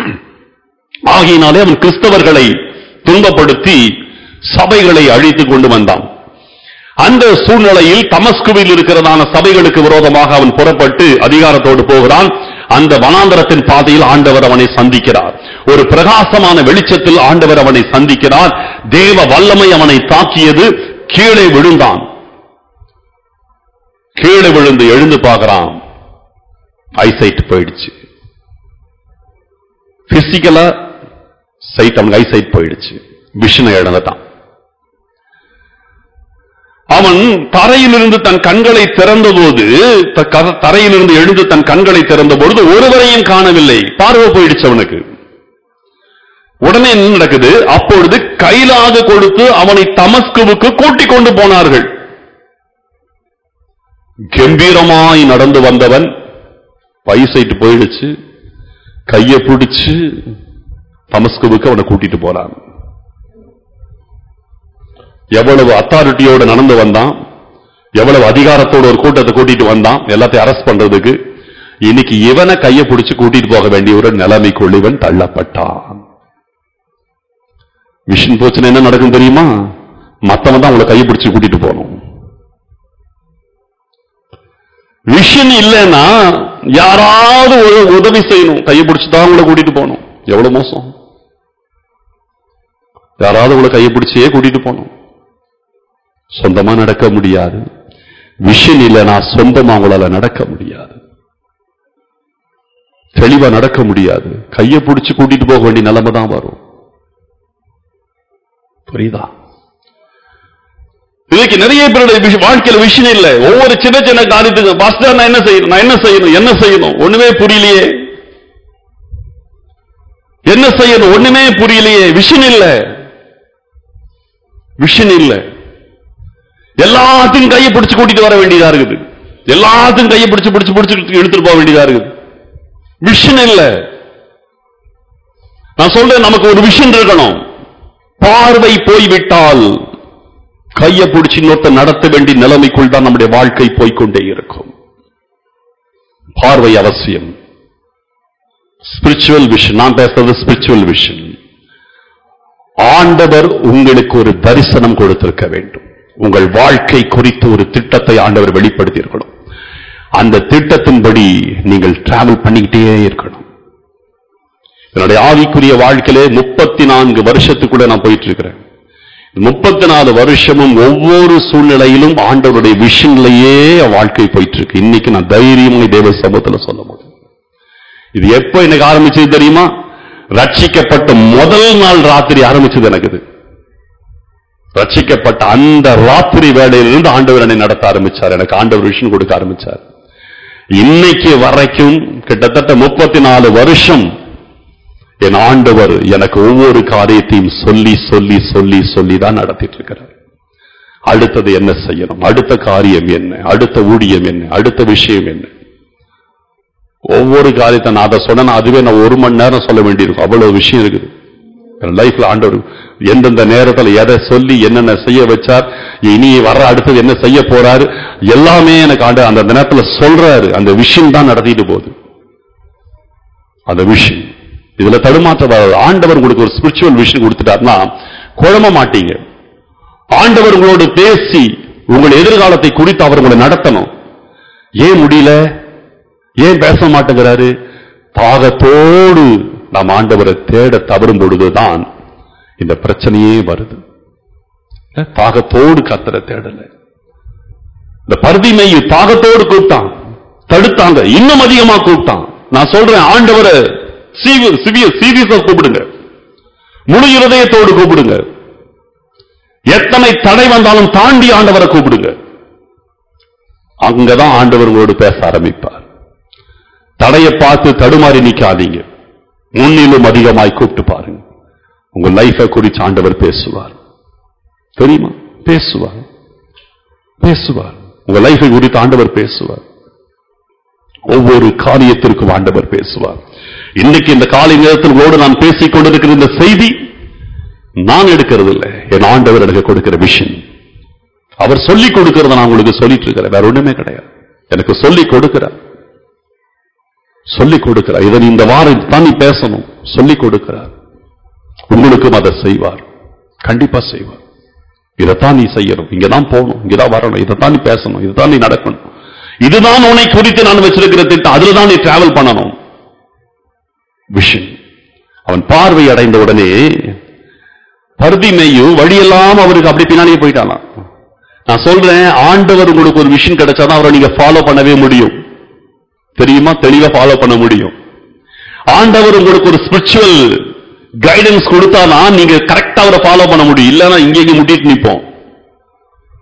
ஆகையினாலே அவன் கிறிஸ்தவர்களை துன்பப்படுத்தி சபைகளை அழித்து கொண்டு வந்தான் அந்த சூழ்நிலையில் தமஸ்குவில் இருக்கிறதான சபைகளுக்கு விரோதமாக அவன் புறப்பட்டு அதிகாரத்தோடு போகிறான் அந்த வனாந்தரத்தின் பாதையில் ஆண்டவர் அவனை சந்திக்கிறார் ஒரு பிரகாசமான வெளிச்சத்தில் ஆண்டவர் அவனை சந்திக்கிறார் தேவ வல்லமை அவனை தாக்கியது கீழே விழுந்தான் கீழே விழுந்து எழுந்து பார்க்கறான் ஐசைட் போயிடுச்சு பிசிக்கலா சைட் அவனுக்கு ஐசைட் போயிடுச்சு விஷனை இழந்துட்டான் அவன் தரையிலிருந்து தன் கண்களை திறந்தபோது த- க- தரையிலிருந்து எழுந்து தன் கண்களை திறந்த பொழுது ஒருவரையும் காணவில்லை பார்வை போயிடுச்சு அவனுக்கு உடனே என்ன நடக்குது அப்பொழுது கைலாக கொடுத்து அவனை தமஸ்குவுக்கு கூட்டிக் கொண்டு போனார்கள் கம்பீரமாய் நடந்து வந்தவன் வயசாயிட்டு போயிடுச்சு கைய பிடிச்சு தமஸ்குவுக்கு அவனை கூட்டிட்டு போறான் எவ்வளவு அத்தாரிட்டியோட நடந்து வந்தான் எவ்வளவு அதிகாரத்தோட ஒரு கூட்டத்தை கூட்டிட்டு வந்தான் எல்லாத்தையும் அரெஸ்ட் பண்றதுக்கு இன்னைக்கு இவனை கைய பிடிச்சு கூட்டிட்டு போக வேண்டிய ஒரு நிலைமைக்குள் இவன் தள்ளப்பட்டான் மிஷின் போச்சுன்னா என்ன நடக்கும் தெரியுமா மத்தவன் தான் அவங்களை கையை பிடிச்சு கூட்டிட்டு போகணும் விஷன் இல்லைன்னா யாராவது ஒரு உதவி செய்யணும் கையை பிடிச்சு தான் உங்களை கூட்டிட்டு போகணும் எவ்வளவு மோசம் யாராவது உங்களை கையை பிடிச்சே கூட்டிட்டு போகணும் சொந்தமா நடக்க முடியாது விஷன் இல்லைன்னா சொந்தமா உங்களால நடக்க முடியாது தெளிவா நடக்க முடியாது கையை பிடிச்சு கூட்டிட்டு போக வேண்டிய நிலைமை தான் வரும் புரியுதா இதுக்கு நிறைய பேருடைய விஷ- வாழ்க்கையில விஷயம் இல்ல ஒவ்வொரு சின்ன சின்ன காரியத்துக்கு பாஸ்டர் நான் என்ன செய்யணும் நான் என்ன செய்யணும் என்ன செய்யணும் ஒண்ணுமே புரியலையே என்ன செய்யணும் ஒண்ணுமே புரியலையே விஷன் இல்ல விஷன் இல்ல எல்லாத்தையும் கையை பிடிச்சு கூட்டிட்டு வர வேண்டியதா இருக்குது எல்லாத்தையும் கையை பிடிச்சு பிடிச்சு பிடிச்சு எடுத்துட்டு போக வேண்டியதா இருக்குது விஷன் இல்ல நான் சொல்றேன் நமக்கு ஒரு விஷன் இருக்கணும் பார்வை போய்விட்டால் கையை பிடிச்சு இன்னொருத்த நடத்த வேண்டிய நிலைமைக்குள் தான் நம்முடைய வாழ்க்கை போய்க்கொண்டே இருக்கும் பார்வை அவசியம் ஸ்பிரிச்சுவல் விஷன் நான் பேசுறது ஸ்பிரிச்சுவல் விஷன் ஆண்டவர் உங்களுக்கு ஒரு தரிசனம் கொடுத்திருக்க வேண்டும் உங்கள் வாழ்க்கை குறித்து ஒரு திட்டத்தை ஆண்டவர் வெளிப்படுத்தி இருக்கணும் அந்த திட்டத்தின்படி நீங்கள் டிராவல் பண்ணிக்கிட்டே இருக்கணும் என்னுடைய ஆவிக்குரிய வாழ்க்கையிலே முப்பத்தி நான்கு வருஷத்துக்குள்ள நான் போயிட்டு இருக்கிறேன் முப்பத்தி நாலு வருஷமும் ஒவ்வொரு சூழ்நிலையிலும் ஆண்டவருடைய விஷன்லயே என் வாழ்க்கை போயிட்டு இருக்கு இன்னைக்கு நான் தைரியமாய் தேவ சமூகத்துல சொல்ல முடியும் இது எப்போ எனக்கு ஆரம்பிச்சது தெரியுமா ரட்சிக்கப்பட்ட முதல் நாள் ராத்திரி ஆரம்பிச்சது எனக்கு இது ரட்சிக்கப்பட்ட அந்த ராத்திரி வேளையிலிருந்து ஆண்டவர் என்னை நடத்த ஆரம்பிச்சார் எனக்கு ஆண்டவர் விஷன் கொடுக்க ஆரம்பிச்சார் இன்னைக்கு வரைக்கும் கிட்டத்தட்ட முப்பத்தி நாலு வருஷம் என் ஆண்டவர் எனக்கு ஒவ்வொரு காரியத்தையும் சொல்லி சொல்லி சொல்லி சொல்லி தான் நடத்திட்டு இருக்கிறார் அடுத்தது என்ன செய்யணும் அடுத்த காரியம் என்ன அடுத்த ஊழியம் என்ன அடுத்த விஷயம் என்ன ஒவ்வொரு காரியத்தை நான் அதை சொன்னா அதுவே நான் ஒரு மணி நேரம் சொல்ல வேண்டியிருக்கும் அவ்வளவு விஷயம் இருக்குது என் லைஃப்ல ஆண்டவர் எந்தெந்த நேரத்துல எதை சொல்லி என்னென்ன செய்ய வச்சார் இனி வர்ற அடுத்தது என்ன செய்ய போறாரு எல்லாமே எனக்கு ஆண்டு அந்த நேரத்துல சொல்றாரு அந்த விஷயம் தான் நடத்திட்டு போகுது அந்த விஷயம் இதுல தடுமாற்ற வராது. ஆண்டவர் உங்களுக்கு ஒரு ஸ்பிரிச்சுவல் விஷயம் கொடுத்துட்டாருன்னா குழம்ப மாட்டீங்க ஆண்டவர் உங்களோடு பேசி உங்கள் எதிர்காலத்தை குறித்து அவர் உங்களை நடத்தணும் ஏன் முடியல ஏன் பேச மாட்டேங்கிறாரு தாகத்தோடு நாம் ஆண்டவரை தேட தவறும் பொழுதுதான் இந்த பிரச்சனையே வருது அஹ், தாகத்தோடு கத்தரை தேடல இந்த பருதிமையை தாகத்தோடு கூப்பிட்டான் தடுத்தாங்க இன்னும் அதிகமா கூப்பிட்டான் நான் சொல்றேன் ஆண்டவரை சீரியஸா கூப்பிடுங்க முழு இருதயத்தோடு கூப்பிடுங்க எத்தனை தடை வந்தாலும் தாண்டி ஆண்டவரை கூப்பிடுங்க அங்கதான் ஆண்டவர் உங்களோடு பேச ஆரம்பிப்பார் தடையை பார்த்து தடுமாறி நிக்காதீங்க முன்னிலும் அதிகமாய் கூப்பிட்டு பாருங்க உங்க லைஃபை குறித்து ஆண்டவர் பேசுவார் தெரியுமா பேசுவார் பேசுவார் உங்க லைஃபை குறித்து ஆண்டவர் பேசுவார் ஒவ்வொரு காரியத்திற்கும் ஆண்டவர் பேசுவார் இன்னைக்கு இந்த காலை நேரத்தில் உங்களோடு நான் பேசிக் கொண்டிருக்கிற இந்த செய்தி நான் எடுக்கிறது இல்லை என் ஆண்டவர் எனக்கு கொடுக்கிற விஷயம் அவர் சொல்லிக் கொடுக்கிறத நான் உங்களுக்கு சொல்லிட்டு இருக்கிறேன் வேற ஒண்ணுமே கிடையாது எனக்கு சொல்லிக் கொடுக்கிறார் சொல்லிக் கொடுக்கிறார் இதை நீ இந்த வாரம் தான் நீ பேசணும் சொல்லிக் கொடுக்கிறார் உங்களுக்கும் அதை செய்வார் கண்டிப்பா செய்வார் இதைத்தான் நீ செய்யணும் இங்கதான் போகணும் இங்கதான் வரணும் இதைத்தான் நீ பேசணும் இதுதான் நீ நடக்கணும் இதுதான் உன்னை குறித்து நான் வச்சிருக்கிற திட்டம் அதுல தான் நீ டிராவல் பண்ணணும் விஷன் அவன் பார்வை அடைந்த உடனே பருதிமையும் வழியெல்லாம் அவருக்கு அப்படி பின்னாடியே போயிட்டானாம் நான் சொல்றேன் ஆண்டவர் உங்களுக்கு ஒரு விஷன் கிடைச்சாதான் அவரை நீங்க ஃபாலோ பண்ணவே முடியும் தெரியுமா தெளிவா ஃபாலோ பண்ண முடியும் ஆண்டவர் உங்களுக்கு ஒரு ஸ்பிரிச்சுவல் கைடன்ஸ் கொடுத்தாதான் நீங்க கரெக்டா அவரை ஃபாலோ பண்ண முடியும் இல்லைன்னா இங்கே இங்க முட்டிட்டு நிப்போம்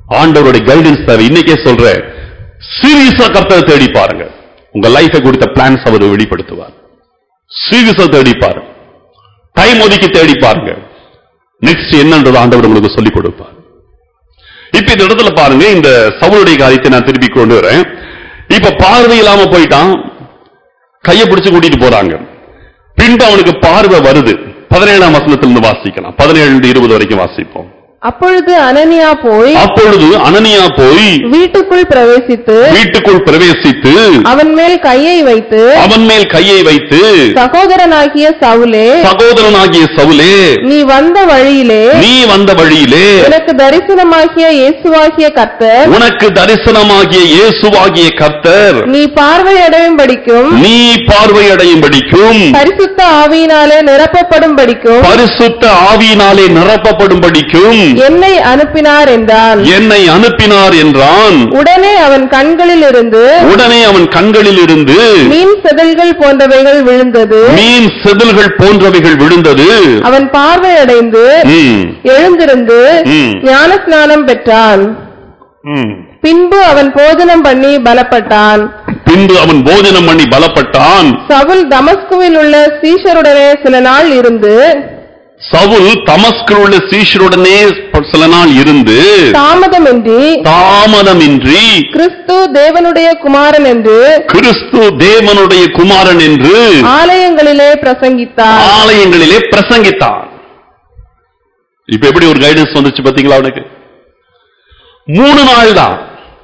ஆண்டவருடைய கைடன்ஸ் தேவை இன்னைக்கே சொல்றேன் சீரியஸா கர்த்தரை தேடி பாருங்க உங்க லைஃபை குறித்த பிளான்ஸ் அவர் வெளிப்படுத்துவார் சீரியஸா தேடி பாருங்க டைம் ஒதுக்கி தேடி பாருங்க நெக்ஸ்ட் என்னன்றது ஆண்டவர் உங்களுக்கு சொல்லிக் கொடுப்பார் இப்ப இந்த இடத்துல பாருங்க இந்த சவுளுடைய காரியத்தை நான் திருப்பி கொண்டு வரேன் இப்ப பார்வை இல்லாம போயிட்டான் கையை பிடிச்சு கூட்டிட்டு போறாங்க பின்பு அவனுக்கு பார்வை வருது பதினேழாம் வசனத்திலிருந்து வாசிக்கலாம் பதினேழு இருந்து இருபது வரைக்கும் வாசிப்போம் அப்பொழுது அனனியா போய் அப்பொழுது அனனியா போய் வீட்டுக்குள் பிரவேசித்து வீட்டுக்குள் பிரவேசித்து அவன் மேல் கையை வைத்து அவன் மேல் கையை வைத்து சகோதரனாகிய சவுலே சகோதரனாகிய சவுலே நீ வந்த வழியிலே நீ வந்த வழியிலே உனக்கு தரிசனமாகிய இயேசுவாகிய கர்த்தர் உனக்கு தரிசனமாகிய இயேசுவாகிய கர்த்தர் நீ பார்வையடையும் படிக்கும் நீ பார்வையடையும்படிக்கும் பரிசுத்த ஆவியினாலே நிரப்பப்படும் படிக்கும் பரிசுத்த ஆவியினாலே நிரப்பப்படும்படிக்கும் என்னை அனுப்பினார் என்றான் என்னை அனுப்பினார் என்றான் உடனே அவன் கண்களில் இருந்து உடனே அவன் கண்களில் இருந்து மீன் செதில்கள் போன்றவைகள் விழுந்தது மீன் செதில்கள் போன்றவைகள் விழுந்தது அவன் பார்வையடைந்து ம், எழுந்திருந்து ம். ஞானஸ்நானம் பெற்றான் ம். பின்பு அவன் போஜனம் பண்ணி பலப்பட்டான் பின்பு அவன் போஜனம் பண்ணி பலப்பட்டான் சவுல் தமஸ்குவில் உள்ள சீஷருடனே சில நாள் இருந்து சவுல் தமஸ்கில் உள்ள சீஷருடனே சில நாள் இருந்து தாமதமின்றி தாமதமின்றி கிறிஸ்து தேவனுடைய குமாரன் என்று கிறிஸ்து தேவனுடைய குமாரன் என்று ஆலயங்களிலே பிரசங்கித்தார் ஆலயங்களிலே பிரசங்கித்தான் இப்ப எப்படி ஒரு கைடன்ஸ் வந்துச்சு பாத்தீங்களா அவனுக்கு மூணு நாள் தான்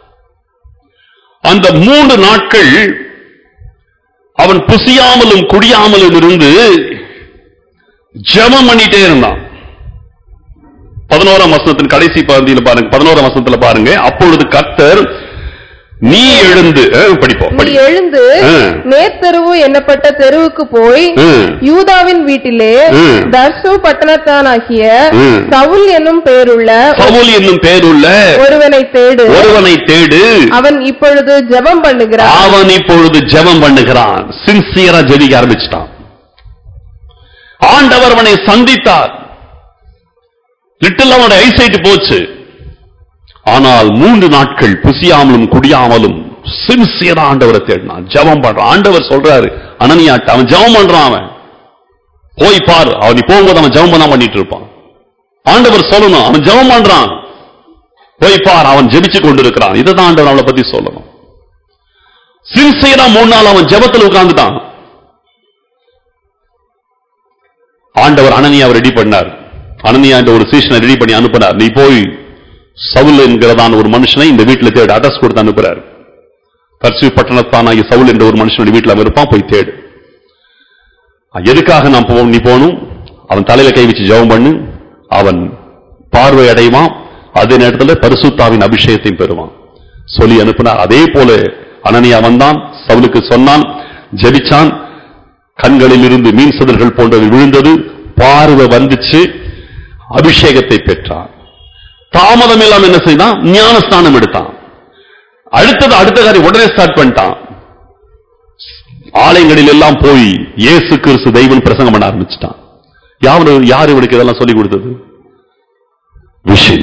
அந்த மூன்று நாட்கள் அவன் புசியாமலும் குடியாமலும் இருந்து ஜெபம் பண்ணிட்டே இருந்தான் பதினோராம் வசனத்தின் கடைசி பகுதியில் பாருங்க பதினோராம் வசனத்துல பாருங்க அப்பொழுது கர்த்தர் நீ எழுந்து அஹ், படிப்போம் நீ படி எழுந்து ம். நேர்த்தெருவு என்னப்பட்ட தெருவுக்கு போய் ம். யூதாவின் வீட்டிலே ம். தர்சு பட்டணத்தானாகிய ம். சவுல் என்னும் பெயருள்ள சவுல் என்னும் பெயருள்ள ஒருவனை தேடு ஒருவனை தேடு அவன் இப்பொழுது ஜெபம் பண்ணுகிறான் அவன் இப்பொழுது ஜெபம் பண்ணுகிறான் சின்சியரா ஜெபிக்க ஆரம்பிச்சிட்டான் ஆண்டவர் அவனை சந்தித்தார் லிட்டில் அவனுடைய ஐசைட் போச்சு ஆனால் மூன்று நாட்கள் புசியாமலும் குடியாமலும் சின்சியரா ஆண்டவரை தேடினான் ஜெபம் பண்றான் ஆண்டவர் சொல்றாரு அனனியாட்ட அவன் ஜெபம் பண்றான் அவன் போய் பார் அவன் நீ போகும்போது அவன் ஜெபம் தான் பண்ணிட்டு இருப்பான் ஆண்டவர் சொல்லணும் அவன் ஜெபம் பண்றான் போய் பார் அவன் ஜெபிச்சு கொண்டிருக்கிறான் இதை தான் ஆண்டவர் அவளை பத்தி சொல்லணும் சின்சியரா மூணு நாள் அவன் ஜெபத்துல உட்கார்ந்துட்டான் ஆண்டவர் அனனியாவை ரெடி பண்ணார் அனனியா என்ற ஒரு சீஷனை ரெடி பண்ணி அனுப்பினார் நீ போய் சவுல் என்கிறதான ஒரு மனுஷனை இந்த வீட்டுல தேடு அட்ரஸ் கொடுத்து அனுப்புறாரு தர்சி பட்டணத்தானாகிய சவுல் என்ற ஒரு மனுஷனுடைய வீட்டுல அவன் இருப்பான் போய் தேடு எதுக்காக நான் போ நீ போகணும் அவன் தலையில கை வச்சு ஜெபம் பண்ணு அவன் பார்வை அடைவான் அதே நேரத்தில் பரிசுத்தாவின் அபிஷேகத்தையும் பெறுவான் சொல்லி அனுப்பினார் அதே போல அனனியா வந்தான் சவுலுக்கு சொன்னான் ஜெபிச்சான் கண்களில் இருந்து மீன் சதர்கள் போன்றவை விழுந்தது பார்வை வந்துச்சு அபிஷேகத்தை பெற்றான் தாமதம் இல்லாம என்ன செய்தான் ஞானஸ்தானம் எடுத்தான் அடுத்தது அடுத்த காரியம் உடனே ஸ்டார்ட் பண்ணிட்டான் ஆலயங்களில் எல்லாம் போய் இயேசு கிறிஸ்து தெய்வம் பிரசங்கம் பண்ண ஆரம்பிச்சிட்டான் யாரு யார் இவனுக்கு இதெல்லாம் சொல்லி கொடுத்தது விஷன்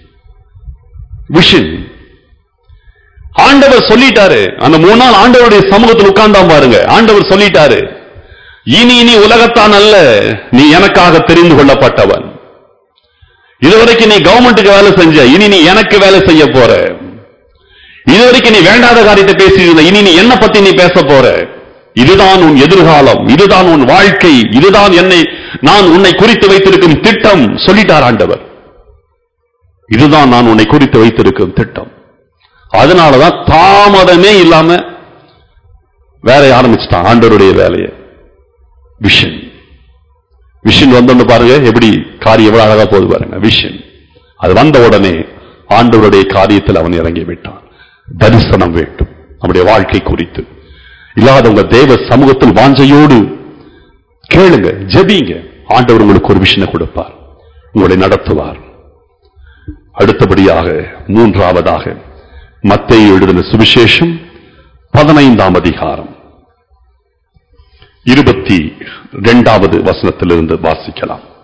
விஷன் ஆண்டவர் சொல்லிட்டாரு அந்த மூணு நாள் ஆண்டவருடைய சமூகத்தில் உட்கார்ந்தான் பாருங்க ஆண்டவர் சொல்லிட்டாரு இனி இனி உலகத்தான் அல்ல நீ எனக்காக தெரிந்து கொள்ளப்பட்டவன் இதுவரைக்கும் நீ கவர்மெண்ட்டுக்கு வேலை செஞ்ச இனி நீ எனக்கு வேலை செய்ய போற இதுவரைக்கும் நீ வேண்டாத காரியத்தை பேசியிருந்த இனி நீ என்ன பத்தி நீ பேச போற இதுதான் உன் எதிர்காலம் இதுதான் உன் வாழ்க்கை இதுதான் என்னை நான் உன்னை குறித்து வைத்திருக்கும் திட்டம் சொல்லிட்டார் ஆண்டவர் இதுதான் நான் உன்னை குறித்து வைத்திருக்கும் திட்டம் அதனாலதான் தாமதமே இல்லாம வேலையை ஆரம்பிச்சிட்டான் ஆண்டவருடைய வேலையை விஷன் விஷன் வந்தோன்னு பாருங்க எப்படி காரியம் எவ்வளவு அழகா போகுது பாருங்க விஷன் அது வந்த உடனே ஆண்டவருடைய காரியத்தில் அவன் இறங்கி விட்டான் தரிசனம் வேண்டும் நம்முடைய வாழ்க்கை குறித்து இல்லாதவங்க தேவ சமூகத்தில் வாஞ்சையோடு கேளுங்க ஜெபிங்க ஆண்டவர் உங்களுக்கு ஒரு விஷயம் கொடுப்பார் உங்களை நடத்துவார் அடுத்தபடியாக மூன்றாவதாக மத்தேயு எழுதின சுவிசேஷம் பதினைந்தாம் அதிகாரம் இருபத்தி இரண்டாவது வசனத்திலிருந்து வாசிக்கலாம்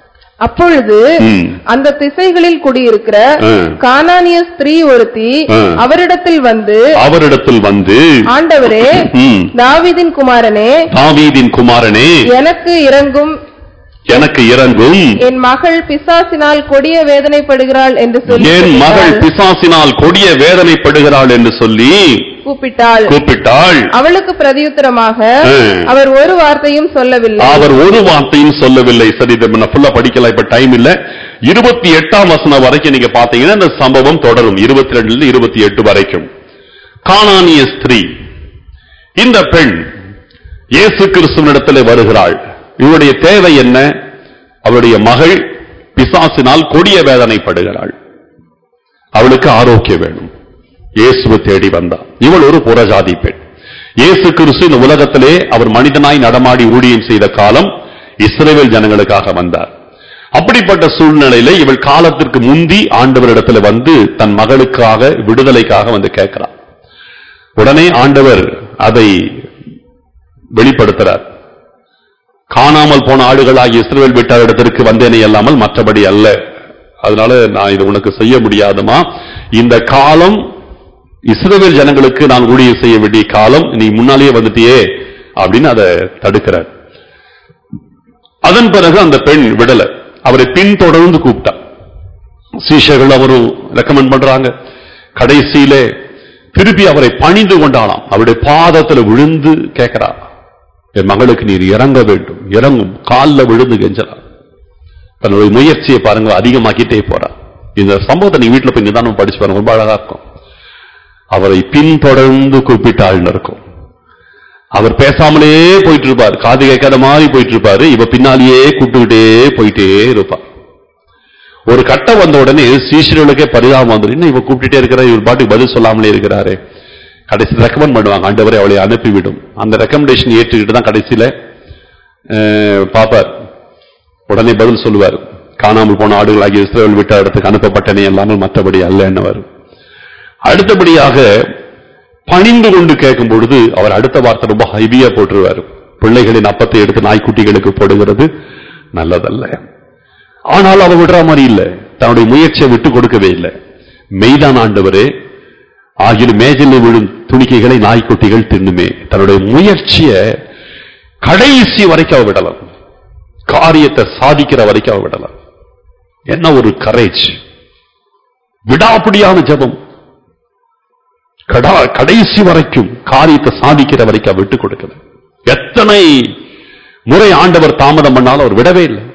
அப்பொழுது ம். அந்த திசைகளில் குடியிருக்கிற ம். கானானிய ஸ்திரீ ஒருத்தி ம். அவரிடத்தில் வந்து அவரிடத்தில் வந்து ஆண்டவரே ம், தாவீதின் குமாரனே தாவீதின் குமாரனே எனக்கு இறங்கும் எனக்கு இறங்கும் என் மகள் பிசாசினால் கொடிய வேதனைப்படுகிறாள் என்று சொல்லி என் மகள் கூப்பிட்டாள். பிசாசினால் கொடிய வேதனைப்படுகிறாள் என்று சொல்லி கூப்பிட்டாள் கூப்பிட்டாள் அவளுக்கு பிரதியுத்தரமாக ம். அவர் ஒரு வார்த்தையும் சொல்லவில்லை அவர் ஒரு வார்த்தையும் சொல்லவில்லை சரி இதை நான் ஃபுல்லா படிக்கலாம் இப்ப டைம் இல்ல இருபத்தி எட்டாம் வசனம் வரைக்கும் நீங்க பாத்தீங்கன்னா இந்த சம்பவம் தொடரும் இருபத்தி ரெண்டுல இருந்து இருபத்தி எட்டு வரைக்கும் கானானிய ஸ்திரீ இந்த பெண் இயேசு கிறிஸ்துவனிடத்தில் வருகிறாள் இவருடைய தேவை என்ன அவருடைய மகள் பிசாசினால் கொடிய வேதனைப்படுகிறாள் அவளுக்கு ஆரோக்கியம் வேணும் இயேசுவை தேடி வந்தார் இவள் ஒரு புறஜாதி பெண் இயேசு கிறிஸ்து இந்த உலகத்திலே அவர் மனிதனாய் நடமாடி ஊழியம் செய்த காலம் இஸ்ரவேல் ஜனங்களுக்காக வந்தார் அப்படிப்பட்ட சூழ்நிலையில இவள் காலத்திற்கு முந்தி ஆண்டவரிடத்துல வந்து தன் மகளுக்காக விடுதலைக்காக வந்து கேட்கிறார் உடனே ஆண்டவர் அதை வெளிப்படுத்துறார் காணாமல் போன ஆடுகளாகி இஸ்ரவேல் வீட்டாரிடத்திற்கு வந்தேனே அல்லாமல் மற்றபடி அல்ல அதனால நான் இது உனக்கு செய்ய முடியாதுமா இந்த காலம் இஸ்ரவேல் ஜனங்களுக்கு நான் ஊழியம் செய்ய வேண்டிய காலம் நீ முன்னாலேயே வந்துட்டியே அப்படின்னு அதை தடுக்கிறார் அதன் பிறகு அந்த பெண் விடல அவரை பின்தொடர்ந்து கூப்பிட்டா சீஷர்கள் அவரும் ரெக்கமெண்ட் பண்றாங்க கடைசியிலே திருப்பி அவரை பணிந்து கொண்டாளாம் அவருடைய பாதத்துல விழுந்து கேட்கிறா என் மகளுக்கு நீர் இறங்க வேண்டும் இறங்கும் காலில் விழுந்து கெஞ்சலாம் தன்னுடைய முயற்சியை பாருங்க அதிகமாக்கிட்டே போறா இந்த சம்பவத்தை நீங்க வீட்டுல போய் நிதானம் படிச்சு பாருங்க ரொம்ப அழகா இருக்கும் அவரை பின்தொடர்ந்து கூப்பிட்டாள்னு இருக்கும் அவர் பேசாமலே போயிட்டு இருப்பார் காது கேட்காத மாதிரி போயிட்டு இருப்பாரு இவ பின்னாலேயே கூப்பிட்டுக்கிட்டே போயிட்டே இருப்பார் ஒரு கட்டம் வந்த உடனே சீஷர்களுக்கே பரிதாபம் வந்துடும் இன்னும் இவ கூப்பிட்டுட்டே இருக்கிற இவர் பாட்டுக்கு பதில் சொல்லாமலே இருக்கிறாரு கடைசி ரெக்கமெண்ட் பண்ணுவாங்க ஆண்டவரை அவளை அனுப்பிவிடும் அந்த ரெக்கமெண்டேஷன் ஏற்றுக்கிட்டு தான் கடைசியில அஹ், பாப்பார் உடனே பதில் சொல்லுவார் காணாமல் போன ஆடுகளாகி இஸ்ரேல் விட்ட இடத்துக்கு அனுப்பப்பட்டனே இல்லாமல் மற்றபடி அல்ல என்னவர் அடுத்தபடியாக பணிந்து கொண்டு கேட்கும் பொழுது அவர் அடுத்த வார்த்தை ரொம்ப ஹைவியா போட்டுருவார் பிள்ளைகளின் அப்பத்தை எடுத்து நாய்க்குட்டிகளுக்கு போடுகிறது நல்லதல்ல ஆனால் அவர் விடுற மாதிரி இல்லை தன்னுடைய முயற்சியை விட்டு கொடுக்கவே இல்லை மெய்தான் ஆண்டவரே ஆகிலும் மேஜில் விழும் துணிக்கைகளை நாய்க்குட்டிகள் தின்னுமே தன்னுடைய முயற்சியை கடைசி வரைக்கும் அவ விடலாம் காரியத்தை சாதிக்கிற வரைக்கும் அவ விடலாம் என்ன ஒரு கரேஜ் விடாப்பிடியான ஜெபம் கடா கடைசி வரைக்கும் காரியத்தை சாதிக்கிற வரைக்கும் அவர் விட்டு கொடுக்கல எத்தனை முறை ஆண்டவர் தாமதம் பண்ணாலும் அவர் விடவே இல்லை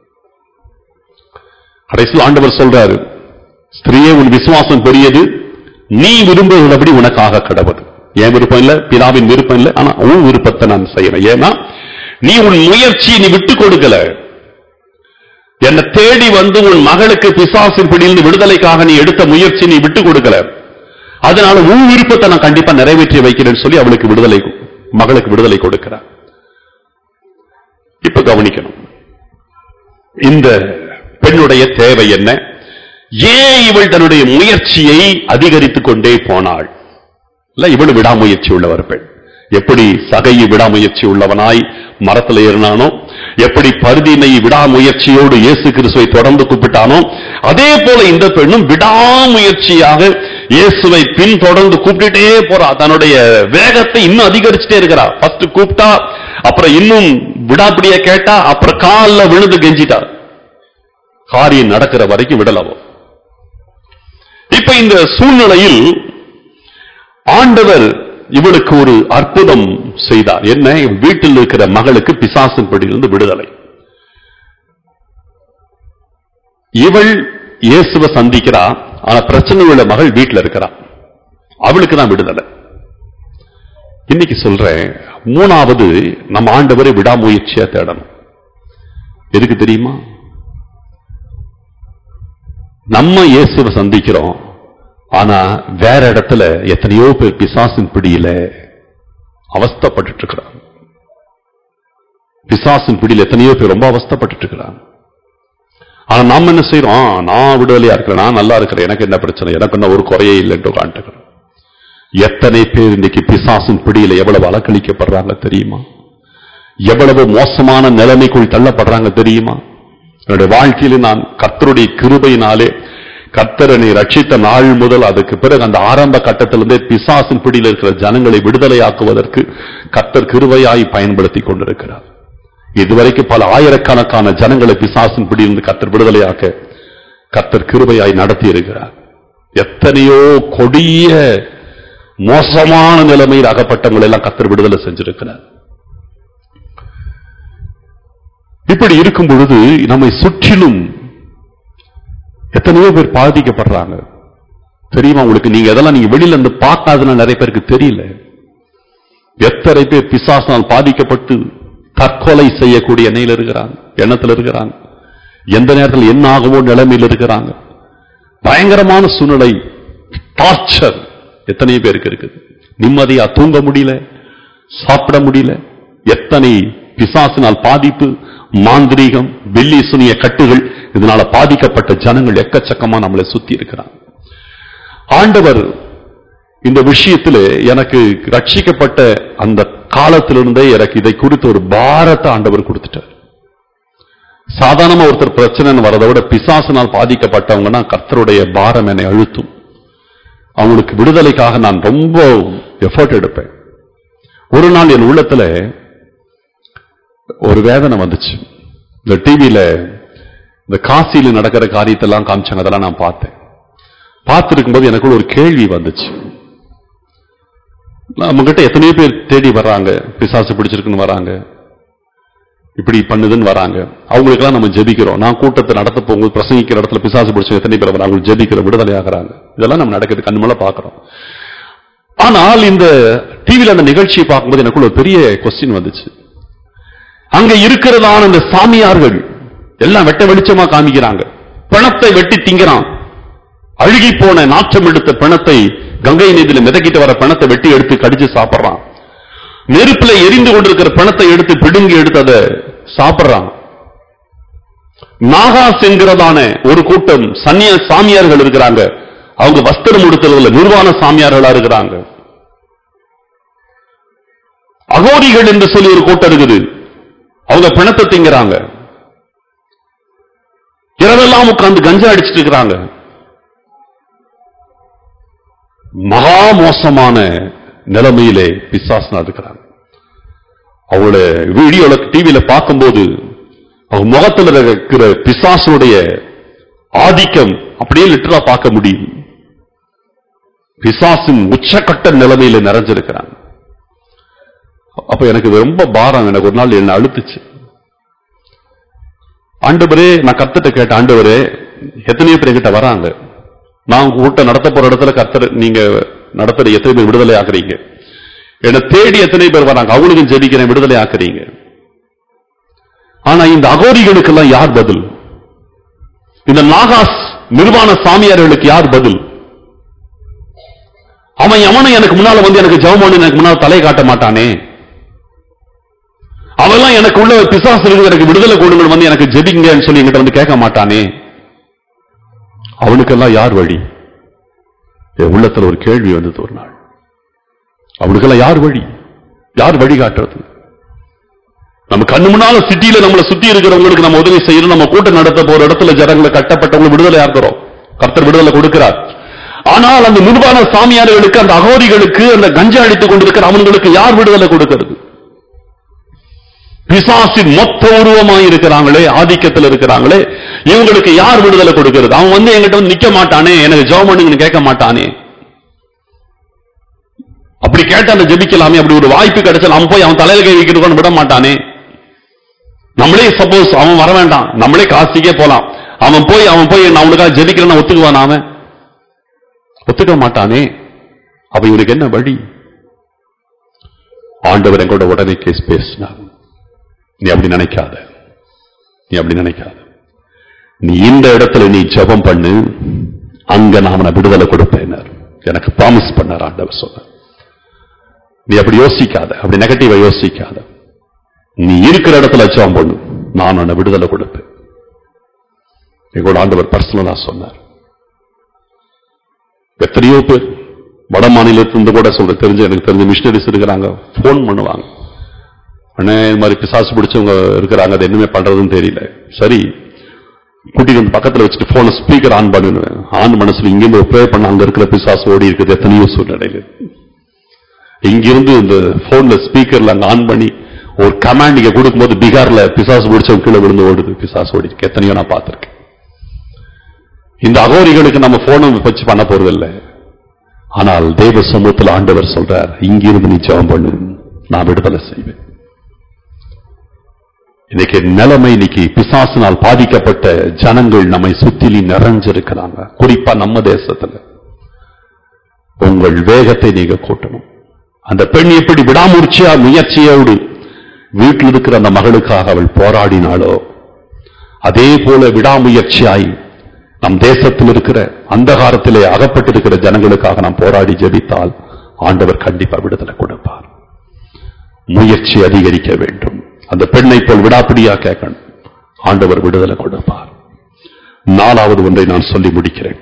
கடைசியில் ஆண்டவர் சொல்றாரு ஸ்திரீயே உன் விசுவாசம் பெரியது நீ விரும்புகிறபடி உனக்காக கடவுள் என் விருப்பம் இல்ல பிதாவின் விருப்பம் இல்ல ஆனா உன் விருப்பத்தை நான் செய்யறேன் ஏன்னா நீ உன் முயற்சியை நீ விட்டு கொடுக்கல என்னை தேடி வந்து உன் மகளுக்கு பிசாசின் பிடியிலிருந்து விடுதலைக்காக நீ எடுத்த முயற்சி நீ விட்டு கொடுக்கல அதனால உன் விருப்பத்தை நான் கண்டிப்பா நிறைவேற்றி வைக்கிறேன்னு சொல்லி அவளுக்கு விடுதலை மகளுக்கு விடுதலை கொடுக்கிறார் இப்ப கவனிக்கணும் இந்த பெண்ணுடைய தேவை என்ன ஏன் இவள் தன்னுடைய முயற்சியை அதிகரித்துக் கொண்டே போனாள் இல்ல இவள் விடாமுயற்சி உள்ளவர் பெண் எப்படி சகையை விடாமுயற்சி உள்ளவனாய் மரத்தில் ஏறினானோ எப்படி பருதினை விடாமுயற்சியோடு இயேசு கிறிஸ்துவை தொடர்ந்து கூப்பிட்டானோ அதே போல இந்த பெண்ணும் விடாமுயற்சியாக இயேசுவை பின் தொடர்ந்து கூப்பிட்டுட்டே போறா தன்னுடைய வேகத்தை இன்னும் அதிகரிச்சுட்டே இருக்கிறா ஃபர்ஸ்ட் கூப்பிட்டா அப்புறம் இன்னும் விடாப்பிடிய கேட்டா அப்புறம் கால்ல விழுந்து கெஞ்சிட்டா காரியம் நடக்கிற வரைக்கும் விடலவோ இப்ப இந்த சூழ்நிலையில் ஆண்டவர் இவளுக்கு ஒரு அற்புதம் செய்தார் என்ன இவள் வீட்டில் இருக்கிற மகளுக்கு பிசாசின் பிடியிலிருந்து விடுதலை இவள் இயேசுவை சந்திக்கிறா ஆனா பிரச்சனை உள்ள மகள் வீட்டில் இருக்கிறா அவளுக்கு தான் விடுதலை இன்னைக்கு சொல்றேன் மூணாவது நம்ம ஆண்டவரை விடாமுயற்சியா தேடணும் எதுக்கு தெரியுமா நம்ம இயேசுவை சந்திக்கிறோம் ஆனா வேற இடத்துல எத்தனையோ பேர் பிசாசின் பிடியில அவஸ்தைப்பட்டுட்டு இருக்கிறாங்க பிசாசின் பிடியில எத்தனையோ பேர் ரொம்ப அவஸ்தைப்பட்டுட்டு இருக்கிறாங்க ஆனா நாம என்ன செய்யறோம் ஆ, நான் விடுதலையா இருக்கிறேன் நான் நல்லா இருக்கிறேன் எனக்கு என்ன பிரச்சனை எனக்கு என்ன ஒரு குறையே இல்லைன்னு உட்காந்துக்கிறேன் எத்தனை பேர் இன்னைக்கு பிசாசின் பிடியில எவ்வளவு அலக்களிக்கப்படுறாங்க தெரியுமா எவ்வளவு மோசமான நிலைமைக்குள் தள்ளப்படுறாங்க தெரியுமா என்னுடைய வாழ்க்கையில நான் கர்த்தருடைய கிருபையினாலே கர்த்தரனை ரட்சித்த நாள் முதல் அதுக்கு பிறகு அந்த ஆரம்ப கட்டத்திலிருந்தே பிசாசின் பிடியில் இருக்கிற ஜனங்களை விடுதலையாக்குவதற்கு கர்த்தர் கிருபையாய் பயன்படுத்தி கொண்டிருக்கிறார் இதுவரைக்கும் பல ஆயிரக்கணக்கான ஜனங்களை பிசாசின் பிடியிலிருந்து கர்த்தர் விடுதலையாக்க கர்த்தர் கிருபையாய் நடத்தி இருக்கிறார் எத்தனையோ கொடிய மோசமான நிலைமையில் அகப்பட்டவங்களை எல்லாம் கர்த்தர் விடுதலை செஞ்சிருக்கிறார் இப்படி இருக்கும் பொழுது நம்மை சுற்றிலும் எத்தனையோ பேர் பாதிக்கப்படுறாங்க தெரியுமா உங்களுக்கு நீங்க இதெல்லாம் நீங்க வெளியில இருந்து பார்க்காதுன்னு நிறைய பேருக்கு தெரியல எத்தனை பேர் பிசாசினால் பாதிக்கப்பட்டு தற்கொலை செய்யக்கூடிய நிலையில் இருக்கிறாங்க எண்ணத்தில் இருக்கிறாங்க எந்த நேரத்தில் என்ன ஆகுமோ நிலைமையில் இருக்கிறாங்க பயங்கரமான சூழ்நிலை டார்ச்சர் எத்தனை பேருக்கு இருக்குது நிம்மதியா தூங்க முடியல சாப்பிட முடியல எத்தனை பிசாசினால் பாதிப்பு மாந்திரீகம் வெள்ளி சுனிய கட்டுகள் இதனால பாதிக்கப்பட்ட ஜனங்கள் எக்கச்சக்கமா நம்மளை சுத்தி இருக்கிறாங்க ஆண்டவர் இந்த விஷயத்துல எனக்கு ரட்சிக்கப்பட்ட அந்த காலத்திலிருந்தே எனக்கு இதை குறித்து ஒரு பாரத்தை ஆண்டவர் கொடுத்துட்டார் சாதாரணமா ஒருத்தர் பிரச்சனைன்னு வரதை விட பிசாசினால் பாதிக்கப்பட்டவங்கன்னா கர்த்தருடைய பாரம் என்னை அழுத்தும் அவங்களுக்கு விடுதலைக்காக நான் ரொம்ப எஃபர்ட் எடுப்பேன் ஒரு நாள் என் உள்ளத்துல ஒரு வேதனை வந்துச்சு இந்த டிவியில இந்த காசியில நடக்கிற காரியத்தெல்லாம் காமிச்சாங்க அதெல்லாம் நான் பார்த்தேன் பார்த்துருக்கும்போது எனக்குள்ள ஒரு கேள்வி வந்துச்சு நம்ம கிட்ட எத்தனையோ பேர் தேடி வர்றாங்க பிசாசு பிடிச்சிருக்குன்னு வராங்க இப்படி பண்ணுதுன்னு வராங்க அவங்களுக்கெல்லாம் நம்ம ஜெபிக்கிறோம் நான் கூட்டத்தை நடத்த போகும்போது பிரசங்கிக்கிற இடத்துல பிசாசு பிடிச்ச எத்தனை பேர் வராங்க அவங்க ஜெபிக்கிற விடுதலை ஆகிறாங்க இதெல்லாம் நம்ம நடக்குது கண்ணுமல பார்க்கிறோம் ஆனால் இந்த டிவியில அந்த நிகழ்ச்சியை பார்க்கும்போது எனக்குள்ள ஒரு பெரிய கொஸ்டின் வந்துச்சு அங்க இருக்கிறதான இந்த சாமியார்கள் எல்லாம் வெட்ட வெளிச்சமா காமிக்கிறாங்க பணத்தை வெட்டி திங்கிறான் அழுகி போன நாற்றம் எடுத்த பணத்தை கங்கை நதியில மிதக்கிட்டு வர பணத்தை வெட்டி எடுத்து கடிச்சு சாப்பிடுறான் நெருப்புல எரிந்து கொண்டிருக்கிற பணத்தை எடுத்து பிடுங்கி எடுத்து அதை சாப்பிடுறான் நாகாஸ் என்கிறதான ஒரு கூட்டம் சன்னிய சாமியார்கள் இருக்கிறாங்க அவங்க வஸ்திரம் உடுத்துறதுல நிர்வாண சாமியார்களா இருக்கிறாங்க அகோரிகள் என்று சொல்லி ஒரு கூட்டம் இருக்குது அவங்க பிணத்தை திங்கிறாங்க இரவெல்லாம் உட்கார்ந்து கஞ்சா அடிச்சிட்டு இருக்கிறாங்க மகா மோசமான நிலைமையிலே பிசாசனா இருக்கிறாங்க அவங்கள வீடியோல டிவியில பார்க்கும்போது அவங்க முகத்துல இருக்கிற பிசாசனுடைய ஆதிக்கம் அப்படியே லிட்டரா பார்க்க முடியும் பிசாசின் உச்சக்கட்ட நிலைமையில நிறைஞ்சிருக்கிறாங்க அப்ப எனக்கு இது ரொம்ப பாரம் எனக்கு ஒரு நாள் என்ன அழுத்துச்சு ஆண்டவரே நான் கர்த்தட்ட கேட்ட ஆண்டவரே எத்தனையோ பேர் கிட்ட வராங்க நான் கூட்டம் நடத்த போற இடத்துல கர்த்தர் நீங்க நடத்துற எத்தனை பேர் விடுதலை ஆக்குறீங்க என்னை தேடி எத்தனை பேர் வராங்க அவங்களுக்கும் ஜெபிக்கிறேன் விடுதலை ஆக்குறீங்க ஆனா இந்த அகோரிகளுக்கெல்லாம் யார் பதில் இந்த நாகாஸ் நிர்வாண சாமியார்களுக்கு யார் பதில் அவன் எவனும் எனக்கு முன்னால வந்து எனக்கு ஜெபம் பண்ணு எனக்கு முன்னால தலை காட்ட மாட்டானே அவெல்லாம் எனக்கு உள்ள பிசாசு இருக்குது எனக்கு விடுதலை கொடுங்கள் வந்து எனக்கு ஜெபிங்கன்னு சொல்லி என்கிட்ட வந்து கேட்க மாட்டானே அவனுக்கெல்லாம் யார் வழி என் உள்ளத்துல ஒரு கேள்வி வந்தது ஒரு நாள் அவனுக்கெல்லாம் யார் வழி யார் வழி காட்டுறது நம்ம கண்ணு முன்னால சிட்டியில நம்மளை சுத்தி இருக்கிறவங்களுக்கு நம்ம உதவி செய்யணும் நம்ம கூட்டம் நடத்த போற இடத்துல ஜனங்களை கட்டப்பட்டவங்க விடுதலை ஆக்குறோம் கர்த்தர் விடுதலை கொடுக்கிறார் ஆனால் அந்த நிர்வாண சாமியார்களுக்கு அந்த அகோரிகளுக்கு அந்த கஞ்சா அடித்துக் கொண்டிருக்கிற அவங்களுக்கு யார் விடுதலை கொடுக்கிறது பிசாசின் மொத்த உருவமாய் இருக்கிறாங்களே ஆதிக்கத்தில் இருக்கிறாங்களே இவங்களுக்கு யார் விடுதலை கொடுக்கிறது அவன் வந்து என்கிட்ட வந்து நிக்க மாட்டானே எனக்கு ஜெபம் பண்ணுங்கன்னு கேட்க மாட்டானே அப்படி கேட்டு அந்த ஜெபிக்கலாமே அப்படி ஒரு வாய்ப்பு கிடைச்சா நம்ம போய் அவன் தலையில கை வைக்கிறதுக்கு விட மாட்டானே நம்மளே சப்போஸ் அவன் வர வேண்டாம் நம்மளே காசிக்கே போலாம் அவன் போய் அவன் போய் நான் அவனுக்காக ஜெபிக்கிறேன்னு ஒத்துக்குவான் அவன் ஒத்துக்க மாட்டானே அப்ப இவனுக்கு என்ன வழி ஆண்டவர் எங்களோட உடனே கேஸ் பேசினார் நீ அப்படி நினைக்காத நீ அப்படி நினைக்காத நீ இந்த இடத்துல நீ ஜெபம் பண்ணு அங்க நான் அவனை விடுதலை கொடுப்பேன் எனக்கு ப்ராமிஸ் பண்ணார் ஆண்டவர் சொன்னார் நீ அப்படி யோசிக்காத அப்படி நெகட்டிவா யோசிக்காத நீ இருக்கிற இடத்துல ஜெபம் பண்ணு நான் உன்னை விடுதலை கொடுப்பேன் எங்களோட ஆண்டவர் பர்சனலா சொன்னார் எத்தனையோ பேர் வட மாநிலத்திலிருந்து கூட சொல்ற தெரிஞ்ச எனக்கு தெரிஞ்ச மிஷினரிஸ் இருக்கிறாங்க ஃபோன் பண்ணுவாங்க அண்ணே இது மாதிரி பிசாசு பிடிச்சவங்க இருக்கிறாங்க அது என்னமே பண்றதுன்னு தெரியல சரி கூட்டிட்டு வந்து பக்கத்துல வச்சுட்டு போன ஸ்பீக்கர் ஆன் பண்ணுவேன் ஆன் மனசுல இங்கிருந்து ப்ரே பண்ண அங்க இருக்கிற பிசாசு ஓடி இருக்குது எத்தனையோ சூழ்நிலையில் இங்கிருந்து இந்த போன்ல ஸ்பீக்கர்ல அங்க ஆன் பண்ணி ஒரு கமாண்ட் இங்க கொடுக்கும்போது பீகார்ல பிசாசு பிடிச்சவங்க கீழே விழுந்து ஓடுது பிசாசு ஓடி இருக்கு. எத்தனையோ நான் பார்த்திருக்கேன் இந்த அகோரிகளுக்கு நம்ம போனை வச்சு பண்ண போறது இல்லை ஆனால் தேவ சமூகத்தில் ஆண்டவர் சொல்றார் இங்கிருந்து நீ ஜெபம் பண்ணு நான் விடுதலை செய்வேன் இன்னைக்கு நிலைமை இன்னைக்கு பிசாசினால் பாதிக்கப்பட்ட ஜனங்கள் நம்மை சுத்திலி நிறைஞ்சிருக்கிறாங்க குறிப்பா நம்ம தேசத்துல உங்கள் வேகத்தை நீங்க கூட்டணும் அந்த பெண் எப்படி விடாமுயற்சியா முயற்சியோடு வீட்டில் இருக்கிற அந்த மகளுக்காக அவள் போராடினாளோ அதே போல விடாமுயற்சியாய் நம் தேசத்தில் இருக்கிற அந்தகாரத்திலே அகப்பட்டிருக்கிற ஜனங்களுக்காக நாம் போராடி ஜெபித்தால் ஆண்டவர் கண்டிப்பா விடுதலை கொடுப்பார் முயற்சி அதிகரிக்க வேண்டும் அந்த பெண்ணை போல் விடாப்பிடியா கேட்கணும் ஆண்டவர் விடுதலை கொடுப்பார் நாலாவது ஒன்றை நான் சொல்லி முடிக்கிறேன்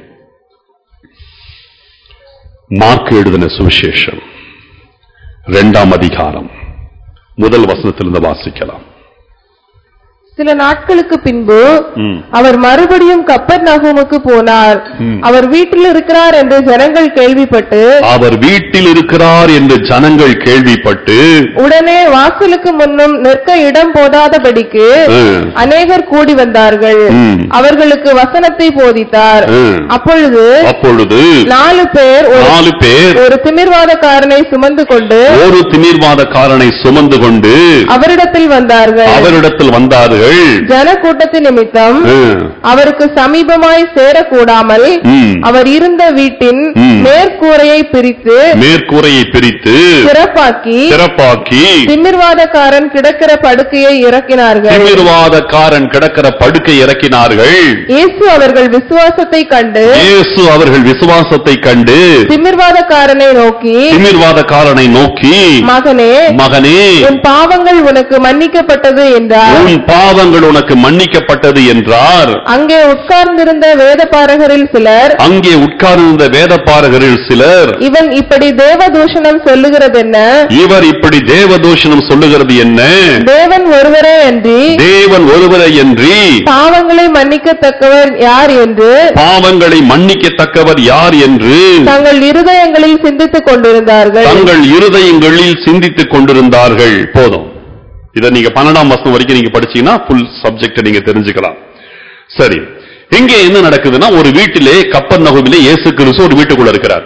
மார்க் எழுதின சுவிசேஷம் இரண்டாம் அதிகாரம் முதல் வசனத்திலிருந்து வாசிக்கலாம் சில நாட்களுக்கு பின்பு ம். அவர் மறுபடியும் கப்பர் நகமுக்கு போனார் அவர் வீட்டில் இருக்கிறார் என்று ஜனங்கள் கேள்விப்பட்டு அவர் வீட்டில் இருக்கிறார் என்று ஜனங்கள் கேள்விப்பட்டு உடனே வாசலுக்கு முன்னும் நிற்க இடம் போதாதபடிக்கு ம், அநேகர் கூடி வந்தார்கள் ம். அவர்களுக்கு வசனத்தை போதித்தார் ம். அப்பொழுது அப்பொழுது நாலு பேர் ஒரு நாலு பேர் ஒரு திமிர்வாதக்காரனை சுமந்து கொண்டு ஒரு திமிர்வாதக்காரனை சுமந்து கொண்டு அவரிடத்தில் வந்தார்கள் அவரிடத்தில் வந்தார்கள் ஜன கூட்டத்தின் நிமித்தம் ம், அவருக்கு சமீபமாய் சேரக்கூடாமல் ம். அவர் இருந்த வீட்டின் ம். மேற்கூரையை பிரித்து மேற்கூரையை பிரித்து சிறப்பாக்கி சிறப்பாக்கி திமிர்வாதக்காரன் கிடக்கிற படுக்கையை இறக்கினார்கள் திமிர்வாதக்காரன் கிடக்கிற படுக்கை இறக்கினார்கள் இயேசு அவர்கள் விசுவாசத்தை கண்டு இயேசு அவர்கள் விசுவாசத்தை கண்டு திமிர்வாதக்காரனை நோக்கி திமிர்வாதக்காரனை நோக்கி மகனே மகனே உன் பாவங்கள் உனக்கு மன்னிக்கப்பட்டது என்றார் உன் பாவங்கள் உனக்கு மன்னிக்கப்பட்டது என்றார் அங்கே உட்கார்ந்திருந்த வேதபாரகரில் சிலர் அங்கே உட்கார்ந்திருந்த வேதப்பாரகரில் சிலர் இவன் இப்படி தேவதூஷணம் சொல்லுகிறதென்ன இவர் இப்படி தேவதூஷணம் சொல்லுகிறது என்ன தேவன் ஒருவரே அன்றி தேவன் ஒருவரை என்று பாவங்களை மன்னிக்கத்தக்கவர் யார் என்று பாவங்களை மன்னிக்கத்தக்கவர் யார் என்று தங்கள் இருதயங்களில் சிந்தித்துக் கொண்டிருந்தார்கள் தங்கள் இருதயங்களில் சிந்தித்துக் கொண்டிருந்தார்கள் போதும் இதை நீங்க பன்னெண்டாம் வசனம் வரைக்கும் நீங்க படிச்சீங்கன்னா ஃபுல் சப்ஜெக்ட் நீங்க தெரிஞ்சுக்கலாம் சரி இங்கே என்ன நடக்குதுன்னா ஒரு வீட்டிலே கப்பர் நகுவிலே இயேசு கிறிஸ்து ஒரு வீட்டுக்குள்ள இருக்கிறார்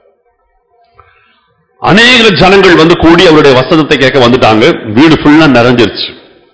அநேக ஜனங்கள் வந்து கூடி அவருடைய வசனத்தை கேட்க வந்துட்டாங்க வீடு ஃபுல்லா நிறைஞ்சிருச்சு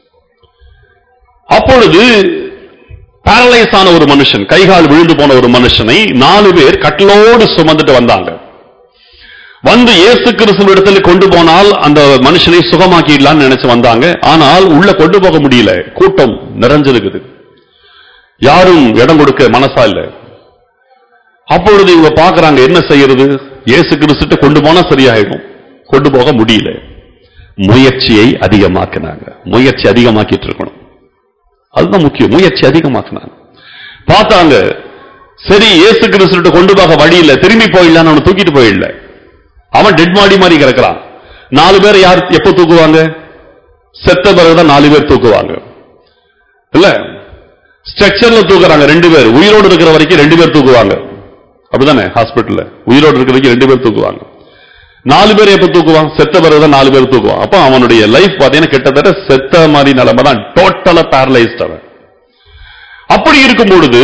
அப்பொழுது பேரலைஸ் ஆன ஒரு மனுஷன் கைகால் விழுந்து போன ஒரு மனுஷனை நாலு பேர் கட்டிலோடு சுமந்துட்டு வந்தாங்க வந்து இயேசு கிறிஸ்துவிடத்துல கொண்டு போனால் அந்த மனுஷனை சுகமாக்கிடலாம்னு நினைச்சு வந்தாங்க ஆனால் உள்ள கொண்டு போக முடியல கூட்டம் நிறைஞ்சிருக்குது யாரும் இடம் கொடுக்க மனசா இல்ல அப்பொழுது இவங்க பாக்குறாங்க என்ன செய்யறது இயேசு கிறிஸ்துட்ட கொண்டு போனா சரியாயிடும் கொண்டு போக முடியல முயற்சியை அதிகமாக்கினாங்க முயற்சி அதிகமாக்கிட்டு இருக்கணும் அதுதான் முக்கியம் முயற்சி அதிகமாக்கினாங்க பார்த்தாங்க சரி இயேசு கிறிஸ்துட்ட கொண்டு போக வழி இல்ல திரும்பி போயிடலான்னு அவனை தூக்கிட்டு போயிடல அவன் டெட் பாடி மாதிரி கிடக்குறான் நாலு பேர் யார் எப்ப தூக்குவாங்க செத்த பிறகுதான் நாலு பேர் தூக்குவாங்க இல்ல ஸ்ட்ரக்சர்ல தூக்குறாங்க ரெண்டு பேர் உயிரோடு இருக்கிற வரைக்கும் ரெண்டு பேர் தூக்குவாங்க அப்படிதானே ஹாஸ்பிட்டல்ல உயிரோடு இருக்கிற வரைக்கும் ரெண்டு பேர் தூக்குவாங்க நாலு பேர் எப்ப தூக்குவான் செத்த பிறகுதான் நாலு பேர் தூக்குவான் அப்ப அவனுடைய லைஃப் பாத்தீங்கன்னா கிட்டத்தட்ட செத்த மாதிரி நிலைமை தான் டோட்டலா பேரலைஸ்ட் அவன் அப்படி இருக்கும் பொழுது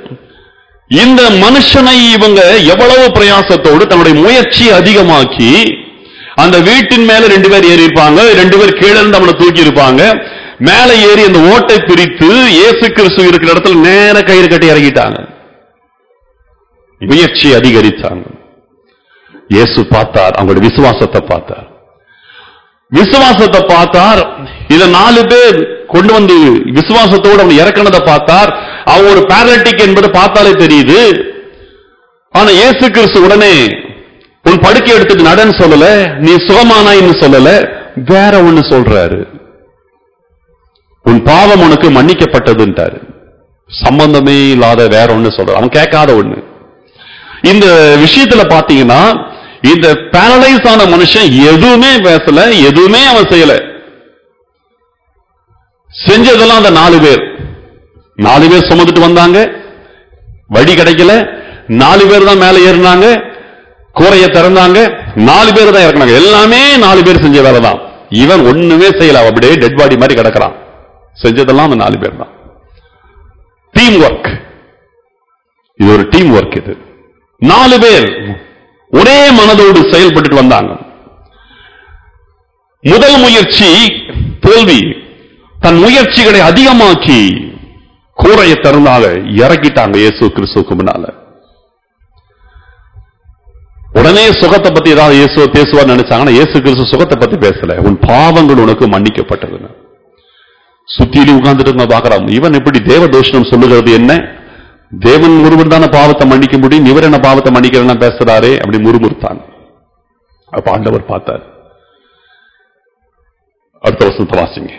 இந்த மனுஷனை இவங்க எவ்வளவு பிரயாசத்தோடு தன்னுடைய முயற்சி அதிகமாக்கி அந்த வீட்டின் மேல ரெண்டு பேர் ஏறி இருப்பாங்க ரெண்டு பேர் கீழே இருந்து அவனை தூக்கி இருப்பாங்க மேல ஏறி அந்த ஓட்டை பிரித்து இயேசு கிறிஸ்து இருக்கிற இடத்துல நேர கயிறு கட்டி இறங்கிட்டாங்க முயற்சி அதிகரித்தாங்க இயேசு பார்த்தார் அவங்களுடைய விசுவாசத்தை பார்த்தார் விசுவாசத்தை பார்த்தார் இத நாலு பேர் கொண்டு வந்து விசுவாசத்தோடு அவன் இறக்கினதை பார்த்தார் அவன் ஒரு பேரட்டிக் என்பது பார்த்தாலே தெரியுது ஆனா இயேசு கிறிஸ்து உடனே உன் படுக்கை எடுத்துட்டு நடன்னு சொல்லல நீ சுகமானாயின்னு சொல்லல வேற ஒண்ணு சொல்றாரு உன் பாவம் உனக்கு மன்னிக்கப்பட்டதுன்ட்டாரு சம்பந்தமே இல்லாத வேற ஒண்ணு சொல்ற அவன் கேட்காத ஒண்ணு இந்த விஷயத்துல பாத்தீங்கன்னா இந்த பேரலைஸ் ஆன மனுஷன் எதுவுமே பேசல எதுவுமே அவன் செய்யல செஞ்சதெல்லாம் அந்த நாலு பேர் நாலு பேர் சுமந்துட்டு வந்தாங்க வழி கிடைக்கல நாலு பேர் தான் மேல ஏறினாங்க கூரையை திறந்தாங்க நாலு பேர் தான் இறக்குனாங்க எல்லாமே நாலு பேர் செஞ்ச வேலை தான் இவன் ஒண்ணுமே செய்யல அவன் அப்படியே டெட் பாடி மாதிரி கிடக்குறான் செஞ்சதெல்லாம் அந்த நாலு பேர் தான் டீம் ஒர்க் இது ஒரு டீம் ஒர்க் இது நாலு பேர் ஒரே மனதோடு செயல்பட்டு வந்தாங்க முதல் முயற்சி தோல்வி தன் முயற்சிகளை அதிகமாக்கி கூரையை திறந்தாங்க இறக்கிட்டாங்க இயேசு கிறிஸ்துவுக்கு முன்னால உடனே சுகத்தை பத்தி ஏதாவது இயேசு பேசுவார் நினைச்சாங்கன்னா இயேசு கிறிஸ்து சுகத்தை பத்தி பேசல உன் பாவங்கள் உனக்கு மன்னிக்கப்பட்டது சுத்தியிலும் உட்கார்ந்துட்டு இருந்த பாக்குறான் இவன் இப்படி தேவ தோஷனம் சொல்லுகிறது என்ன தேவன் ஒருவர் தானே பாவத்தை மன்னிக்க முடியும் இவர் என்ன பாவத்தை மன்னிக்கிறேன்னா பேசுறாரே அப்படி முறுமுறுத்தான் அப்ப ஆண்டவர் பார்த்தார் அடுத்த வசனத்தை வாசிங்க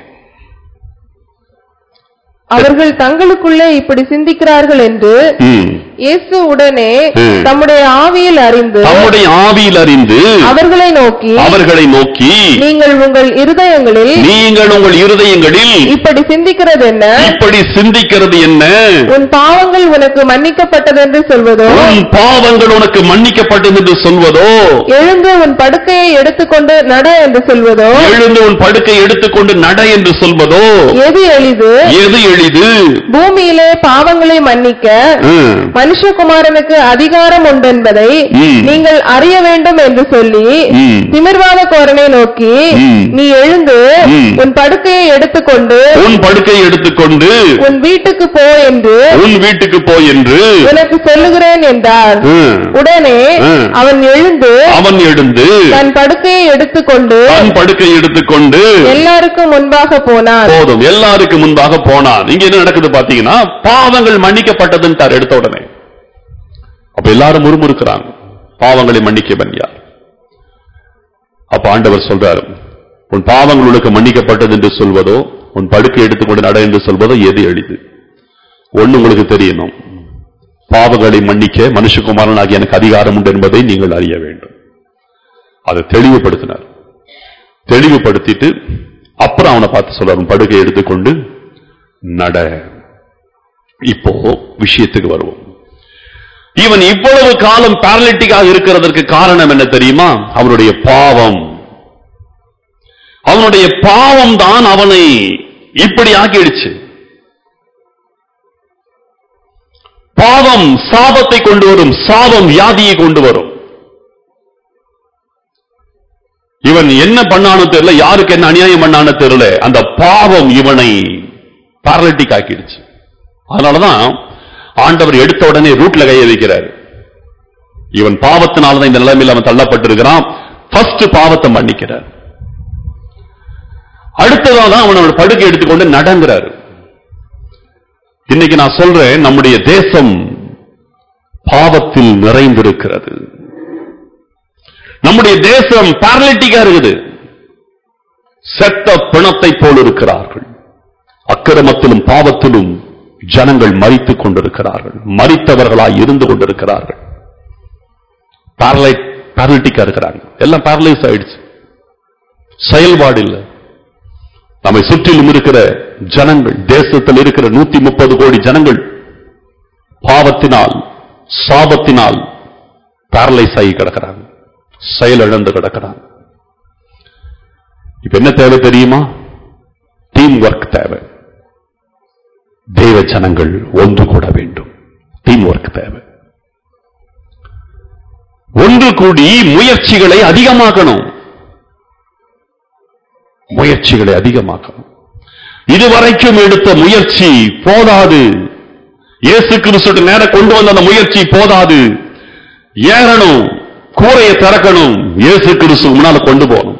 அவர்கள் தங்களுக்குள்ளே இப்படி சிந்திக்கிறார்கள் என்று ம். இயேசு உடனே ம். தம்முடைய ஆவியில் அறிந்து தம்முடைய ஆவியில் அறிந்து அவர்களை நோக்கி அவர்களை நோக்கி நீங்கள் உங்கள் இருதயங்களில் நீங்கள் உங்கள் இருதயங்களில் இப்படி சிந்திக்கிறது என்ன இப்படி சிந்திக்கிறது என்ன உன் பாவங்கள் உனக்கு மன்னிக்கப்பட்டதென்று சொல்வதோ உன் பாவங்கள் உனக்கு மன்னிக்கப்பட்டது என்று சொல்வதோ எழுந்து உன் படுக்கையை எடுத்துக்கொண்டு நட என்று சொல்வதோ எழுந்து உன் படுக்கை எடுத்துக்கொண்டு நட என்று சொல்வதோ எது எளிது எது எளிது பூமியிலே பாவங்களை மன்னிக்க ம். மனுஷகுமாரனுக்கு அதிகாரம் உண்டென்பதை ம். நீங்கள் அறிய வேண்டும் என்று சொல்லி ம். திமிர்வாத கோரனை நோக்கி ம். நீ எழுந்து ம். உன் படுக்கையை எடுத்துக்கொண்டு உன் படுக்கை எடுத்துக்கொண்டு உன் வீட்டுக்கு போ என்று உன் வீட்டுக்கு போ என்று உனக்கு சொல்லுகிறேன் என்றார் ம். உடனே ம். அவன் எழுந்து அவன் எழுந்து தன் படுக்கையை எடுத்துக்கொண்டு தன் படுக்கை எடுத்துக்கொண்டு எல்லாருக்கும் முன்பாக போனான் போதும் எல்லாருக்கு முன்பாக போனான் இங்க என்ன நடக்குது பாத்தீங்கன்னா பாவங்கள் மன்னிக்கப்பட்டதுன்ட்டார் எடுத்த உடனே அப்ப எல்லாரும் முறுமுறுக்கிறாங்க பாவங்களை மன்னிக்கவன் யார் அப்ப ஆண்டவர் சொல்றாரு உன் பாவங்கள் உனக்கு மன்னிக்கப்பட்டது என்று சொல்வதோ உன் படுக்கை எடுத்துக்கொண்டு நட என்று சொல்வதோ எது எளிது ஒண்ணு உங்களுக்கு தெரியணும் பாவங்களை மன்னிக்க மனுஷகுமாரனாகி எனக்கு அதிகாரம் உண்டு என்பதை நீங்கள் அறிய வேண்டும் அதை தெளிவுபடுத்தினார் தெளிவுபடுத்திட்டு அப்புறம் அவனை பார்த்து சொல்றார் உன் படுக்கை எடுத்துக்கொண்டு நட இப்போ விஷயத்துக்கு வருவோம் இவன் இவ்வளவு காலம் பாரலிட்டிக்காக இருக்கிறதற்கு காரணம் என்ன தெரியுமா அவனுடைய பாவம் அவனுடைய பாவம் தான் அவனை இப்படி ஆக்கிடுச்சு பாவம் சாபத்தை கொண்டு வரும் சாபம் வியாதியை கொண்டு வரும் இவன் என்ன பண்ணானோ தெரியல யாருக்கு என்ன அநியாயம் பண்ணானோ தெரியல அந்த பாவம் இவனை பாரலிட்டிக் ஆக்கிடுச்சு அதனாலதான் ஆண்டவர் எடுத்த உடனே ரூட்ல கைய வைக்கிறார் இவன் பாவத்தினாலதான் இந்த நிலைமையில் அவன் தள்ளப்பட்டிருக்கிறான் ஃபர்ஸ்ட் பாவத்தை மன்னிக்கிறார் அடுத்ததா தான் அவனோட படுக்கை எடுத்துக்கொண்டு நடங்கிறாரு இன்னைக்கு நான் சொல்றேன் நம்முடைய தேசம் பாவத்தில் நிறைந்திருக்கிறது நம்முடைய தேசம் பாரலிட்டிக்கா இருக்குது செத்த பிணத்தை போல் இருக்கிறார்கள் அக்கிரமத்திலும் பாவத்திலும் ஜனங்கள் மறித்துக் கொண்டிருக்கிறார்கள் மறித்தவர்களாய் இருந்து கொண்டிருக்கிறார்கள் பாரலைட் பாரலிட்டிக்கா இருக்கிறாங்க எல்லாம் பாரலைஸ் ஆயிடுச்சு செயல்பாடு இல்லை நம்மை சுற்றிலும் இருக்கிற ஜனங்கள் தேசத்தில் இருக்கிற நூத்தி முப்பது கோடி ஜனங்கள் பாவத்தினால் சாபத்தினால் பாரலைஸ் ஆகி கிடக்கிறாங்க செயல் இழந்து கிடக்கிறாங்க இப்ப என்ன தேவை தெரியுமா டீம் ஒர்க் தேவை தேவ ஜனங்கள் ஒன்று கூட வேண்டும் டீம் ஒர்க் தேவை ஒன்று கூடி முயற்சிகளை அதிகமாக்கணும் முயற்சிகளை அதிகமாக்கணும் இதுவரைக்கும் எடுத்த முயற்சி போதாது இயேசு கிறிஸ்து நேரம் கொண்டு வந்த அந்த முயற்சி போதாது ஏறணும் கூரையை திறக்கணும் இயேசு கிறிஸ்து முன்னால கொண்டு போகணும்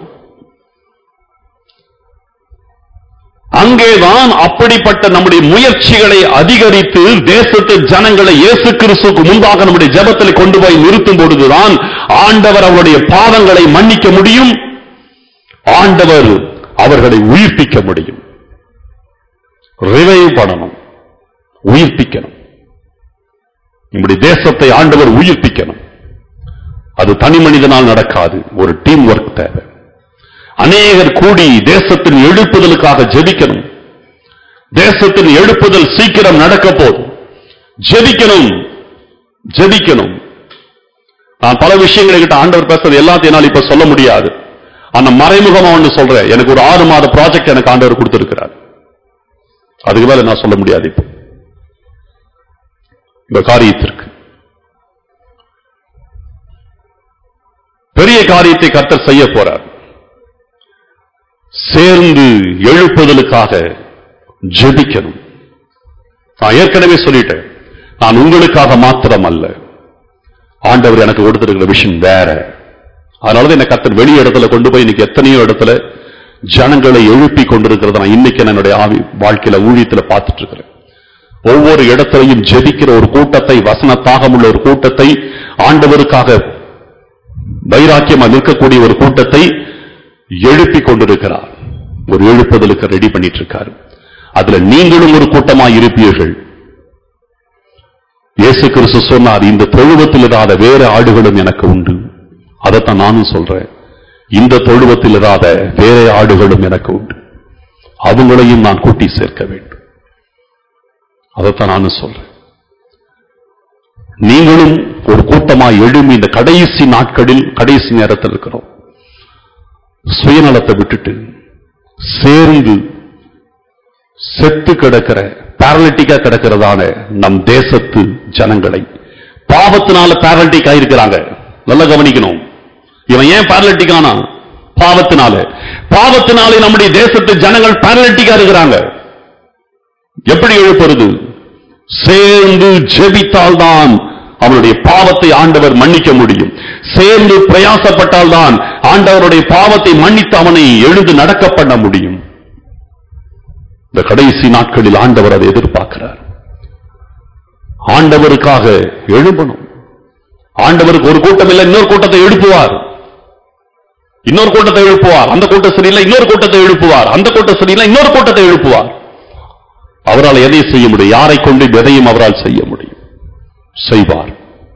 அங்கேதான் அப்படிப்பட்ட நம்முடைய முயற்சிகளை அதிகரித்து தேசத்து ஜனங்களை இயேசு கிறிஸ்துக்கு முன்பாக நம்முடைய ஜெபத்தில் கொண்டு போய் நிறுத்தும் பொழுதுதான் ஆண்டவர் அவருடைய பாவங்களை மன்னிக்க முடியும் ஆண்டவர் அவர்களை உயிர்ப்பிக்க முடியும் ரிவைவ் பண்ணணும் உயிர்ப்பிக்கணும் நம்முடைய தேசத்தை ஆண்டவர் உயிர்ப்பிக்கணும் அது தனி மனிதனால் நடக்காது ஒரு டீம் ஒர்க் தேவை அநேகர் கூடி தேசத்தின் எழுப்புதலுக்காக ஜெபிக்கணும் தேசத்தின் எழுப்புதல் சீக்கிரம் நடக்க போதும் ஜெபிக்கணும் ஜெபிக்கணும் நான் பல விஷயங்களை கிட்ட ஆண்டவர் பேசுறது எல்லாத்தையும் என்னால் இப்ப சொல்ல முடியாது ஆனா மறைமுகமா ஒண்ணு சொல்றேன் எனக்கு ஒரு ஆறு மாத ப்ராஜெக்ட் எனக்கு ஆண்டவர் கொடுத்திருக்கிறார் அதுக்கு மேல நான் சொல்ல முடியாது இப்போ இந்த காரியத்திற்கு பெரிய காரியத்தை கர்த்தர் செய்ய போறார் சேர்ந்து எழுப்புதலுக்காக ஜெபிக்கணும் நான் ஏற்கனவே சொல்லிட்டேன் நான் உங்களுக்காக மாத்திரம் அல்ல ஆண்டவர் எனக்கு கொடுத்திருக்கிற விஷயம் வேற அதனாலதான் என்ன கர்த்தர் வெளி இடத்துல கொண்டு போய் இன்னைக்கு எத்தனையோ இடத்துல ஜனங்களை எழுப்பி கொண்டிருக்கிறத நான் இன்னைக்கு நான் என்னுடைய ஆவி வாழ்க்கையில ஊழியத்துல பார்த்துட்டு இருக்கிறேன் ஒவ்வொரு இடத்திலையும் ஜெபிக்கிற ஒரு கூட்டத்தை வசனத்தாகம் உள்ள ஒரு கூட்டத்தை ஆண்டவருக்காக வைராக்கியமா நிற்கக்கூடிய ஒரு கூட்டத்தை எழுப்பி கொண்டிருக்கிறார் ஒரு எழுப்புதலுக்கு ரெடி பண்ணிட்டு இருக்காரு அதுல நீங்களும் ஒரு கூட்டமா இருப்பீர்கள் இயேசு கிறிஸ்து சொன்னார் இந்த தொழுவத்தில் இராத வேற ஆடுகளும் எனக்கு உண்டு அதைத்தான் நானும் சொல்றேன் இந்த தொழுவத்தில் இராத வேற ஆடுகளும் எனக்கு உண்டு அவங்களையும் நான் கூட்டி சேர்க்க வேண்டும் அதைத்தான் நானும் சொல்றேன் நீங்களும் ஒரு கூட்டமா எழும்பி இந்த கடைசி நாட்களில் கடைசி நேரத்தில் இருக்கிறோம் சுயநலத்தை விட்டுட்டு சேர்ந்து செத்து கிடக்கிற பேரலிட்டிக்கா கிடக்கிறதான நம் தேசத்து ஜனங்களை பாவத்தினால பேரலிட்டிக் ஆயிருக்கிறாங்க நல்லா கவனிக்கணும் இவன் ஏன் பேரலிட்டிக் ஆனா பாவத்தினால பாவத்தினாலே நம்முடைய தேசத்து ஜனங்கள் பேரலிட்டிக்கா இருக்கிறாங்க எப்படி எழுப்புறது சேர்ந்து ஜெபித்தால்தான் அவனுடைய பாவத்தை ஆண்டவர் மன்னிக்க முடியும் சேர்ந்து பிரயாசப்பட்டால்தான் ஆண்டவருடைய பாவத்தை மன்னித்து அவனை எழுந்து நடக்க பண்ண முடியும் இந்த கடைசி நாட்களில் ஆண்டவர் அதை எதிர்பார்க்கிறார் ஆண்டவருக்காக எழும்பணும் ஆண்டவருக்கு ஒரு கூட்டம் இல்லை இன்னொரு கூட்டத்தை எழுப்புவார் இன்னொரு கூட்டத்தை எழுப்புவார் அந்த கூட்டம் சரியில்லை இன்னொரு கூட்டத்தை எழுப்புவார் அந்த கூட்டம் சரியில்லை இன்னொரு கூட்டத்தை எழுப்புவார் அவரால் எதை செய்ய முடியும் யாரை கொண்டு எதையும் அவரால் செய்ய முடியும் செய்வார்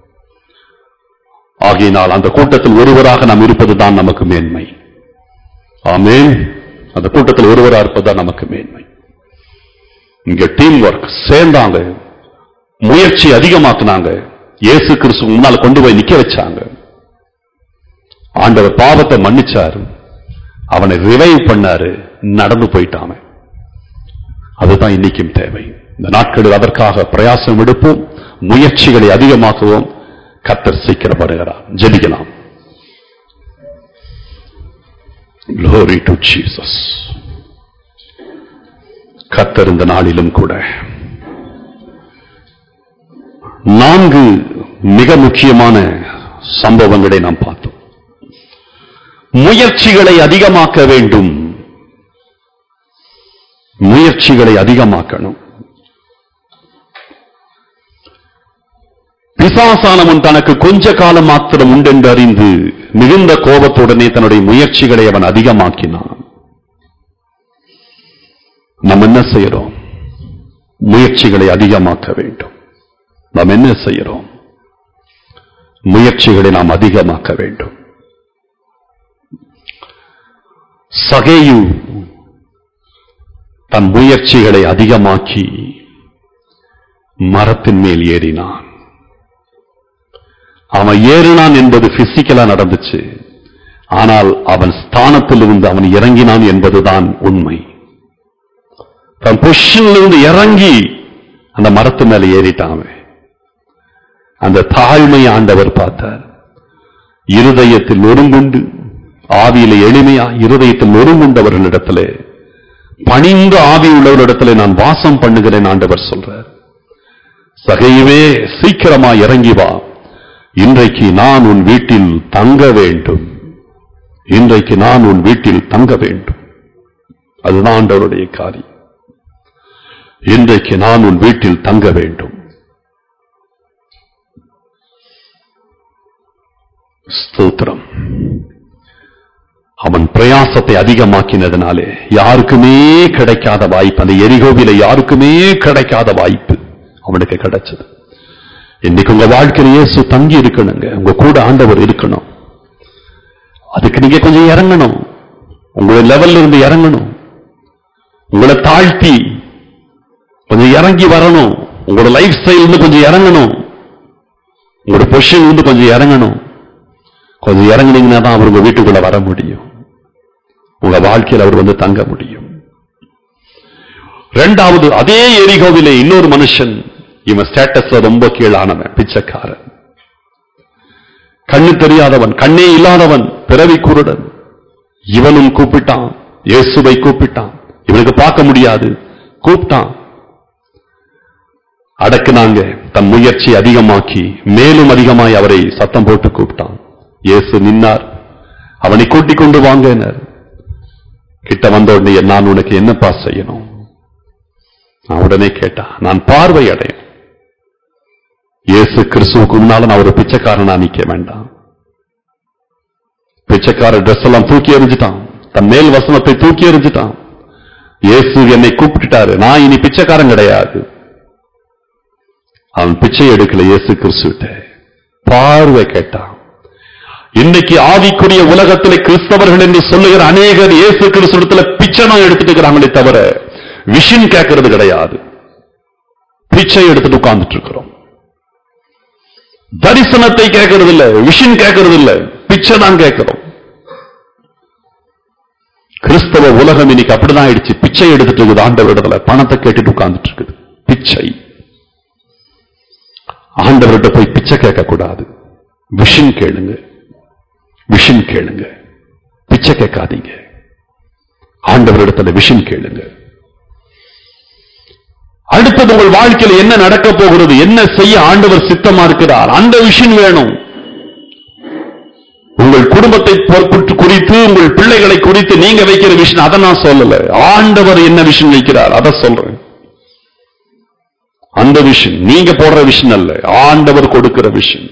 ஆகையினால் அந்த கூட்டத்தில் ஒருவராக நாம் இருப்பதுதான் நமக்கு மேன்மை ஆமென் அந்த கூட்டத்தில் ஒருவராக இருப்பதுதான் நமக்கு மேன்மை இங்க டீம் ஒர்க் சேர்ந்தாங்க முயற்சி அதிகமாக்குனாங்க இயேசு கிறிஸ்து முன்னால் கொண்டு போய் நிக்க வச்சாங்க ஆண்டவர் பாவத்தை மன்னிச்சாரு அவனை ரிவைவ் பண்ணாரு நடந்து போயிட்டான் அவன். அதுதான் இன்னைக்கும் தேவை இந்த நாட்களில் அதற்காக பிரயாசம் எடுப்போம் முயற்சிகளை அதிகமாக்குவோம் கத்தர் சீக்கிரம் வருகிறார் ஜெபிக்கலாம் Glory to Jesus. கத்தர் இந்த நாளிலும் கூட நான்கு மிக முக்கியமான சம்பவங்களை நாம் பார்த்தோம் முயற்சிகளை அதிகமாக்க வேண்டும் முயற்சிகளை அதிகமாக்கணும் பிசாசானவன் தனக்கு கொஞ்ச காலம் மாத்திரம் உண்டென்று அறிந்து மிகுந்த கோபத்துடனே தன்னுடைய முயற்சிகளை அவன் அதிகமாக்கினான் நாம் என்ன செய்யறோம் முயற்சிகளை அதிகமாக்க வேண்டும் நாம் என்ன செய்யறோம் முயற்சிகளை நாம் அதிகமாக்க வேண்டும் சகேயு தன் முயற்சிகளை அதிகமாக்கி மரத்தின் மேல் ஏறினான் அவன் ஏறினான் என்பது பிசிக்கலா நடந்துச்சு ஆனால் அவன் ஸ்தானத்தில் இருந்து அவன் இறங்கினான் என்பதுதான் உண்மை தன் பொசிஷன்ல இருந்து இறங்கி அந்த மரத்து மேல ஏறிட்டான் அவன் அந்த தாழ்மை ஆண்டவர் பார்த்தார் இருதயத்தில் நொறுங்குண்டு ஆவியில எளிமையா இருதயத்தில் நொறுங்குண்டவர்களிடத்துல பணிந்த ஆவி உள்ளவரிடத்துல நான் வாசம் பண்ணுகிறேன் ஆண்டவர் சொல்றார் சகையவே சீக்கிரமா இறங்கி வா இன்றைக்கு நான் உன் வீட்டில் தங்க வேண்டும் இன்றைக்கு நான் உன் வீட்டில் தங்க வேண்டும் அதுதான் ஆண்டவருடைய காரியம் இன்றைக்கு நான் உன் வீட்டில் தங்க வேண்டும் ஸ்தோத்திரம் அவன் பிரயாசத்தை அதிகமாக்கினதுனாலே யாருக்குமே கிடைக்காத வாய்ப்பு அந்த எரிகோவில யாருக்குமே கிடைக்காத வாய்ப்பு அவனுக்கு கிடைச்சது இன்னைக்கு உங்க வாழ்க்கையில இயேசு தங்கி இருக்கணுங்க உங்க கூட ஆண்டவர் இருக்கணும் அதுக்கு நீங்க கொஞ்சம் இறங்கணும் உங்களுடைய லெவல்ல இருந்து இறங்கணும் உங்களை தாழ்த்தி கொஞ்சம் இறங்கி வரணும் உங்களோட லைஃப் ஸ்டைல் வந்து கொஞ்சம் இறங்கணும் உங்களோட பொசிஷன் வந்து கொஞ்சம் இறங்கணும் கொஞ்சம் இறங்குனீங்கன்னா தான் அவர் உங்க வீட்டுக்குள்ள வர முடியும் உங்க வாழ்க்கையில் அவர் வந்து தங்க முடியும் ரெண்டாவது அதே எரிகோவிலே இன்னொரு மனுஷன் இவன் ஸ்டேட்டஸ்ல ரொம்ப கீழானவன் பிச்சைக்காரன் கண்ணு தெரியாதவன் கண்ணே இல்லாதவன் பிறவி குருடன் இவனும் கூப்பிட்டான் இயேசுவை கூப்பிட்டான் இவனுக்கு பார்க்க முடியாது கூப்பிட்டான் அடக்குனாங்க தன் முயற்சி அதிகமாக்கி மேலும் அதிகமாய் அவரை சத்தம் போட்டு கூப்பிட்டான் இயேசு நின்னார் அவனை கூட்டிக் கொண்டு வாங்கினார் கிட்ட வந்த உடனே நான் உனக்கு என்னப்பா செய்யணும் நான் உடனே கேட்டான் நான் பார்வை அடையேன் இயேசு கிறிஸ்துவுக்கு முன்னால நான் ஒரு பிச்சைக்காரனா நிக்க வேண்டாம் பிச்சைக்கார ட்ரெஸ் எல்லாம் தூக்கி எறிஞ்சிட்டான் தன் மேல் வசனத்தை தூக்கி எறிஞ்சிட்டான் இயேசு என்னை கூப்பிட்டுட்டாரு நான் இனி பிச்சைக்காரன் கிடையாது அவன் பிச்சை எடுக்கல இயேசு கிறிஸ்துவிட்ட பார்வை கேட்டான் இன்னைக்கு ஆவிக்குரிய உலகத்திலே கிறிஸ்தவர்கள் என்று சொல்லுகிற அநேகர் இயேசு கிறிஸ்துவத்துல பிச்சை தான் எடுத்துட்டு இருக்கிறாங்களே தவிர விஷன் கேட்கறது கிடையாது பிச்சை எடுத்துட்டு உட்கார்ந்துட்டு இருக்கிறோம் தரிசனத்தை கேட்கறது இல்ல விஷன் கேட்கறது இல்ல பிச்சை தான் கேட்கிறோம் கிறிஸ்தவ உலகம் இன்னைக்கு அப்படிதான் ஆயிடுச்சு பிச்சை எடுத்துட்டு இருக்குது ஆண்டவரிடத்துல பணத்தை கேட்டுட்டு உட்கார்ந்துட்டு இருக்குது பிச்சை ஆண்டவர்கிட்ட போய் பிச்சை கேட்க கூடாது விஷன் கேளுங்க விஷன் கேளுங்க பிச்சை கேட்காதீங்க ஆண்டவரிடத்துல விஷன் கேளுங்க அடுத்தது உங்கள் வாழ்க்கையில் என்ன நடக்க போகிறது என்ன செய்ய ஆண்டவர் சித்தமா இருக்கிறார் அந்த விஷன் வேணும் உங்கள் குடும்பத்தை பொறுப்பு குறித்து உங்கள் பிள்ளைகளை குறித்து நீங்க வைக்கிற விஷன் அதை நான் சொல்லல ஆண்டவர் என்ன விஷன் வைக்கிறார் அதை சொல்றேன் அந்த விஷன் நீங்க போடுற விஷன் அல்ல ஆண்டவர் கொடுக்கிற விஷன்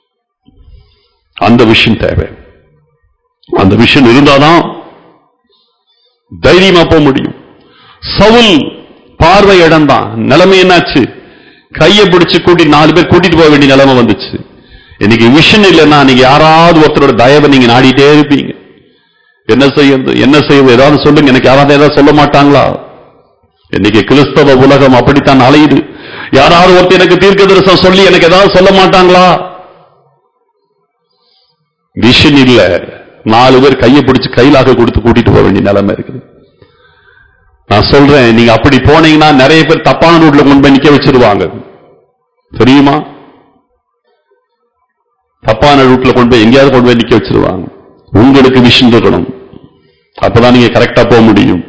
அந்த விஷன் தேவை அந்த விஷன் இருந்தாதான் தைரியமா போக முடியும் சவுல் பார்வை இடம்தான் நிலைமை என்னாச்சு கையை பிடிச்சு கூட்டி நாலு பேர் கூட்டிட்டு போக வேண்டிய நிலைமை வந்துச்சு இன்னைக்கு விஷன் இல்லைன்னா நீங்க யாராவது ஒருத்தரோட தயவை நீங்க நாடிட்டே இருப்பீங்க என்ன செய்யுது என்ன செய்யுது ஏதாவது சொல்லுங்க எனக்கு யாராவது ஏதாவது சொல்ல மாட்டாங்களா இன்னைக்கு கிறிஸ்தவ உலகம் அப்படித்தான் அலையுது யாராவது ஒருத்தர் எனக்கு தீர்க்க தரிசனம் சொல்லி எனக்கு ஏதாவது சொல்ல மாட்டாங்களா விஷன் இல்ல நாலு பேர் கையை பிடிச்சு கையிலாக கொடுத்து கூட்டிட்டு போக வேண்டிய நிலைமை இருக்குது நான் சொல்றேன் நீங்க அப்படி போனீங்கன்னா நிறைய பேர் தப்பான ரூட்ல கொண்டு போய் நிக்க வச்சிருவாங்க தெரியுமா தப்பான ரூட்ல கொண்டு போய் எங்கேயாவது கொண்டு போய் நிக்க வச்சிருவாங்க உங்களுக்கு விஷன் இருக்கணும் அப்பதான் நீங்க கரெக்டா போக முடியும்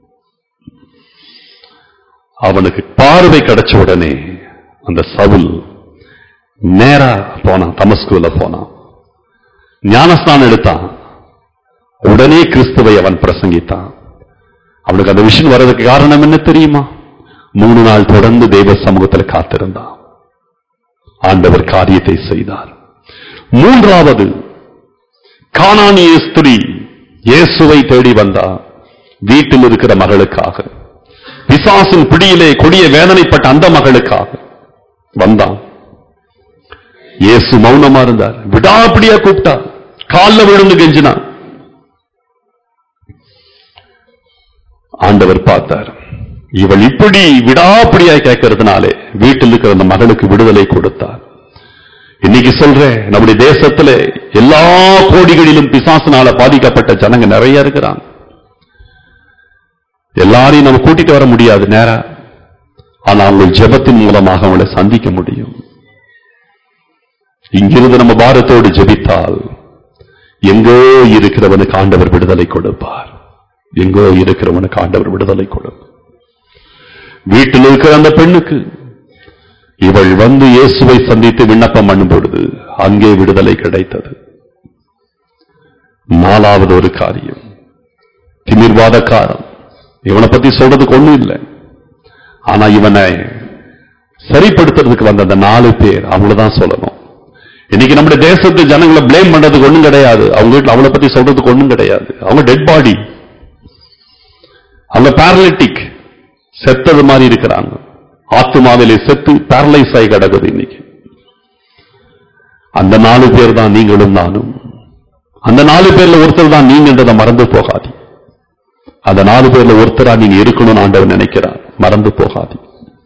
அவனுக்கு பார்வை கிடைச்ச உடனே அந்த சவுல் நேரா போனான் தமஸ்குல போனான் ஞானஸ்தானம் எடுத்தான் உடனே கிறிஸ்துவை அவன் பிரசங்கித்தான் அவனுக்கு அந்த விஷயம் வர்றதுக்கு காரணம் என்ன தெரியுமா மூணு நாள் தொடர்ந்து தெய்வ சமூகத்தில் காத்திருந்தான் ஆண்டவர் காரியத்தை செய்தார் மூன்றாவது கானானிய ஸ்திரீ இயேசுவை தேடி வந்தா வீட்டில் இருக்கிற மகளுக்காக பிசாசின் பிடியிலே கொடிய வேதனைப்பட்ட அந்த மகளுக்காக வந்தான் இயேசு மௌனமா இருந்தார் விடாப்பிடியா கூப்பிட்டா கால்ல விழுந்து கெஞ்சினான் ஆண்டவர் பார்த்தார் இவள் இப்படி விடாப்பிடியா கேட்கறதுனாலே வீட்டில் இருக்கிற அந்த மகளுக்கு விடுதலை கொடுத்தார் இன்னைக்கு சொல்றேன் நம்முடைய தேசத்துல எல்லா கோடிகளிலும் பிசாசினால பாதிக்கப்பட்ட ஜனங்க நிறைய இருக்கிறாங்க எல்லாரையும் நம்ம கூட்டிட்டு வர முடியாது நேரா ஆனா அவங்க ஜெபத்தின் மூலமாக அவங்களை சந்திக்க முடியும் இங்கிருந்து நம்ம பாரத்தோடு ஜெபித்தால் எங்கோ இருக்கிறவனுக்கு ஆண்டவர் விடுதலை கொடுப்பார் எங்கோ இருக்கிறவனுக்கு ஆண்டவர் விடுதலை கொடுப்பார் வீட்டில் இருக்கிற அந்த பெண்ணுக்கு இவள் வந்து இயேசுவை சந்தித்து விண்ணப்பம் பண்ணும் பொழுது அங்கே விடுதலை கிடைத்தது நாலாவது ஒரு காரியம் திமிர்வாதக்காரன் இவனை பத்தி சொல்றதுக்கு ஒண்ணும் இல்லை ஆனா இவனை சரிப்படுத்துறதுக்கு வந்த அந்த நாலு பேர் அவங்களதான் சொல்லணும் இன்னைக்கு நம்முடைய தேசத்து ஜனங்களை பிளேம் பண்றதுக்கு ஒண்ணும் கிடையாது அவங்க வீட்டுல அவளை பத்தி சொல்றதுக்கு ஒண்ணும் கிடையாது அவங்க டெட் பாடி அவங்க பேரலிட்டிக் செத்தது மாதிரி இருக்கிறாங்க ஆத்துமாவிலே செத்து பேரலைஸ் ஆகி கிடக்குது இன்னைக்கு அந்த நாலு பேர் தான் நீங்களும் நானும் அந்த நாலு பேர்ல ஒருத்தர் தான் நீங்கன்றதை மறந்து போகாது அந்த நாலு பேர்ல ஒருத்தரா நீங்க இருக்கணும்னு ஆண்டவர் நினைக்கிறார் மறந்து போகாது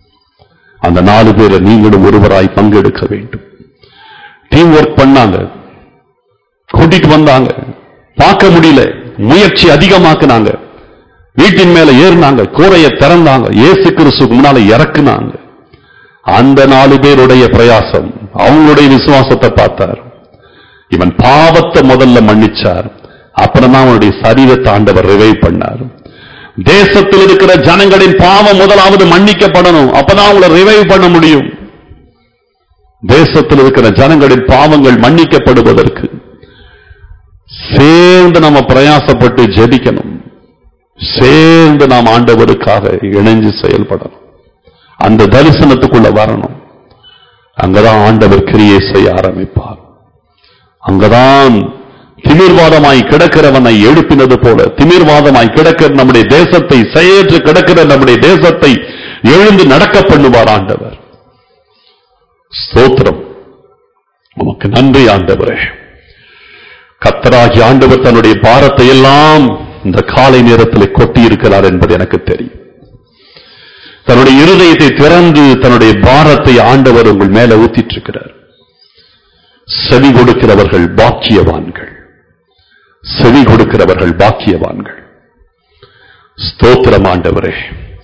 அந்த நாலு பேரை நீங்களும் ஒருவராய் பங்கெடுக்க வேண்டும் டீம் ஒர்க் பண்ணாங்க கூட்டிட்டு வந்தாங்க பார்க்க முடியல முயற்சி அதிகமாக்குனாங்க வீட்டின் மேல ஏறினாங்க கூரையை திறந்தாங்க இயேசு கிறிஸ்துக்கு முன்னால இறக்குனாங்க அந்த நாலு பேருடைய பிரயாசம் அவங்களுடைய விசுவாசத்தை பார்த்தார் இவன் பாவத்தை முதல்ல மன்னிச்சார் அப்புறம் தான் அவனுடைய சரீரத்தை ஆண்டவர் ரிவைவ் பண்ணார் தேசத்தில் இருக்கிற ஜனங்களின் பாவம் முதலாவது மன்னிக்கப்படணும் அப்பதான் அவங்கள ரிவைவ் பண்ண முடியும் தேசத்தில் இருக்கிற ஜனங்களின் பாவங்கள் மன்னிக்கப்படுவதற்கு சேர்ந்து நம்ம பிரயாசப்பட்டு ஜெபிக்கணும் சேர்ந்து நாம் ஆண்டவருக்காக இணைஞ்சு செயல்படணும் அந்த தரிசனத்துக்குள்ள வரணும் அங்கதான் ஆண்டவர் கிரியை செய்ய ஆரம்பிப்பார் அங்கதான் திமிர்வாதமாய் கிடக்கிறவனை எழுப்பினது போல திமிர்வாதமாய் கிடக்கிற நம்முடைய தேசத்தை செயற்று கிடக்கிற நம்முடைய தேசத்தை எழுந்து நடக்க பண்ணுவார் ஆண்டவர் ஸ்தோத்திரம் உமக்கு நன்றி ஆண்டவரே கத்தராகி ஆண்டவர் தன்னுடைய பாரத்தை எல்லாம் இந்த காலை நேரத்தில் கொட்டி இருக்கிறார் என்பது எனக்கு தெரியும் தன்னுடைய இருதயத்தை திறந்து தன்னுடைய பாரத்தை ஆண்டவர் உங்கள் மேல ஊத்திட்டு இருக்கிறார் செவி கொடுக்கிறவர்கள் பாக்கியவான்கள் செவி கொடுக்கிறவர்கள் பாக்கியவான்கள் ஸ்தோத்திரம் ஆண்டவரே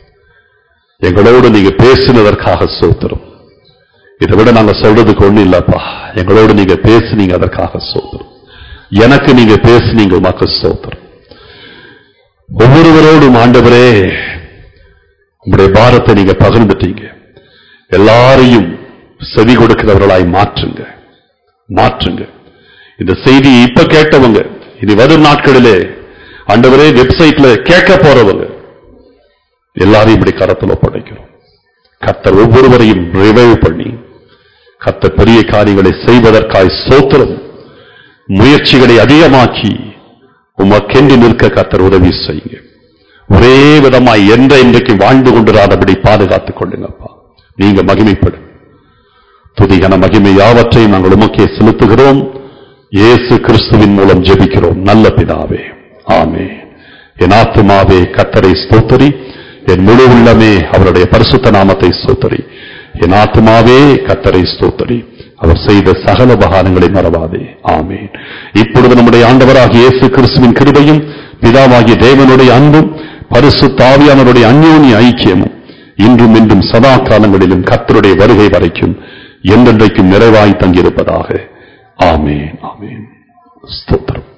எங்களோடு நீங்க பேசினதற்காக ஸ்தோத்திரம் இதை விட நாங்க சொல்றதுக்கு ஒண்ணு இல்லப்பா எங்களோடு நீங்க பேசுனீங்க அதற்காக ஸ்தோத்திரம் எனக்கு நீங்க பேசுனீங்க உமக்கு ஸ்தோத்திரம் ஒவ்வொருவரோடும் ஆண்டவரே உங்களுடைய பாரத்தை நீங்க பகிர்ந்துட்டீங்க எல்லாரையும் செவி கொடுக்கிறவர்களாய் மாற்றுங்க மாற்றுங்க இந்த செய்தியை இப்ப கேட்டவங்க இனி வரும் நாட்களிலே ஆண்டவரே வெப்சைட்ல கேட்க போறவங்க எல்லாரையும் இப்படி கரத்தில் ஒப்படைக்கிறோம் கர்த்தர் ஒவ்வொருவரையும் ரிவைவ் பண்ணி கர்த்தர் பெரிய காரியங்களை செய்வதற்காய் சோத்திரம் முயற்சிகளை அதிகமாக்கி உமக்கென்று நிற்க கர்த்தர் உதவி செய்யுங்க ஒரே விதமாய் என்ற இன்றைக்கு வாழ்ந்து கொண்டிராதபடி பாதுகாத்துக் கொள்ளுங்கப்பா நீங்க மகிமைப்படும் துதிகன மகிமை யாவற்றையும் நாங்கள் உமக்கே செலுத்துகிறோம் இயேசு கிறிஸ்துவின் மூலம் ஜெபிக்கிறோம் நல்ல பிதாவே ஆமே என் ஆத்துமாவே கத்தரை ஸ்தோத்தரி என் முழு உள்ளமே அவருடைய பரிசுத்த நாமத்தை ஸ்தோத்தரி என் ஆத்துமாவே கத்தரை ஸ்தோத்தரி அவர் செய்த சகல உபகாரங்களை மறவாதே ஆமேன் இப்பொழுது நம்முடைய ஆண்டவராகிய இயேசு கிறிஸ்துவின் கிருபையும் பிதாவாகிய தேவனுடைய அன்பும் பரிசுத்த ஆவியானவருடைய அந்யோன்ய ஐக்கியமும் இன்றும் இன்றும் சதா காலங்களிலும் கர்த்தருடைய வருகை வரைக்கும் என்றென்றைக்கும் நிறைவாய் தங்கியிருப்பதாக ஆமேன் ஆமேன் ஸ்தோத்திரம்